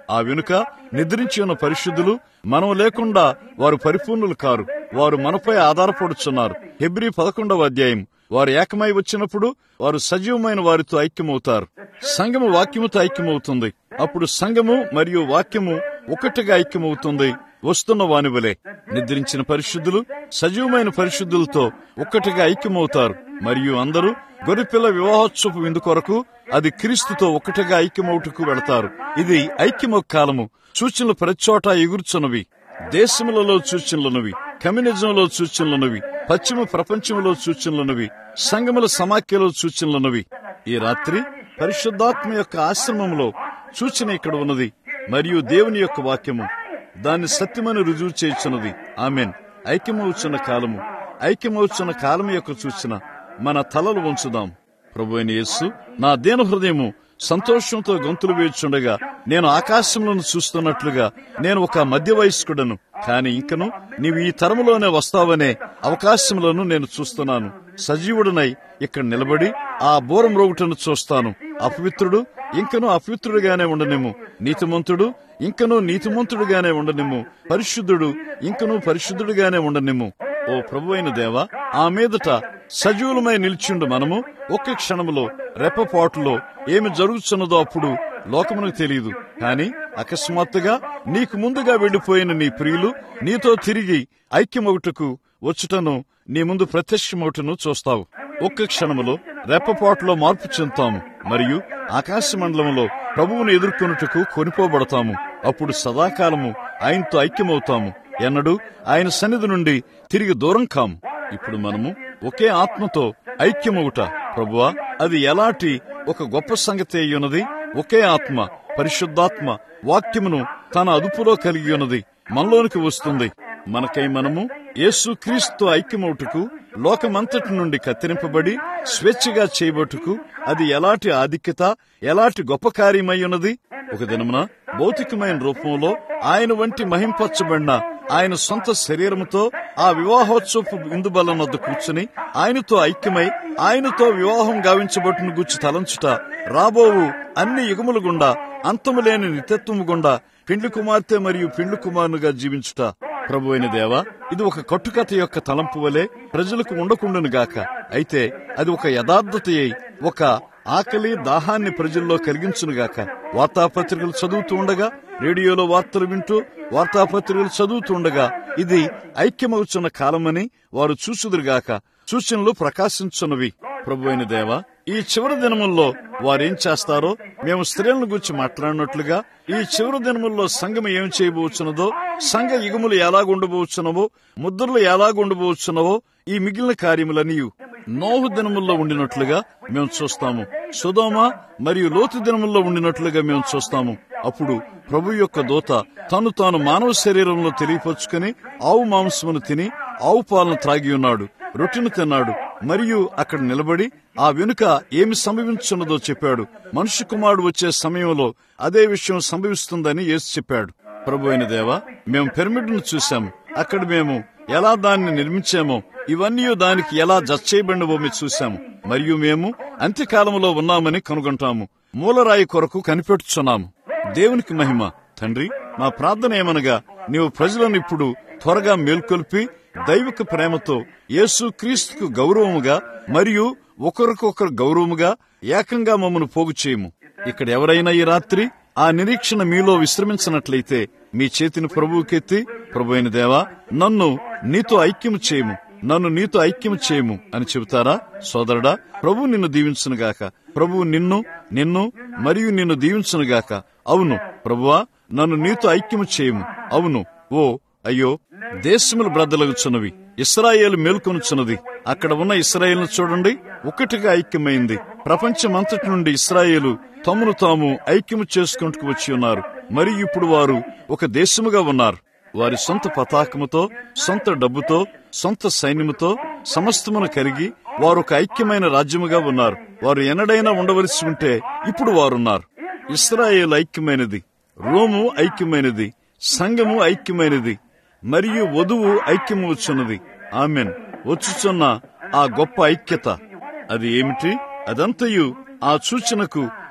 [SPEAKER 1] ఆ వెనుక నిద్రించి ఉన్న పరిశుద్ధులు మనం లేకుండా వారు పరిపూర్ణులు కారు వారు మనపై ఆధారపడుచున్నారు హెబ్రి పదకొండవ అధ్యాయం వారు ఏకమై వచ్చినప్పుడు వారు సజీవమైన వారితో ఐక్యమవుతారు సంఘము వాక్యముతో ఐక్యమవుతుంది అప్పుడు సంఘము మరియు వాక్యము ఒకటిగా ఐక్యమవుతుంది వస్తున్న వాని వలె నిద్రించిన పరిశుద్ధులు సజీవమైన పరిశుద్ధులతో ఒక్కటిగా ఐక్యమవుతారు మరియు అందరూ గొర్రెపిల్ల వివాహోత్సవ విందు కొరకు అది క్రీస్తుతో ఒక్కటిగా ఐక్యమవుటకు వెళతారు ఇది ఐక్యమ కాలము సూచనలు ప్రతిచోట ఎగురుచున్నవి దేశములలో సూచనలున్నవి కమ్యూనిజంలో సూచనలున్నవి పశ్చిమ ప్రపంచంలో సూచనలున్నవి సంగముల సమాఖ్యలో సూచనలున్నవి ఈ రాత్రి పరిశుద్ధాత్మ యొక్క ఆశ్రమంలో సూచన ఇక్కడ ఉన్నది మరియు దేవుని యొక్క వాక్యము దాన్ని సత్యమని రుజువు చేయుచున్నది ఆమెన్ ఐక్యమవుచున్న కాలము ఐక్యమవుచున్న కాలం యొక్క సూచన మన తలలు ఉంచుదాం ప్రభు అయిన యేసు నా దేన హృదయము సంతోషంతో గొంతులు వేచుండగా నేను ఆకాశంలో చూస్తున్నట్లుగా నేను ఒక మధ్య వయస్కుడను కాని ఇంకను నీవు ఈ తరములోనే వస్తావనే అవకాశములను నేను చూస్తున్నాను సజీవుడనై ఇక్కడ నిలబడి ఆ బోరం రోగుటను చూస్తాను అపవిత్రుడు ఇంకను అపవిత్రుడుగానే ఉండనిమ్ము నీతిమంతుడు ఇంకను నీతిమంతుడుగానే ఉండనిమ్ము పరిశుద్ధుడు ఇంకను పరిశుద్ధుడుగానే ఉండనిమ్ము ఓ ప్రభు అయిన దేవా ఆ మీదట సజీవులమై నిలిచిండు మనము ఒక్క క్షణములో రెప్పపాటులో ఏమి జరుగుతున్నదో అప్పుడు లోకమునకు తెలియదు కాని అకస్మాత్తుగా నీకు ముందుగా వెళ్లిపోయిన నీ ప్రియులు నీతో తిరిగి ఐక్యమొగటకు వచ్చుటను నీ ముందు ప్రత్యక్షమవుటను చూస్తావు ఒక్క క్షణములో రెప్పపాటులో మార్పు చెందుతాము మరియు ఆకాశ మండలంలో ప్రభువును ఎదుర్కొనుటకు కొనిపోబడతాము అప్పుడు సదాకాలము ఆయనతో ఐక్యమవుతాము ఎన్నడూ ఆయన సన్నిధి నుండి తిరిగి దూరం కాము ఇప్పుడు మనము ఒకే ఆత్మతో ఐక్యమవుట ప్రభువా అది ఎలాంటి ఒక గొప్ప సంగతి అయ్యున్నది ఒకే ఆత్మ పరిశుద్ధాత్మ వాక్యమును తన అదుపులో కలిగి ఉన్నది మనలోనికి వస్తుంది మనకై మనము యేసు క్రీస్తు ఐక్యమవుటకు లోకమంతటి నుండి కత్తిరింపబడి స్వేచ్ఛగా చేయబట్టుకు అది ఎలాంటి ఆధిక్యత ఎలాంటి గొప్ప కార్యమై ఉన్నది ఒక దినమున భౌతికమైన రూపంలో ఆయన వంటి మహింపరచబడిన ఆయన సొంత శరీరముతో ఆ వివాహోత్సవపు విందు బలం వద్ద కూర్చుని ఆయనతో ఐక్యమై ఆయనతో వివాహం గావించబట్టును గుచ్చి తలంచుట రాబోవు అన్ని యుగముల గుండా అంతము లేని నిత్యత్వము గుండా పిండ్లి కుమార్తె మరియు పిండ్లి కుమారునిగా జీవించుట ప్రభు అయిన దేవా ఇది ఒక కట్టుకథ యొక్క తలంపు వలె ప్రజలకు ఉండకుండును గాక అయితే అది ఒక యథార్థత అయి ఒక ఆకలి దాహాన్ని ప్రజల్లో కలిగించునుగాక వార్తాపత్రికలు చదువుతూ ఉండగా రేడియోలో వార్తలు వింటూ వార్తాపత్రికలు చదువుతూ ఉండగా ఇది ఐక్యమవుచున్న కాలమని వారు చూసుదురుగాక సూచనలు ప్రకాశించున్నవి ప్రభు అయిన దేవ ఈ చివరి దినముల్లో వారేం చేస్తారో మేము స్త్రీలను గురించి మాట్లాడినట్లుగా ఈ చివరి దినముల్లో సంఘం ఏం చేయబోచున్నదో సంఘ యుగములు ఎలాగుండబోచున్నవో ముద్రలు ఎలాగుండబోచున్నవో ఈ మిగిలిన కార్యములనియు నోహు దినముల్లో ఉండినట్లుగా మేము చూస్తాము సుధోమ మరియు లోతు దినముల్లో ఉండినట్లుగా మేము చూస్తాము అప్పుడు ప్రభు యొక్క దూత తను తాను మానవ శరీరంలో తెలియపరుచుకుని ఆవు మాంసమును తిని ఆవు పాలను త్రాగి ఉన్నాడు రొట్టెను తిన్నాడు మరియు అక్కడ నిలబడి ఆ వెనుక ఏమి సంభవించున్నదో చెప్పాడు మనుష్య కుమారుడు వచ్చే సమయంలో అదే విషయం సంభవిస్తుందని యేసు చెప్పాడు ప్రభు అయిన దేవ మేము పిరమిడ్ను చూశాము అక్కడ మేము ఎలా దాన్ని నిర్మించామో ఇవన్నీ దానికి ఎలా జచ్చేయబడినవో మేము చూశాము మరియు మేము అంత్యకాలంలో ఉన్నామని కనుగొంటాము మూలరాయి కొరకు కనిపెట్టుచున్నాము దేవునికి మహిమ తండ్రి మా ప్రార్థన ఏమనగా నీవు ప్రజలను ఇప్పుడు త్వరగా మేల్కొల్పి దైవిక ప్రేమతో యేసు క్రీస్తుకు గౌరవముగా మరియు ఒకరికొకరు గౌరవముగా ఏకంగా మమ్మను పోగు చేయము ఇక్కడ ఎవరైనా ఈ రాత్రి ఆ నిరీక్షణ మీలో విశ్రమించినట్లయితే మీ చేతిని ప్రభువుకెత్తి ప్రభు అయిన దేవా నన్ను నీతో ఐక్యము చేయము నన్ను నీతో ఐక్యము చేయము అని చెబుతారా సోదరుడా ప్రభు నిన్ను దీవించునుగాక ప్రభువు నిన్ను నిన్ను మరియు నిన్ను దీవించునుగాక అవును ప్రభువా నన్ను నీతో ఐక్యము చేయము అవును ఓ అయ్యో దేశములు బ్రద్దలగుచున్నవి ఇస్రాయేల్ మేల్కొనుచున్నది అక్కడ ఉన్న ఇస్రాయేల్ను చూడండి ఒక్కటిగా ఐక్యమైంది ప్రపంచమంతటి నుండి ఇస్రాయేలు తమను తాము ఐక్యము చేసుకుంటూ వచ్చి ఉన్నారు మరియు ఇప్పుడు వారు ఒక దేశముగా ఉన్నారు వారి సొంత పతాకముతో సొంత డబ్బుతో సొంత సైన్యముతో సమస్తమును కలిగి వారు ఒక ఐక్యమైన రాజ్యముగా ఉన్నారు వారు ఎన్నడైనా ఉండవలసి ఉంటే ఇప్పుడు వారున్నారు ఇస్రాయేల్ ఐక్యమైనది రోము ఐక్యమైనది సంఘము ఐక్యమైనది మరియు వధువు ఐక్యము వచ్చున్నది ఆమెన్ వచ్చుచున్న ఆ గొప్ప ఐక్యత అది ఏమిటి అదంతయు ఆ సూచనకు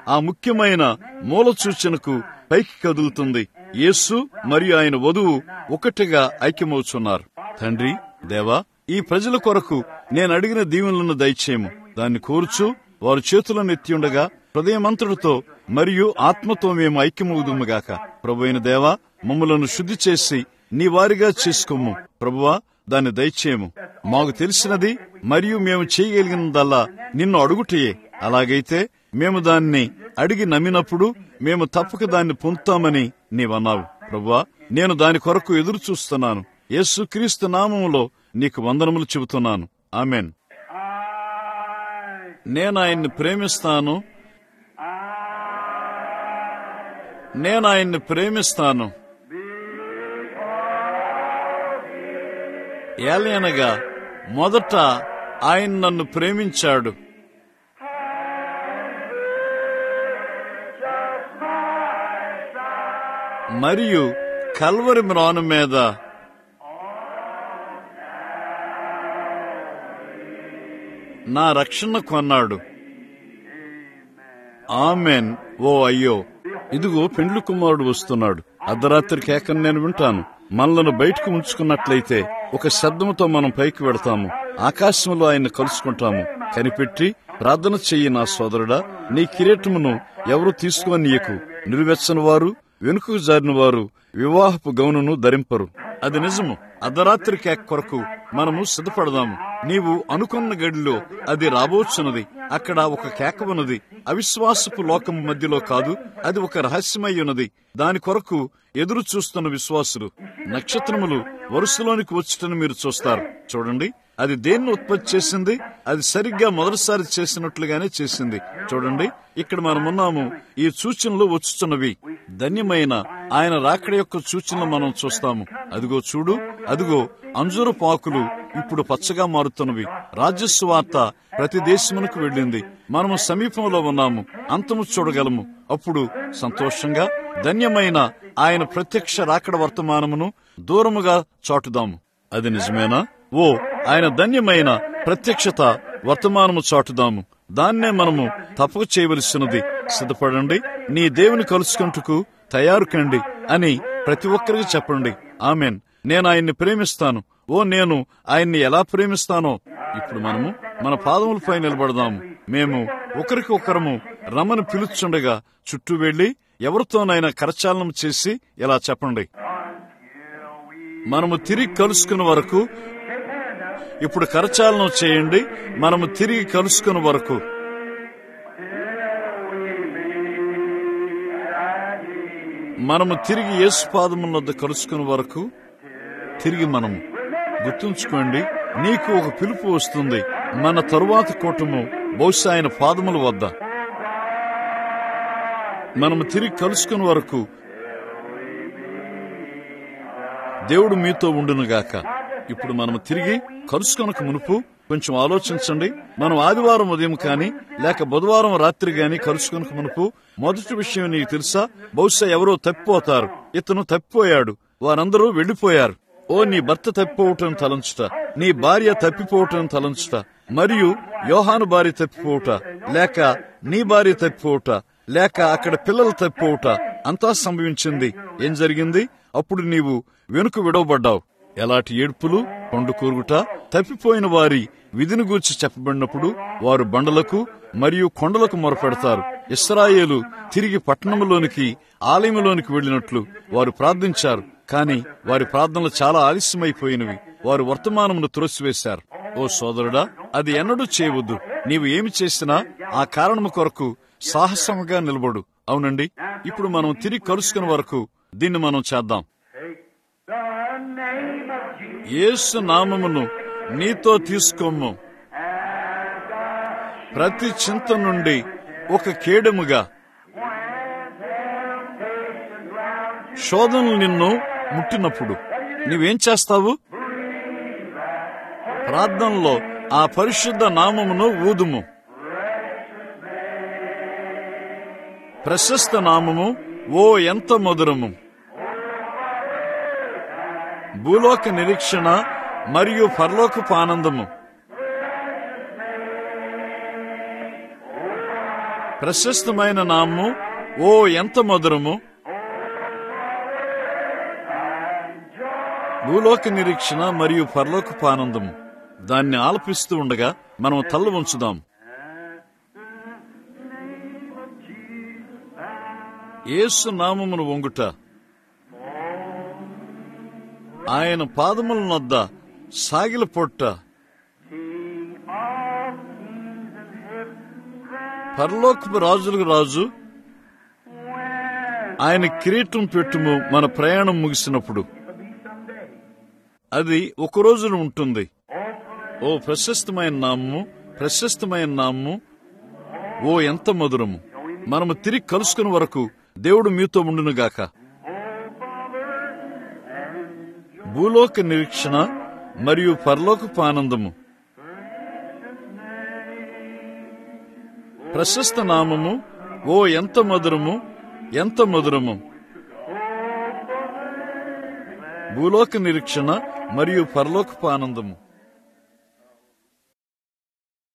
[SPEAKER 1] ఆ ముఖ్యమైన మూల సూచనకు పైకి కదులుతుంది యేసు మరియు ఆయన వధువు ఒకటిగా ఐక్యమవుతున్నారు తండ్రి దేవా ఈ ప్రజల కొరకు నేను అడిగిన దీవెనలను దయచేయము దాన్ని కోరుచు వారు చేతులను ఎత్తి ఉండగా హృదయమంతుడితో మరియు ఆత్మతో మేము ఐక్యమవుదుముగాక ప్రభు అయిన దేవా మమ్మలను శుద్ధి చేసి నీ వారిగా చేసుకోము ప్రభువా దాన్ని దయచేయము మాకు తెలిసినది మరియు మేము చేయగలిగినదల్లా నిన్ను అడుగుటయే అలాగైతే మేము దాన్ని అడిగి నమ్మినప్పుడు మేము తప్పక దాన్ని పొందుతామని నీవన్నావు ప్రభువా నేను దాని కొరకు ఎదురు చూస్తున్నాను యేసు క్రీస్తు నామములో నీకు వందనములు చెబుతున్నాను ఆమెన్ నేను ఆయన్ని ప్రేమిస్తాను నేను ఆయన్ని ప్రేమిస్తాను ఏలయనగా మొదట ఆయన నన్ను ప్రేమించాడు మరియు కల్వరి మ్రాను మీద నా రక్షణ కొన్నాడు ఆమెన్ ఓ అయ్యో ఇదిగో పెండ్లు కుమారుడు వస్తున్నాడు అర్ధరాత్రి కేకను నేను వింటాను మనలను బయటకు ఉంచుకున్నట్లయితే ఒక శబ్దముతో మనం పైకి వెడతాము ఆకాశంలో ఆయన కలుసుకుంటాము కనిపెట్టి ప్రార్థన చెయ్యి నా సోదరుడా నీ కిరీటమును ఎవరు తీసుకోనీయకు నిలువెచ్చని వారు వెనుకకు జారిన వారు వివాహపు గౌనును ధరింపరు అది నిజము అర్ధరాత్రి కేక్ కొరకు మనము సిద్ధపడదాము నీవు అనుకున్న గడిలో అది రాబోచున్నది అక్కడ ఒక కేక ఉన్నది అవిశ్వాసపు లోకం మధ్యలో కాదు అది ఒక రహస్యమై ఉన్నది దాని కొరకు ఎదురు చూస్తున్న విశ్వాసులు నక్షత్రములు వరుసలోనికి వచ్చుటను మీరు చూస్తారు చూడండి అది దేన్ని ఉత్పత్తి చేసింది అది సరిగ్గా మొదటిసారి చేసినట్లుగానే చేసింది చూడండి ఇక్కడ మనమున్నాము ఈ సూచనలు వచ్చుతున్నవి ధన్యమైన ఆయన రాకడ యొక్క సూచనలు మనం చూస్తాము అదిగో చూడు అదిగో అంజూర పాకులు ఇప్పుడు పచ్చగా మారుతున్నవి రాజ్యస్వార్త ప్రతి దేశమునకు వెళ్ళింది మనము సమీపంలో ఉన్నాము అంతము చూడగలము అప్పుడు సంతోషంగా ధన్యమైన ఆయన ప్రత్యక్ష రాకడ వర్తమానమును దూరముగా చాటుదాము అది నిజమేనా ఓ ఆయన ధన్యమైన ప్రత్యక్షత వర్తమానము చాటుదాము దాన్నే మనము తప్పక చేయవలసినది సిద్ధపడండి నీ దేవుని కలుసుకుంటుకు తయారు కండి అని ప్రతి ఒక్కరికి చెప్పండి ఆమెన్ నేను ఆయన్ని ప్రేమిస్తాను ఓ నేను ఆయన్ని ఎలా ప్రేమిస్తానో ఇప్పుడు మనము మన పాదములపై నిలబడదాము మేము ఒకరికి ఒకరము రమ్మని పిలుచుండగా చుట్టూ వెళ్లి ఎవరితోనైనా కరచాలనం చేసి ఇలా చెప్పండి మనము తిరిగి కలుసుకున్న వరకు ఇప్పుడు కరచాలనం చేయండి మనము తిరిగి కలుసుకున్న వరకు మనము తిరిగి యేసు పాదముల వద్ద కలుసుకున్న వరకు తిరిగి మనము గుర్తుంచుకోండి నీకు ఒక పిలుపు వస్తుంది మన తరువాత కూటము బహుశా ఆయన పాదముల వద్ద మనము తిరిగి కలుసుకున్న వరకు దేవుడు మీతో ఉండునుగాక ఇప్పుడు మనము తిరిగి కలుసుకొనక మునుపు కొంచెం ఆలోచించండి మనం ఆదివారం ఉదయం కానీ లేక బుధవారం రాత్రి గాని కలుసుకొనక మునుపు మొదటి విషయం నీకు తెలుసా బహుశా ఎవరో తప్పిపోతారు ఇతను తప్పిపోయాడు వారందరూ వెళ్లిపోయారు ఓ నీ భర్త తప్పిపోవటం తలంచుట నీ భార్య తప్పిపోవటం తలంచుట మరియు యోహాను భార్య తప్పిపోవుట లేక నీ భార్య తప్పిపోవుట లేక అక్కడ పిల్లలు తప్పిపోవుట అంతా సంభవించింది ఏం జరిగింది అప్పుడు నీవు వెనుక విడవబడ్డావు ఎలాంటి ఏడ్పులు కొండు కూరుగుట తప్పిపోయిన వారి విధిని గూర్చి చెప్పబడినప్పుడు వారు బండలకు మరియు కొండలకు మొరపెడతారు ఇస్రాయేలు తిరిగి పట్టణంలోనికి ఆలయంలోనికి వెళ్లినట్లు వారు ప్రార్థించారు కాని వారి ప్రార్థనలు చాలా ఆలస్యమైపోయినవి వారు వర్తమానమును తురసివేశారు ఓ సోదరుడా అది ఎన్నడూ చేయవద్దు నీవు ఏమి చేసినా ఆ కారణము కొరకు సాహసముగా నిలబడు అవునండి ఇప్పుడు మనం తిరిగి కలుసుకున్న వరకు దీన్ని మనం చేద్దాం యేసు నామమును నీతో తీసుకోము ప్రతి చింత నుండి ఒక కేడముగా శోధనలు నిన్ను ముట్టినప్పుడు నువ్వేం చేస్తావు ప్రార్థనలో ఆ పరిశుద్ధ నామమును ఊదుము ప్రశస్త నామము ఓ ఎంత మధురము భూలోక నిరీక్షణ మరియు పరలోకపు ఆనందము ప్రశస్తమైన నామము ఓ ఎంత మధురము భూలోక నిరీక్షణ మరియు పరలోకపు ఆనందము దాన్ని ఆలపిస్తూ ఉండగా మనం తల్ల ఉంచుదాం యేసు నామమును వంగుట ఆయన పాదముల నొద్ద సాగిల పొట్ట
[SPEAKER 2] King of kings and heaven,
[SPEAKER 1] పరలోకపు రాజులకు రాజు
[SPEAKER 2] when
[SPEAKER 1] ఆయన కిరీటం పెట్టుము మన ప్రయాణం ముగిసినప్పుడు
[SPEAKER 2] it'll be someday.
[SPEAKER 1] అది ఒక రోజున ఉంటుంది ఓ ప్రశస్తమైన నామము ప్రశస్తమైన నామము ఓ ఎంత మధురము మనము తిరిగి కలుసుకుని వరకు దేవుడు మీతో ఉండునుగాక భూలోక నిరీక్షణ మరియు పరలోకపు ఆనందము ప్రశస్త నామము ఓ ఎంత మధురము ఎంత మధురము భూలోక నిరీక్షణ మరియు పరలోకపు ఆనందము